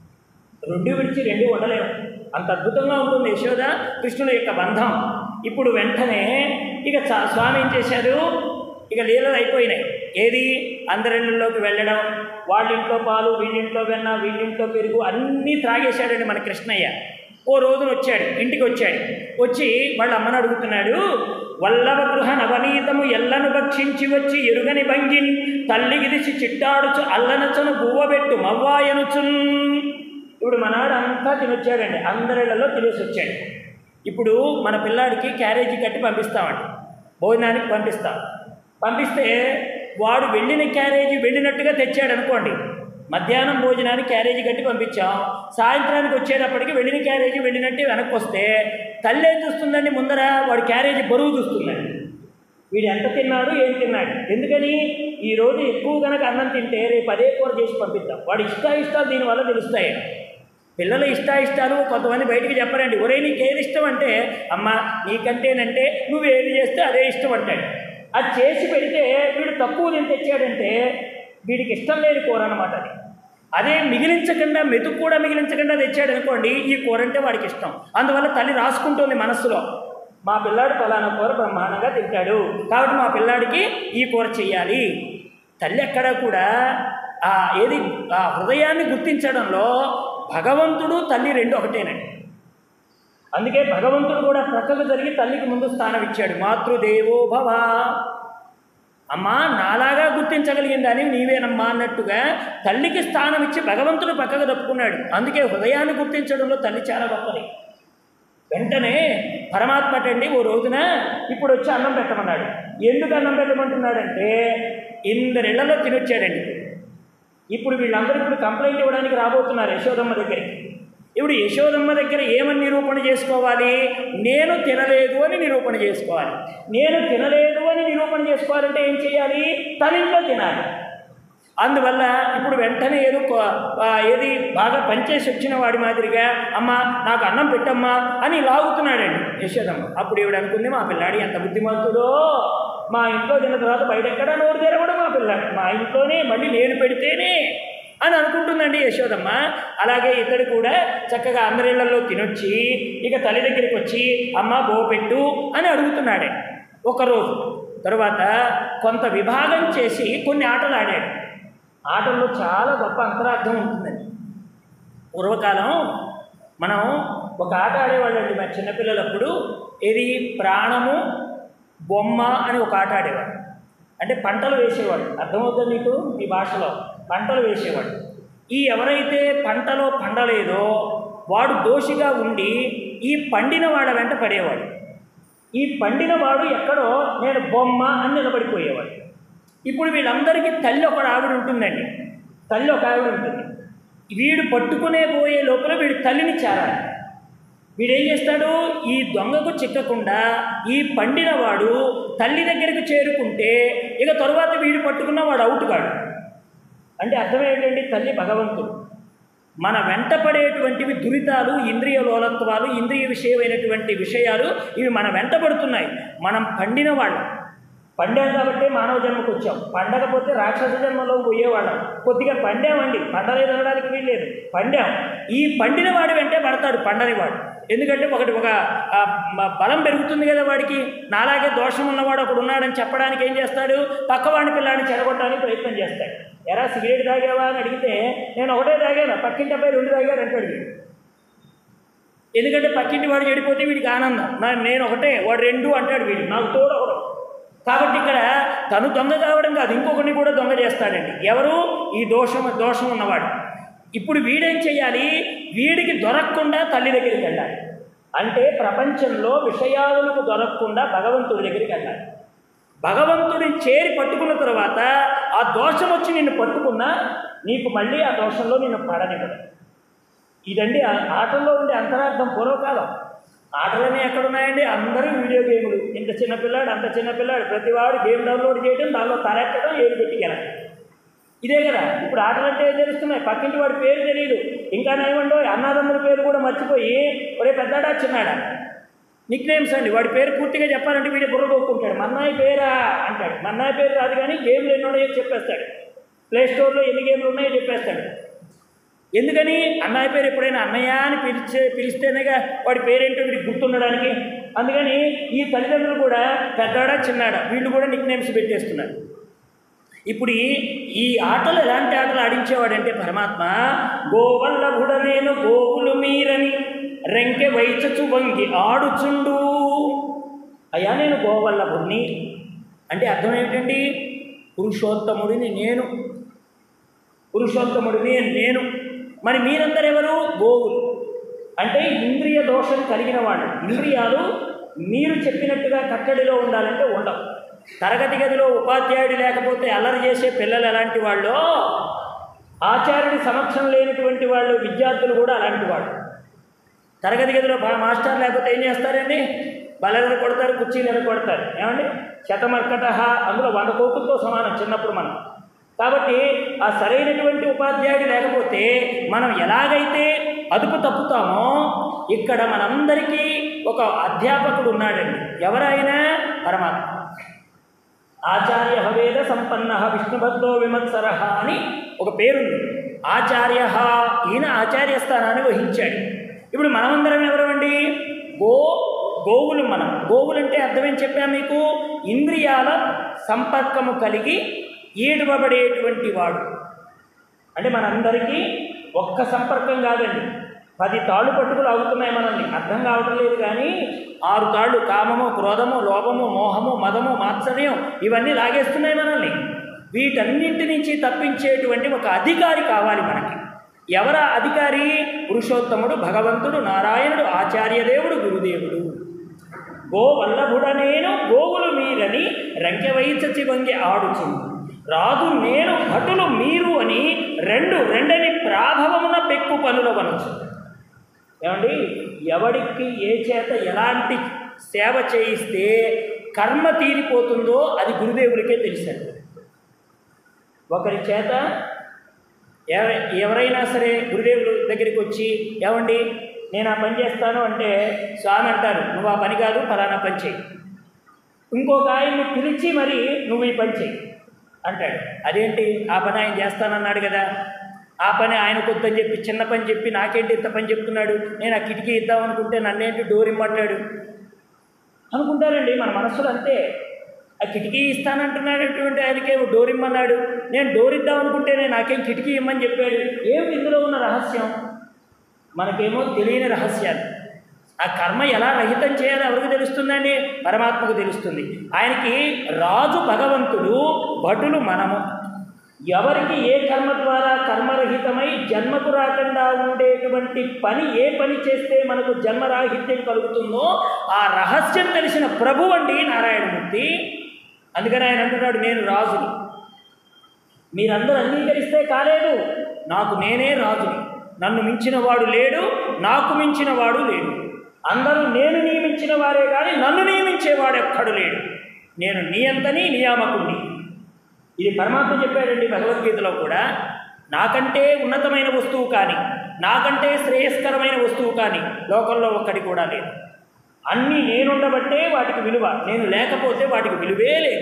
రెండు విడిచి రెండు ఉండలేము అంత అద్భుతంగా ఉంటుంది యశోద కృష్ణుల యొక్క బంధం ఇప్పుడు వెంటనే ఇక చా- స్వామి ఏం చేశారు ఇక లీలలు అయిపోయినాయి ఏది అందరిళ్ళలోకి వెళ్ళడం వాళ్ళింట్లో పాలు వీళ్ళింట్లో వెన్న వీళ్ళింట్లో పెరుగు అన్నీ త్రాగేశాడండి మన కృష్ణయ్య ఓ రోజున వచ్చాడు ఇంటికి వచ్చాడు వచ్చి వాళ్ళ అమ్మని అడుగుతున్నాడు వల్లవ గృహ నవనీతము ఎల్లను భక్షించి వచ్చి ఎరుగని భంగిన్ తల్లిగిదిసి చిట్టాడుచు అల్లనచను గువ్వబెట్టు మవ్వాయనుచున్ ఇప్పుడు మనాడు అంతా తినొచ్చాడండి అందరిళ్లలో తినేసి వచ్చాడు ఇప్పుడు మన పిల్లాడికి క్యారేజీ కట్టి పంపిస్తామండి భోజనానికి పంపిస్తాం పంపిస్తే వాడు వెళ్ళిన క్యారేజీ వెళ్ళినట్టుగా తెచ్చాడు అనుకోండి మధ్యాహ్నం భోజనానికి క్యారేజీ కట్టి పంపించాం సాయంత్రానికి వచ్చేటప్పటికి వెళ్ళిన క్యారేజీ వెళ్ళినట్టే వెనక్కి వస్తే తల్లి ఏం చూస్తుందండి ముందర వాడు క్యారేజీ బరువు చూస్తుందండి వీడు ఎంత తిన్నాడు ఏం తిన్నాడు ఎందుకని ఈరోజు ఎక్కువ కనుక అన్నం తింటే రేపు అదే కూర చేసి పంపిద్దాం వాడి ఇష్టాయిష్టాలు దీనివల్ల తెలుస్తాయి పిల్లల ఇష్టాయిష్టాలు కొంతమంది బయటికి చెప్పరండి ఒరే నీకు ఏది ఇష్టం అంటే అమ్మ నీకంటేనంటే నువ్వు ఏది చేస్తే అదే ఇష్టం అంటాడు అది చేసి పెడితే వీడు తక్కువ నేను తెచ్చాడంటే వీడికి ఇష్టం లేని కూర అన్నమాట అది అదే మిగిలించకుండా మెతుకు కూడా మిగిలించకుండా తెచ్చాడు అనుకోండి ఈ కూర అంటే వాడికి ఇష్టం అందువల్ల తల్లి రాసుకుంటుంది మనస్సులో మా పిల్లాడు ఫలానా కూర బ్రహ్మాండంగా తింటాడు కాబట్టి మా పిల్లాడికి ఈ కూర చెయ్యాలి తల్లి ఎక్కడా కూడా ఆ ఏది ఆ హృదయాన్ని గుర్తించడంలో భగవంతుడు తల్లి రెండు ఒకటేనండి అందుకే భగవంతుడు కూడా ప్రక్కకు జరిగి తల్లికి ముందు స్థానం ఇచ్చాడు మాతృదేవో భవ అమ్మా నాలాగా గుర్తించగలిగిందని నీవేనమ్మా అన్నట్టుగా తల్లికి స్థానం ఇచ్చి భగవంతుడు పక్కకు తప్పుకున్నాడు అందుకే హృదయాన్ని గుర్తించడంలో తల్లి చాలా గొప్పది వెంటనే పరమాత్మ అండి ఓ రోజున ఇప్పుడు వచ్చి అన్నం పెట్టమన్నాడు ఎందుకు అన్నం పెట్టమంటున్నాడంటే ఇందరిళ్లలో తినొచ్చాడండి ఇప్పుడు వీళ్ళందరూ ఇప్పుడు కంప్లైంట్ ఇవ్వడానికి రాబోతున్నారు యశోదమ్మ దగ్గరికి ఇప్పుడు యశోదమ్మ దగ్గర ఏమని నిరూపణ చేసుకోవాలి నేను తినలేదు అని నిరూపణ చేసుకోవాలి నేను తినలేదు అని నిరూపణ చేసుకోవాలంటే ఏం చేయాలి తన ఇంట్లో తినాలి అందువల్ల ఇప్పుడు వెంటనే ఏదో కొ- ఆ, ఏది బాగా పనిచేసి వచ్చిన వాడి మాదిరిగా అమ్మ నాకు అన్నం పెట్టమ్మా అని లాగుతున్నాడండి యశోదమ్మ అప్పుడు ఈవిడ అనుకుంది మా పిల్లాడి ఎంత బుద్ధిమంతుడో మా ఇంట్లో తిన్న తర్వాత బయట ఎక్కడ నోరు తెరవడం మా పిల్లాడు మా ఇంట్లోనే మళ్ళీ నేను పెడితేనే అని అనుకుంటుందండి యశోదమ్మ అలాగే ఇతడు కూడా చక్కగా అందరిళ్లలో తినొచ్చి ఇక తల్లి దగ్గరికి వచ్చి అమ్మ బో పెట్టు అని అడుగుతున్నాడే ఒకరోజు తరువాత కొంత విభాగం చేసి కొన్ని ఆటలు ఆడాడు ఆటల్లో చాలా గొప్ప అంతరార్థం ఉంటుందండి పూర్వకాలం మనం ఒక ఆట ఆడేవాళ్ళండి మా చిన్నపిల్లలప్పుడు ఇది ప్రాణము బొమ్మ అని ఒక ఆట ఆడేవాడు అంటే పంటలు వేసేవాడు అర్థమవుతుంది మీకు మీ భాషలో పంటలు వేసేవాడు ఈ ఎవరైతే పంటలో పండలేదో వాడు దోషిగా ఉండి ఈ పండిన వాడ వెంట పడేవాడు ఈ పండిన వాడు ఎక్కడో నేను బొమ్మ అని నిలబడిపోయేవాడు ఇప్పుడు వీళ్ళందరికీ తల్లి ఒక ఆవిడ ఉంటుందండి తల్లి ఒక ఆవిడ ఉంటుంది వీడు పట్టుకునే పోయే లోపల వీడు తల్లిని చేరాలి వీడేం చేస్తాడు ఈ దొంగకు చిక్కకుండా ఈ పండినవాడు తల్లి దగ్గరికి చేరుకుంటే ఇక తరువాత వీడు పట్టుకున్న వాడు అవుట్ కాడు అంటే అర్థం ఏంటండి తల్లి భగవంతుడు మన వెంట పడేటువంటివి దురితాలు ఇంద్రియ లోలత్వాలు ఇంద్రియ విషయమైనటువంటి విషయాలు ఇవి మన వెంట పడుతున్నాయి మనం పండిన వాళ్ళం పండాం కాబట్టి మానవ జన్మకు వచ్చాం పండకపోతే రాక్షస జన్మలో పోయేవాళ్ళం కొద్దిగా పండామండి పండలేదు అనడానికి వీల్లేదు పండాం ఈ పండిన వాడి వెంటే పడతాడు పండని వాడు ఎందుకంటే ఒకటి ఒక ఆ, మ- బలం పెరుగుతుంది కదా వాడికి నాలాగే దోషం ఉన్నవాడు ఒకడు ఉన్నాడని చెప్పడానికి ఏం చేస్తాడు పక్కవాడిని పిల్లాడిని చెడగొట్టడానికి ప్రయత్నం చేస్తాడు ఎరా సిగరెట్ తాగావా అని అడిగితే నేను ఒకటే తాగాను పక్కింటి అబ్బాయి రెండు తాగాడు అంటాడు వీడు. ఎందుకంటే పక్కింటి వాడు చెడిపోతే వీడికి ఆనందం నా నేను ఒకటే వాడు రెండు అంటాడు వీడు నాకు తోడు ఒకడు కాబట్టి ఇక్కడ తను దొంగ కావడం కాదు ఇంకొకరిని కూడా దొంగ చేస్తాడండి ఎవరు ఈ దోషం దోషం ఉన్నవాడు ఇప్పుడు వీడేం చేయాలి వీడికి దొరకకుండా తల్లి దగ్గరికి వెళ్ళాలి అంటే ప్రపంచంలో విషయాలకు దొరకకుండా భగవంతుడి దగ్గరికి వెళ్ళాలి భగవంతుడిని చేరి పట్టుకున్న తర్వాత ఆ దోషం వచ్చి నిన్ను పట్టుకున్నా నీకు మళ్ళీ ఆ దోషంలో నిన్ను పడనివ్వదు ఇదండి ఆ ఆటల్లో ఉండే అంతరార్థం పూర్వకాలం ఆటలనే ఎక్కడున్నాయండి అందరూ వీడియో గేములు ఇంత చిన్న పిల్లాడు అంత చిన్న పిల్లాడు ప్రతివాడు గేమ్ డౌన్లోడ్ చేయడం దానిలో తలెక్కడం ఏడు పెట్టుకెళ్ళడం ఇదే కదా ఇప్పుడు ఆటలు అంటే ఏం తెలుస్తున్నాయి పక్కింటి వాడి పేరు తెలియదు ఇంకా నయమండో అన్నదమ్ముల పేరు కూడా మర్చిపోయి ఒరే పెద్దాడా చిన్నాడా నిక్ నేమ్స్ అండి వాడి పేరు పూర్తిగా చెప్పాలంటే వీడి బుర్ర కొట్టుకుంటాడు మన్నాయి పేరా అంటాడు మన్నాయి పేరు రాదు కానీ గేమ్లు ఎన్ని ఉన్నాయో చెప్పేస్తాడు ప్లే స్టోర్లో ఎన్ని గేమ్లు ఉన్నాయో చెప్పేస్తాడు ఎందుకని అన్నయ్య పేరు ఎప్పుడైనా అన్నయ్య అని పిలిచే పిలిస్తేనేగా వాడి పేరేంటో వీడికి గుర్తుండడానికి అందుకని ఈ తల్లిదండ్రులు కూడా పెద్దాడా చిన్నాడా వీళ్ళు కూడా నిక్ నేమ్స్ పెట్టేస్తున్నారు ఇప్పుడు ఈ ఈ ఆటలు ఎలాంటి ఆటలు ఆడించేవాడంటే పరమాత్మ గోవల్లభుడ నేను గోవులు మీరని రెంకె వైచచు వంగి ఆడుచుండు అయ్యా నేను గోవల్లభుడిని అంటే అర్థం ఏమిటండి పురుషోత్తముడిని నేను పురుషోత్తముడిని నేను మరి మీరందరూ ఎవరు గోవులు అంటే ఇంద్రియ దోషం కలిగిన వాళ్ళు ఇంద్రియాలు మీరు చెప్పినట్టుగా కట్టడిలో ఉండాలంటే ఉండవు తరగతి గదిలో ఉపాధ్యాయుడు లేకపోతే అల్లరి చేసే పిల్లలు ఎలాంటి వాళ్ళు ఆచార్యుడి సమక్షం లేనటువంటి వాళ్ళు విద్యార్థులు కూడా అలాంటి వాళ్ళు తరగతి గదిలో బా- మాస్టర్ లేకపోతే ఏం చేస్తారండి బలెలు కొడతారు కుర్చీలు కొడతారు ఏమండి శతమర్కట అందులో వంద కోకులతో సమానం చిన్నప్పుడు మనం కాబట్టి ఆ సరైనటువంటి ఉపాధ్యాయుడు లేకపోతే మనం ఎలాగైతే అదుపు తప్పుతామో ఇక్కడ మనందరికీ ఒక అధ్యాపకుడు ఉన్నాడండి ఎవరైనా పరమాత్మ ఆచార్య వేద సంపన్న విష్ణుభక్తో విమత్సర అని ఒక పేరుంది ఆచార్య ఈయన ఆచార్య స్థానాన్ని వహించాడు ఇప్పుడు మనమందరం ఎవరమండి గో గోవులు మనం గోవులు అంటే అర్థమేం చెప్పాను మీకు ఇంద్రియాల సంపర్కము కలిగి ఈడవబడేటువంటి వాడు అంటే మనందరికీ ఒక్క సంపర్కం కాదండి పది తాళ్ళు పట్టుకులు అవుతున్నాయి మనల్ని అర్థం కావటం లేదు కానీ ఆరు తాళ్ళు కామము క్రోధము లోభము మోహము మదము మాత్సర్యం ఇవన్నీ లాగేస్తున్నాయి మనల్ని వీటన్నింటి నుంచి తప్పించేటువంటి ఒక అధికారి కావాలి మనకి ఎవర అధికారి పురుషోత్తముడు భగవంతుడు నారాయణుడు ఆచార్యదేవుడు గురుదేవుడు గో వల్లభుడ నేను గోవులు మీరని రంకెవైచచి వంగి ఆడుచుండు రాదు నేను భటులు మీరు అని రెండు రెండని ప్రాభవమున పెక్కు పనుల వనొచ్చు ఏమండి ఎవడికి ఏ చేత ఎలాంటి సేవ చేయిస్తే కర్మ తీరిపోతుందో అది గురుదేవుడికే తెలిసాడు ఒకరి చేత ఎవ- ఎవరైనా సరే గురుదేవుడు దగ్గరికి వచ్చి ఏమండి నేను ఆ పని చేస్తాను అంటే స్వామి అంటారు నువ్వు ఆ పని కాదు ఫలానా పని చేయి ఇంకొక ఆయన్ని పిలిచి మరి నువ్వు ఈ పని చేయి అంటాడు అదేంటి ఆ పని ఆయన చేస్తానన్నాడు కదా ఆ పని ఆయన కొద్దని చెప్పి చిన్న పని చెప్పి నాకేంటి ఇంత పని చెప్తున్నాడు నేను ఆ కిటికీ ఇద్దాం అనుకుంటే నన్నేంటి డోర్ ఇమ్మంటాడు అనుకుంటారండి మన మనస్సులో అంతే ఆ కిటికీ ఇస్తానంటున్నాడటువంటి ఆయనకే డోర్ ఇమ్మన్నాడు నేను డోర్ ఇద్దాం అనుకుంటే నేను నాకేం కిటికీ ఇమ్మని చెప్పాడు ఏమిటి ఇందులో ఉన్న రహస్యం మనకేమో తెలియని రహస్యాలు ఆ కర్మ ఎలా రహితం చేయాలో ఎవరికి తెలుస్తుందండి పరమాత్మకు తెలుస్తుంది ఆయనకి రాజు భగవంతుడు భటులు మనము ఎవరికి ఏ కర్మ ద్వారా కర్మరహితమై జన్మకు రాకుండా ఉండేటువంటి పని ఏ పని చేస్తే మనకు జన్మరాహిత్యం కలుగుతుందో ఆ రహస్యం తెలిసిన ప్రభు అండి నారాయణమూర్తి అందుకని ఆయన అంటున్నాడు నేను రాజుని మీరందరూ అంగీకరిస్తే కాలేదు నాకు నేనే రాజుని నన్ను మించిన వాడు లేడు నాకు మించిన వాడు లేడు అందరూ నేను నియమించిన వారే కానీ నన్ను నియమించేవాడు ఎక్కడు లేడు నేను నియంతని నియామకుణ్ణి ఇది పరమాత్మ చెప్పాడండి భగవద్గీతలో కూడా నాకంటే ఉన్నతమైన వస్తువు కానీ నాకంటే శ్రేయస్కరమైన వస్తువు కానీ లోకంలో ఒక్కటి కూడా లేదు అన్నీ నేనుండబట్టే వాటికి విలువ నేను లేకపోతే వాటికి విలువే లేదు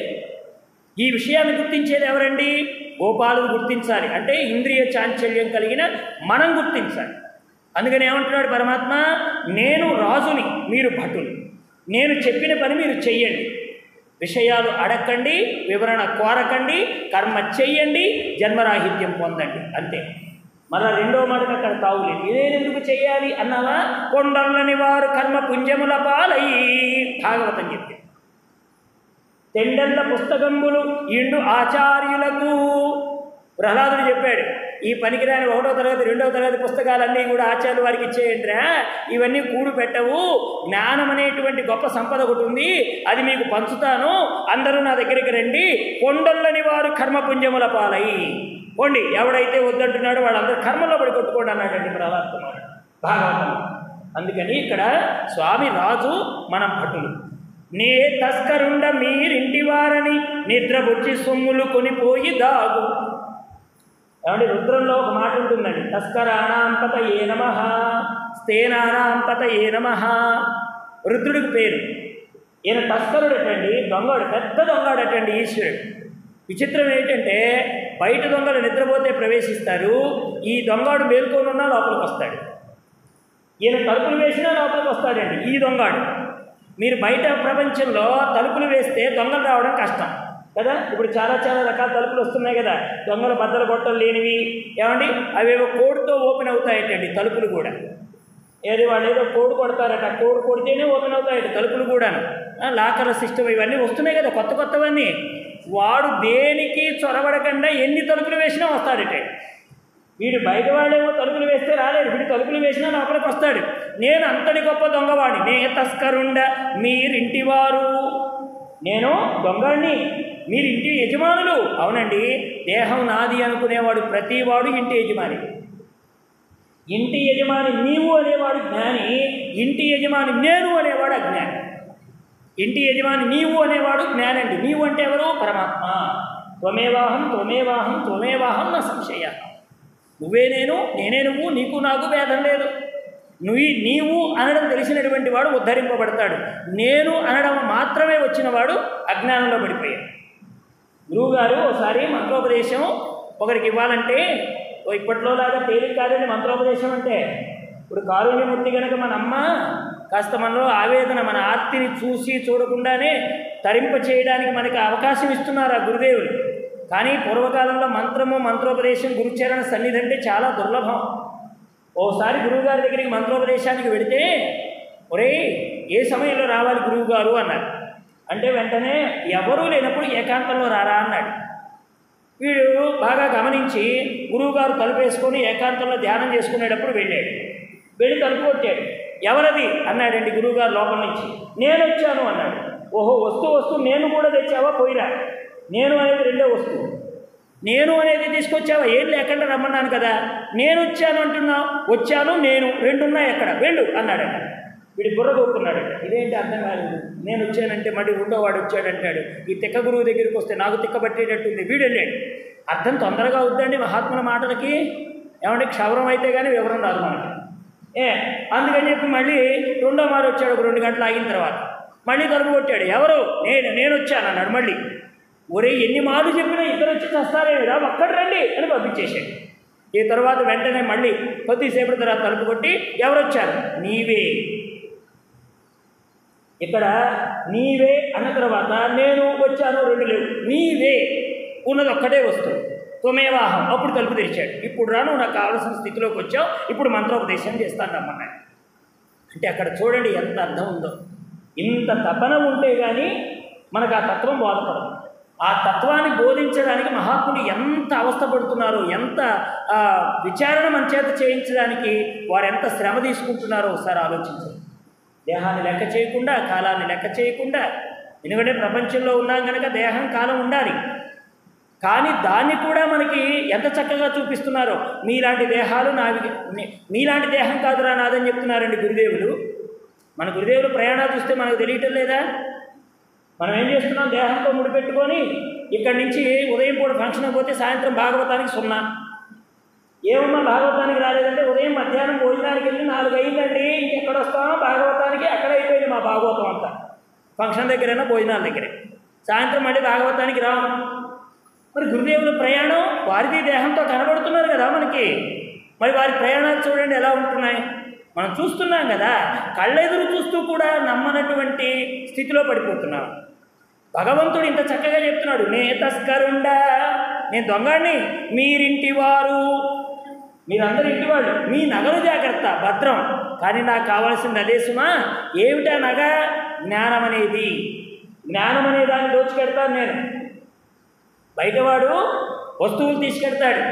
ఈ విషయాన్ని గుర్తించేది ఎవరండి గోపాలుడు గుర్తించాలి అంటే ఇంద్రియ చాంచల్యం కలిగిన మనం గుర్తించాలి అందుకని ఏమంటున్నాడు పరమాత్మ నేను రాజుని మీరు భటులు నేను చెప్పిన పని మీరు చెయ్యండి విషయాలు అడగండి వివరణ కోరకండి కర్మ చెయ్యండి జన్మరాహిత్యం పొందండి అంతే మళ్ళా రెండో మాటకు అక్కడ తావులేదు ఇదేనెందుకు చెయ్యాలి అన్నావా కొండలని వారు కర్మ పుంజముల పాలయ్యి భాగవతం చెప్పి తెండల్ల పుస్తకంబులు ఇండు ఆచార్యులకు ప్రహ్లాదుడు చెప్పాడు ఈ పనికిరాని ఒకటో తరగతి రెండవ తరగతి పుస్తకాలన్నీ కూడా ఆచార్యుల వారికి ఇచ్చేయండిరా ఇవన్నీ కూడు పెట్టవు జ్ఞానం అనేటువంటి గొప్ప సంపద ఒకటి ఉంది అది మీకు పంచుతాను అందరూ నా దగ్గరికి రండి కొండలని వారు కర్మపుంజముల పాలై పోండి ఎవడైతే వద్దంటున్నాడో వాళ్ళందరూ కర్మలో పడి కొట్టుకోండి అన్నాడండి ప్రవర్తన భాగవతం అందుకని ఇక్కడ స్వామి రాజు మనం భటులు నే తస్కరుండ మీరింటి వారని నిద్రపుచ్చి సొమ్ములు కొనిపోయి దాగు ఏమంటే రుద్రంలో ఒక మాట ఉంటుందండి తస్కరాణాంపత ఏ నమ స్థేనానాంపత ఏ నమ రుద్రుడికి పేరు ఈయన తస్కరుడటండి దొంగడు పెద్ద దొంగడటండి ఈశ్వరుడు విచిత్రం ఏంటంటే బయట దొంగలు నిద్రపోతే ప్రవేశిస్తారు ఈ దొంగడు మేల్కొని ఉన్నా లోపలికి వస్తాడు ఈయన తలుపులు వేసినా లోపలికి వస్తాడండి ఈ దొంగడు మీరు బయట ప్రపంచంలో తలుపులు వేస్తే దొంగలు రావడం కష్టం కదా ఇప్పుడు చాలా చాలా రకాల తలుపులు వస్తున్నాయి కదా దొంగలు బద్దలు గొట్టలు లేనివి ఏమండి అవేవో కోడ్తో ఓపెన్ అవుతాయటండి తలుపులు కూడా ఏది వాళ్ళు ఏదో కోడ్ కొడతారట కోడ్ కొడితేనే ఓపెన్ అవుతాయట తలుపులు కూడాను ఆ, లాకర్ల సిస్టమ్ ఇవన్నీ వస్తున్నాయి కదా కొత్త కొత్తవన్నీ వాడు దేనికి చొరబడకుండా ఎన్ని తలుపులు వేసినా వస్తాడట వీడు బయట వాడేమో తలుపులు వేస్తే రాలేడు వీడు తలుపులు వేసినా లోపలికి వస్తాడు నేను అంతటి గొప్ప దొంగవాడిని నే తస్కరుండ మీరింటివారు నేను దొంగడిని మీరు ఇంటి యజమానులు అవునండి దేహం నాది అనుకునేవాడు ప్రతివాడు ఇంటి యజమాని ఇంటి యజమాని నీవు అనేవాడు జ్ఞాని ఇంటి యజమాని నేను అనేవాడు అజ్ఞాని ఇంటి యజమాని నీవు అనేవాడు జ్ఞానండి నీవు అంటే ఎవరు పరమాత్మ త్వమేవాహం త్వమేవాహం త్వమేవాహం నా సంశయ నువ్వే నేను నేనే నువ్వు నీకు నాకు భేదం లేదు నువ్వు నీవు అనడం తెలిసినటువంటి వాడు ఉద్ధరింపబడతాడు నేను అనడం మాత్రమే వచ్చినవాడు అజ్ఞానంలో పడిపోయాడు గురువుగారు ఒకసారి మంత్రోపదేశం ఒకరికి ఇవ్వాలంటే ఓ ఇప్పట్లో లాగా తేలిక కాదండి మంత్రోపదేశం అంటే ఇప్పుడు కారుణ్యమూర్తి కనుక మన అమ్మ కాస్త మనలో ఆవేదన మన ఆర్తిని చూసి చూడకుండానే తరింప చేయడానికి మనకి అవకాశం ఇస్తున్నారు ఆ గురుదేవులు కానీ పూర్వకాలంలో మంత్రము మంత్రోపదేశం గురుచరణ సన్నిధి అంటే చాలా దుర్లభం ఓసారి గురువుగారి దగ్గరికి మంత్రోపదేశానికి వెడితే ఒరే ఏ సమయంలో రావాలి గురువుగారు అన్నారు అంటే వెంటనే ఎవరూ లేనప్పుడు ఏకాంతంలో రారా అన్నాడు వీడు బాగా గమనించి గురువుగారు తలుపేసుకొని ఏకాంతంలో ధ్యానం చేసుకునేటప్పుడు వెళ్ళాడు వెళ్ళి తలుపు కొట్టాడు ఎవరది అన్నాడండి గురువుగారు లోపల నుంచి నేను వచ్చాను అన్నాడు ఓహో వస్తూ వస్తూ నేను కూడా తెచ్చావా పోయిరా నేను అనేది రెండో వస్తువు నేను అనేది తీసుకొచ్చావా ఏం లేకుండా రమ్మన్నాను కదా నేను వచ్చాను అంటున్నావు వచ్చాను నేను రెండున్నాయి ఎక్కడ వెళ్ళు అన్నాడట వీడి బుర్ర కొట్టుకున్నాడు ఇదేంటి అర్థం కాలేదు నేను వచ్చానంటే మళ్ళీ రెండో వాడు వచ్చాడంటాడు ఈ తిక్క గురువు దగ్గరికి వస్తే నాకు తిక్క పట్టేటట్టుంది వీడు వెళ్ళాడు అర్థం తొందరగా అవుద్దండి మహాత్ముల మాటలకి ఏమంటే క్షవరం అయితే కానీ వివరం రాదు మనకి ఏ అందుకని చెప్పి మళ్ళీ రెండో మారు వచ్చాడు ఒక రెండు గంటలు ఆగిన తర్వాత మళ్ళీ తలుపు కొట్టాడు ఎవరు నేను నేను వచ్చాను అన్నాడు మళ్ళీ ఒరే ఎన్ని మార్లు చెప్పినా ఇద్దరు వచ్చి చస్తారేమిరా ఒక్కడు రండి అని పంపించేశాడు ఈ తర్వాత వెంటనే మళ్ళీ కొద్దిసేపటి తర్వాత తలుపు కొట్టి ఎవరు వచ్చారు నీవే ఇక్కడ నీవే అన్న తర్వాత నేను వచ్చాను రెండు లేవు నీవే ఉన్నది ఒక్కటే వస్తువు త్వమేవాహం అప్పుడు తలుపు తెరిచాడు ఇప్పుడు రా నువ్వు నాకు కావాల్సిన స్థితిలోకి వచ్చావు ఇప్పుడు మంత్రోపదేశం చేస్తాను రమ్మన్నాడు అంటే అక్కడ చూడండి ఎంత అర్థం ఉందో ఇంత తపన ఉంటే కానీ మనకు ఆ తత్వం బోధపడదు ఆ తత్వాన్ని బోధించడానికి మహాత్ములు ఎంత అవస్థపడుతున్నారో ఎంత ఆ, విచారణ మన చేత చేయించడానికి వారు ఎంత శ్రమ తీసుకుంటున్నారో ఒకసారి ఆలోచించండి దేహాన్ని లెక్క చేయకుండా కాలాన్ని లెక్క చేయకుండా ఎందుకంటే ప్రపంచంలో ఉన్నాం కనుక దేహం కాలం ఉండాలి కానీ దాన్ని కూడా మనకి ఎంత చక్కగా చూపిస్తున్నారో మీలాంటి దేహాలు నావి నీ- మీలాంటి దేహం కాదురా నాదని చెప్తున్నారండి గురుదేవులు మన గురుదేవులు ప్రయాణాలు చూస్తే మనకు తెలియటం లేదా మనం ఏం చేస్తున్నాం దేహంతో ముడిపెట్టుకొని ఇక్కడి నుంచి ఉదయం పూట ఫంక్షన్ పోతే సాయంత్రం భాగవతానికి సున్నా ఏమన్నా భాగవతానికి రాలేదంటే ఉదయం మధ్యాహ్నం భోజనానికి వెళ్ళి నాలుగు అయిందండి ఇంకెక్కడ వస్తామో భాగవతానికి అక్కడ అయిపోయింది మా భాగవతం అంతా ఫంక్షన్ దగ్గరైనా భోజనాల దగ్గరే సాయంత్రం మళ్ళీ భాగవతానికి రాము మరి గురుదేవుల ప్రయాణం వారిది దేహంతో కనబడుతున్నారు కదా మనకి మరి వారి ప్రయాణాలు చూడండి ఎలా ఉంటున్నాయి మనం చూస్తున్నాం కదా కళ్ళెదురు చూస్తూ కూడా నమ్మనటువంటి స్థితిలో పడిపోతున్నాం భగవంతుడు ఇంత చక్కగా చెప్తున్నాడు నే తస్కరుండా నేను దొంగడిని మీరింటి వారు మీరందరూ ఇంటివాళ్ళు మీ నగలు జాగ్రత్త భద్రం కానీ నాకు కావాల్సింది అదే సుమా ఏమిటా నగ జ్ఞానం అనేది జ్ఞానం అనే దాన్ని దోచుకెడతాను నేను బయటవాడు వస్తువులు తీసుకెడతాడు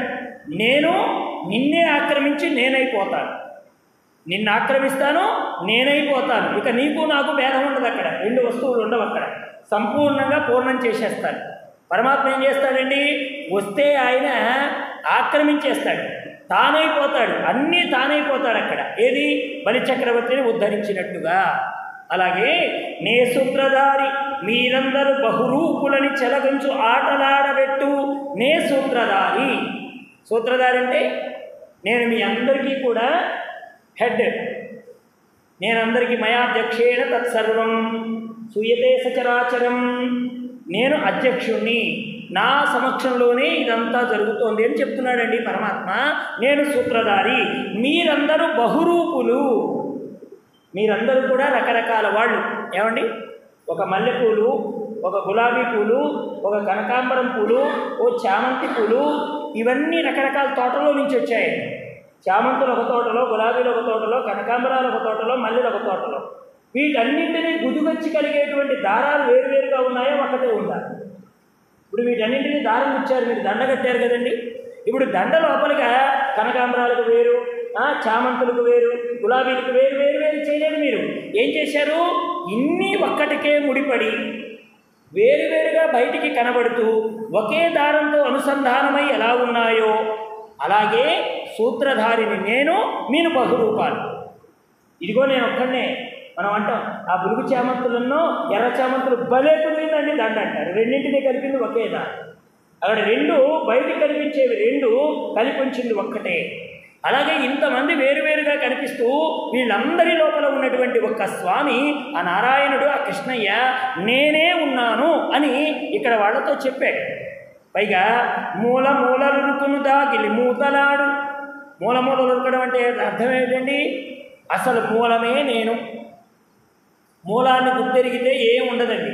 నేను నిన్నే ఆక్రమించి నేనైపోతాను నిన్ను ఆక్రమిస్తాను నేనైపోతాను ఇక నీకు నాకు భేదం ఉండదు అక్కడ రెండు వస్తువులు ఉండవు అక్కడ సంపూర్ణంగా పూర్ణం చేసేస్తాను పరమాత్మ ఏం చేస్తాడండి వస్తే ఆయన ఆక్రమించేస్తాడు తానైపోతాడు అన్నీ తానైపోతాడు అక్కడ ఏది బలిచక్రవర్తిని ఉద్ధరించినట్టుగా అలాగే నే సూత్రధారి మీరందరూ బహురూపులని చెలగంచు ఆటలాడబెట్టు నే సూత్రధారి సూత్రధారి అంటే నేను మీ అందరికీ కూడా హెడ్ నేనందరికీ మయాధ్యక్షేణ తత్సర్వం సూయతే సచరాచరం నేను అధ్యక్షుణ్ణి నా సమక్షంలోనే ఇదంతా జరుగుతోంది అని చెప్తున్నాడండి పరమాత్మ నేను సూత్రధారి మీరందరూ బహురూపులు మీరందరూ కూడా రకరకాల వాళ్ళు ఏమండి ఒక మల్లెపూలు ఒక గులాబీ పూలు ఒక కనకాంబరం పూలు ఓ చామంతి పూలు ఇవన్నీ రకరకాల తోటలో నుంచి వచ్చాయి చామంతులు ఒక తోటలో గులాబీలు ఒక తోటలో కనకాంబరాలు ఒక తోటలో మల్లెలు ఒక తోటలో వీటన్నింటినీ గుదిగొచ్చి కలిగేటువంటి దారాలు వేరువేరుగా ఉన్నాయో ఒకటే ఉండాలి ఇప్పుడు వీటన్నింటినీ దారం ఇచ్చారు మీరు దండ కట్టారు కదండి ఇప్పుడు దండ లోపలిగా కనకాంబరాలకు వేరు ఆ, చామంతులకు వేరు గులాబీలకు వేరు వేరు వేరు చేయలేదు మీరు ఏం చేశారు ఇన్ని ఒక్కటికే ముడిపడి వేరువేరుగా బయటికి కనబడుతూ ఒకే దారంతో అనుసంధానమై ఎలా ఉన్నాయో అలాగే సూత్రధారిని నేను మీను బహురూపాలు ఇదిగో నేను ఒక్కడనే మనం అంటాం ఆ బులుగు చామంతులను ఎర్ర చామంతులు భలే కుదిరిందండి దండ అంటారు రెండింటినీ కలిపింది ఒకే దారి అక్కడ రెండు బయటికి కనిపించేవి రెండు కలిపి ఉంచింది ఒక్కటే అలాగే ఇంతమంది వేరువేరుగా కనిపిస్తూ వీళ్ళందరి లోపల ఉన్నటువంటి ఒక్క స్వామి ఆ నారాయణుడు ఆ కృష్ణయ్య నేనే ఉన్నాను అని ఇక్కడ వాళ్ళతో చెప్పాడు పైగా మూల మూలలురుకును దాగిలి మూతలాడు మూల మూలలు ఉరకడం అంటే అర్థం ఏమిటండి అసలు మూలమే నేను మూలాన్ని గుర్తెరిగితే ఏం ఉండదండి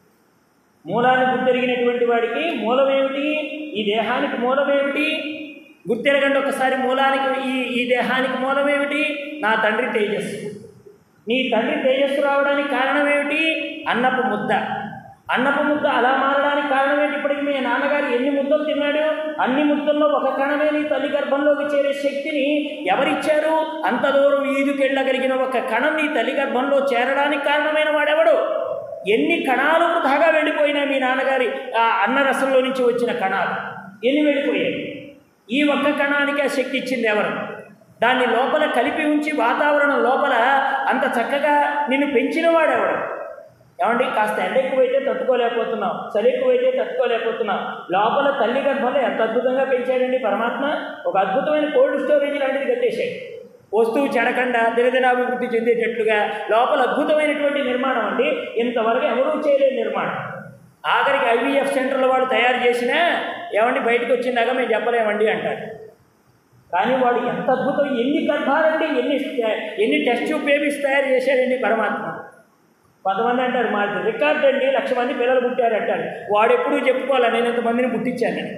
మూలాన్ని గుర్తెరిగినటువంటి వాడికి మూలమేమిటి ఈ దేహానికి మూలమేమిటి గుర్తెరగండి ఒకసారి మూలానికి ఈ ఈ దేహానికి మూలమేమిటి నా తండ్రి తేజస్సు నీ తండ్రి తేజస్సు రావడానికి కారణం ఏమిటి అన్నపు ముద్ద అన్నపు ముద్ద అలా మారడానికి కారణం ఏంటి ఇప్పటికి మీ నాన్నగారు ఎన్ని ముద్దలు తిన్నాడు అన్ని ముద్దల్లో ఒక కణమే నీ తల్లి గర్భంలోకి చేరే శక్తిని ఎవరిచ్చారు అంత దూరం ఈదుకెళ్ళగలిగిన ఒక కణం నీ తల్లి గర్భంలో చేరడానికి కారణమైన వాడెవడు ఎన్ని కణాలు వృధాగా వెళ్ళిపోయినాయి మీ నాన్నగారి ఆ అన్నరసంలో నుంచి వచ్చిన కణాలు ఎన్ని వెళ్ళిపోయాయి ఈ ఒక్క కణానికి ఆ శక్తి ఇచ్చింది ఎవరు దాన్ని లోపల కలిపి ఉంచి వాతావరణం లోపల అంత చక్కగా నిన్ను పెంచిన వాడెవడు ఏమండి కాస్త ఎండ ఎక్కువైతే తట్టుకోలేకపోతున్నాం చలి ఎక్కువైతే తట్టుకోలేకపోతున్నాం లోపల తల్లి గర్భంలో ఎంత అద్భుతంగా పెంచాడండి పరమాత్మ ఒక అద్భుతమైన కోల్డ్ స్టోరేజ్ లాంటిది కట్టేశాడు వస్తువు చెడకుండా దినదినాభివృద్ధి చెందేటట్లుగా లోపల అద్భుతమైనటువంటి నిర్మాణం అండి ఇంతవరకు ఎవరూ చేయలేని నిర్మాణం ఆఖరికి ఐవీఎఫ్ సెంటర్ల వాళ్ళు తయారు చేసినా ఏమండి బయటకు వచ్చిందాక మేము చెప్పలేమండి అంటారు కానీ వాడు ఎంత అద్భుతం ఎన్ని గర్భాలండి ఎన్ని ఎన్ని టెస్ట్ ట్యూబ్ బేబీస్ తయారు చేశాడండి పరమాత్మ కొంతమంది అంటారు మా రికార్డ్ అండి లక్ష మంది పిల్లలు పుట్టారు అంటారు వాడు ఎప్పుడూ చెప్పుకోవాలి నేను ఇంతమందిని పుట్టించానని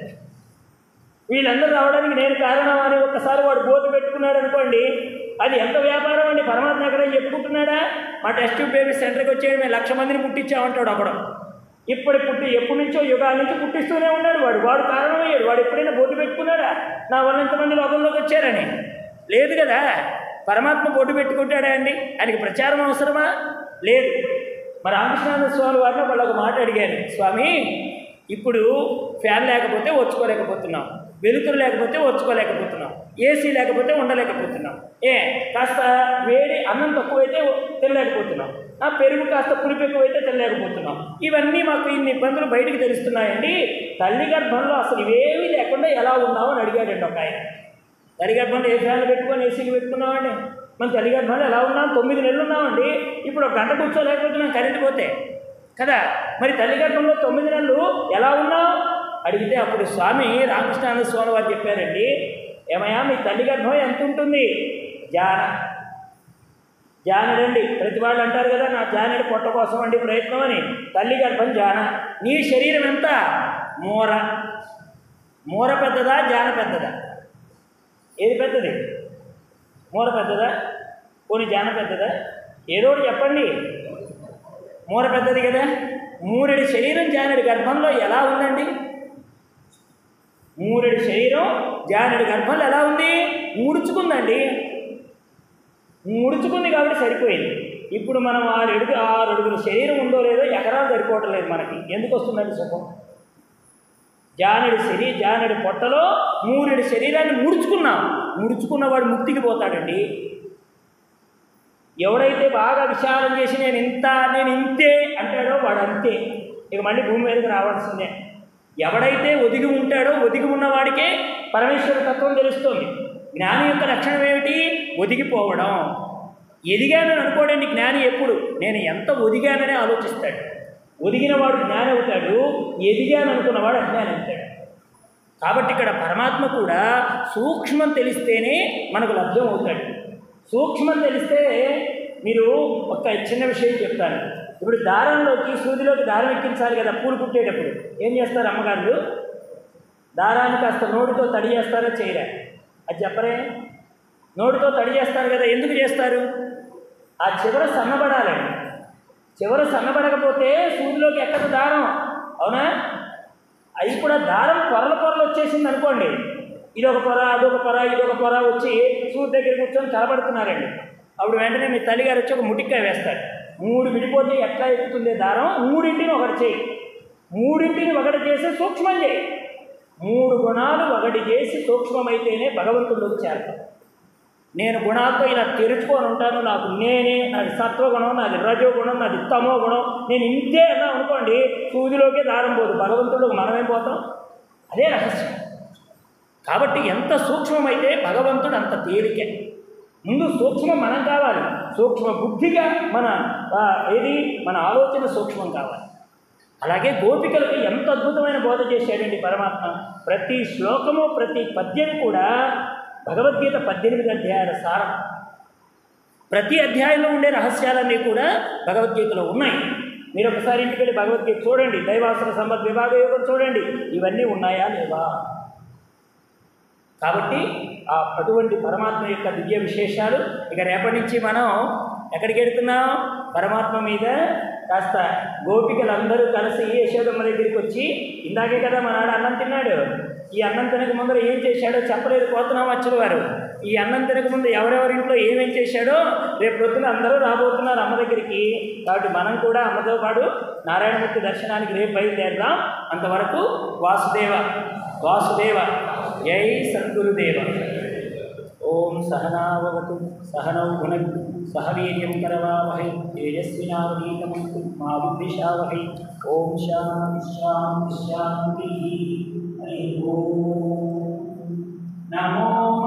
వీళ్ళందరూ రావడానికి నేను కారణం అని ఒక్కసారి వాడు బోర్డు పెట్టుకున్నాడు అనుకోండి అది ఎంత వ్యాపారం అండి పరమాత్మ ఎక్కడ చెప్పుకుంటున్నాడా మా టెస్ట్ ట్యూబ్ బేబీ సెంటర్కి వచ్చేది మేము లక్ష మందిని పుట్టించామంటాడు ఒకడు ఇప్పుడు పుట్టి ఎప్పటి నుంచో యుగాల నుంచి పుట్టిస్తూనే ఉన్నాడు వాడు వాడు కారణమయ్యాడు వాడు ఎప్పుడైనా బోర్డు పెట్టుకున్నాడా నా వల్ల ఇంతమంది లోకంలోకి వచ్చారని లేదు కదా పరమాత్మ బొడ్డు పెట్టుకుంటాడా అండి ఆయనకి ప్రచారం అవసరమా లేదు మరి రామకృష్ణానంద స్వామి వారిని వాళ్ళు ఒక మాట అడిగారు స్వామి ఇప్పుడు ఫ్యాన్ లేకపోతే వచ్చుకోలేకపోతున్నాం వెలుతురు లేకపోతే వచ్చుకోలేకపోతున్నాం ఏసీ లేకపోతే ఉండలేకపోతున్నాం ఏ కాస్త వేడి అన్నం తక్కువైతే తినలేకపోతున్నాం ఆ పెరుగు కాస్త పులుపు ఎక్కువైతే తినలేకపోతున్నాం ఇవన్నీ మాకు ఇన్ని ఇబ్బందులు బయటికి తెలుస్తున్నాయండి తల్లి గర్భంలో అసలు ఇవేమీ లేకుండా ఎలా ఉన్నావు అని అడిగాడండి ఒక ఆయన తల్లి గర్భంలో ఏ ఫ్యాన్లు పెట్టుకొని ఏసీలు పెట్టుకున్నామండి మన తల్లి గర్భంలో ఎలా ఉన్నాం తొమ్మిది నెలలు ఉన్నామండి ఇప్పుడు ఒక గంట కూర్చోలేకపోతున్నాం కరెంట్ పోతే కదా మరి తల్లి గర్భంలో తొమ్మిది నెలలు ఎలా ఉన్నావు అడిగితే అప్పుడు స్వామి రామకృష్ణానంద స్వామి వారు చెప్పారండి ఏమయ్యా మీ తల్లి గర్భం ఎంత ఉంటుంది జాన జానడండి ప్రతి వాళ్ళు అంటారు కదా నా జానడి పొట్ట కోసం అండి ప్రయత్నం అని తల్లి గర్భం జాన నీ శరీరం ఎంత మూర మూర పెద్దదా జాన పెద్దదా ఏది పెద్దది మూర పెద్దదా పోనీ జాన పెద్దదా ఏదో ఒకటి చెప్పండి మూర పెద్దది కదా మూరెడి శరీరం జానడి గర్భంలో ఎలా ఉందండి మూరెడు శరీరం జానుడి గర్భంలో ఎలా ఉంది ముడుచుకుందండి ముడుచుకుంది కాబట్టి సరిపోయింది ఇప్పుడు మనం ఆరు అడుగు ఆరు అడుగుల శరీరం ఉందో లేదో ఎకరాలు సరిపోవటం లేదు మనకి ఎందుకు వస్తుందండి సుఖం జానడి శరీ జానడి పొట్టలో మూరెడు శరీరాన్ని ముడుచుకున్నాం ముడుచుకున్నవాడు ముక్తికి పోతాడండి ఎవడైతే బాగా విశాలం చేసి నేను ఇంత నేను ఇంతే అంటాడో వాడు అంతే ఇక మళ్ళీ భూమి మీదకి రావాల్సిందే ఎవడైతే ఒదిగి ఉంటాడో ఒదిగి ఉన్నవాడికే పరమేశ్వర తత్వం తెలుస్తుంది జ్ఞాని యొక్క లక్షణం ఏమిటి ఒదిగిపోవడం ఎదిగానని అనుకోడండి జ్ఞాని ఎప్పుడు నేను ఎంత ఒదిగానని ఆలోచిస్తాడు ఒదిగినవాడు జ్ఞాని అవుతాడు ఎదిగాను అనుకున్నవాడు అజ్ఞాని అవుతాడు కాబట్టి ఇక్కడ పరమాత్మ కూడా సూక్ష్మం తెలిస్తేనే మనకు లభ్యం అవుతాడు సూక్ష్మం తెలిస్తే మీరు ఒక చిన్న విషయం చెప్తాను ఇప్పుడు దారంలోకి సూదిలోకి దారం ఎక్కించాలి కదా పూలు కుట్టేటప్పుడు ఏం చేస్తారు అమ్మగారు దారాన్ని కాస్త నోటితో తడి చేస్తారో చేయరా అది చెప్పరే నోటితో తడి చేస్తారు కదా ఎందుకు చేస్తారు ఆ చివర సన్నబడాలండి చివర సన్నబడకపోతే సూదిలోకి ఎక్కదు దారం అవునా అవి కూడా దారం పొరల పొరలు వచ్చేసింది అనుకోండి ఇదొక పొర అదొక పొర ఇదొక పొర వచ్చి సూది దగ్గర కూర్చొని కలబడుతున్నారండి అప్పుడు వెంటనే మీ తల్లిగారు వచ్చి ఒక ముటిక్కాయ వేస్తారు మూడు విడిపోతే ఎట్లా ఎక్కుతుంది దారం మూడింటిని ఒకటి చేయి మూడింటిని ఒకటి చేసి సూక్ష్మం చేయి మూడు గుణాలు ఒకటి చేసి సూక్ష్మమైతేనే భగవంతుడు వచ్చారు నేను గుణాలతో ఇలా తెరుచుకొని ఉంటాను నాకు నేనే నాది సత్వగుణం నాది రజోగుణం నాది తమో గుణం నేను ఇంతే అన్నా అనుకోండి సూదిలోకే దారం పోదు భగవంతుడు మనమేం పోతాం అదే రహస్యం కాబట్టి ఎంత సూక్ష్మమైతే భగవంతుడు అంత తేలికే ముందు సూక్ష్మం మనం కావాలి సూక్ష్మ బుద్ధిగా మన ఆ, ఏది మన ఆలోచన సూక్ష్మం కావాలి అలాగే గోపికలకు ఎంత అద్భుతమైన బోధ చేశాడండి పరమాత్మ ప్రతి శ్లోకము ప్రతి పద్యం కూడా భగవద్గీత పద్దెనిమిది అధ్యాయాల సారం ప్రతి అధ్యాయంలో ఉండే రహస్యాలన్నీ కూడా భగవద్గీతలో ఉన్నాయి మీరు ఒకసారి ఇంటికి వెళ్ళి భగవద్గీత చూడండి దైవాసుర సంబద్ విభాగ యోగం చూడండి ఇవన్నీ ఉన్నాయా లేవా కాబట్టి ఆ అటువంటి పరమాత్మ యొక్క దివ్య విశేషాలు ఇక రేపటి నుంచి మనం ఎక్కడికి వెళ్తున్నాం పరమాత్మ మీద కాస్త గోపికలందరూ కలిసి యశోదమ్మ దగ్గరికి వచ్చి ఇందాకే కదా మా నాడు అన్నం తిన్నాడు ఈ అన్నం తినక ముందర ఏం చేశాడో చెప్పలేదు పోతున్నాం వచ్చిన వారు ఈ అన్నం తినక ముందు ఎవరెవరింట్లో ఏమేం చేశాడో రేపు పొద్దున అందరూ రాబోతున్నారు అమ్మ దగ్గరికి కాబట్టి మనం కూడా అమ్మతో పాటు నారాయణమూర్తి దర్శనానికి రేపు బయలుదేరదాం అంతవరకు వాసుదేవ వాసుదేవ జై సద్గురుదేవ ఓం సహనావతు సహనౌ భునక్తు సహ వీర్యం కరవావహై తేజస్వినావనీతమస్తు మా విద్విషావహై ఓం శాంతి శాంతి శాంతి హరి ఓం నమో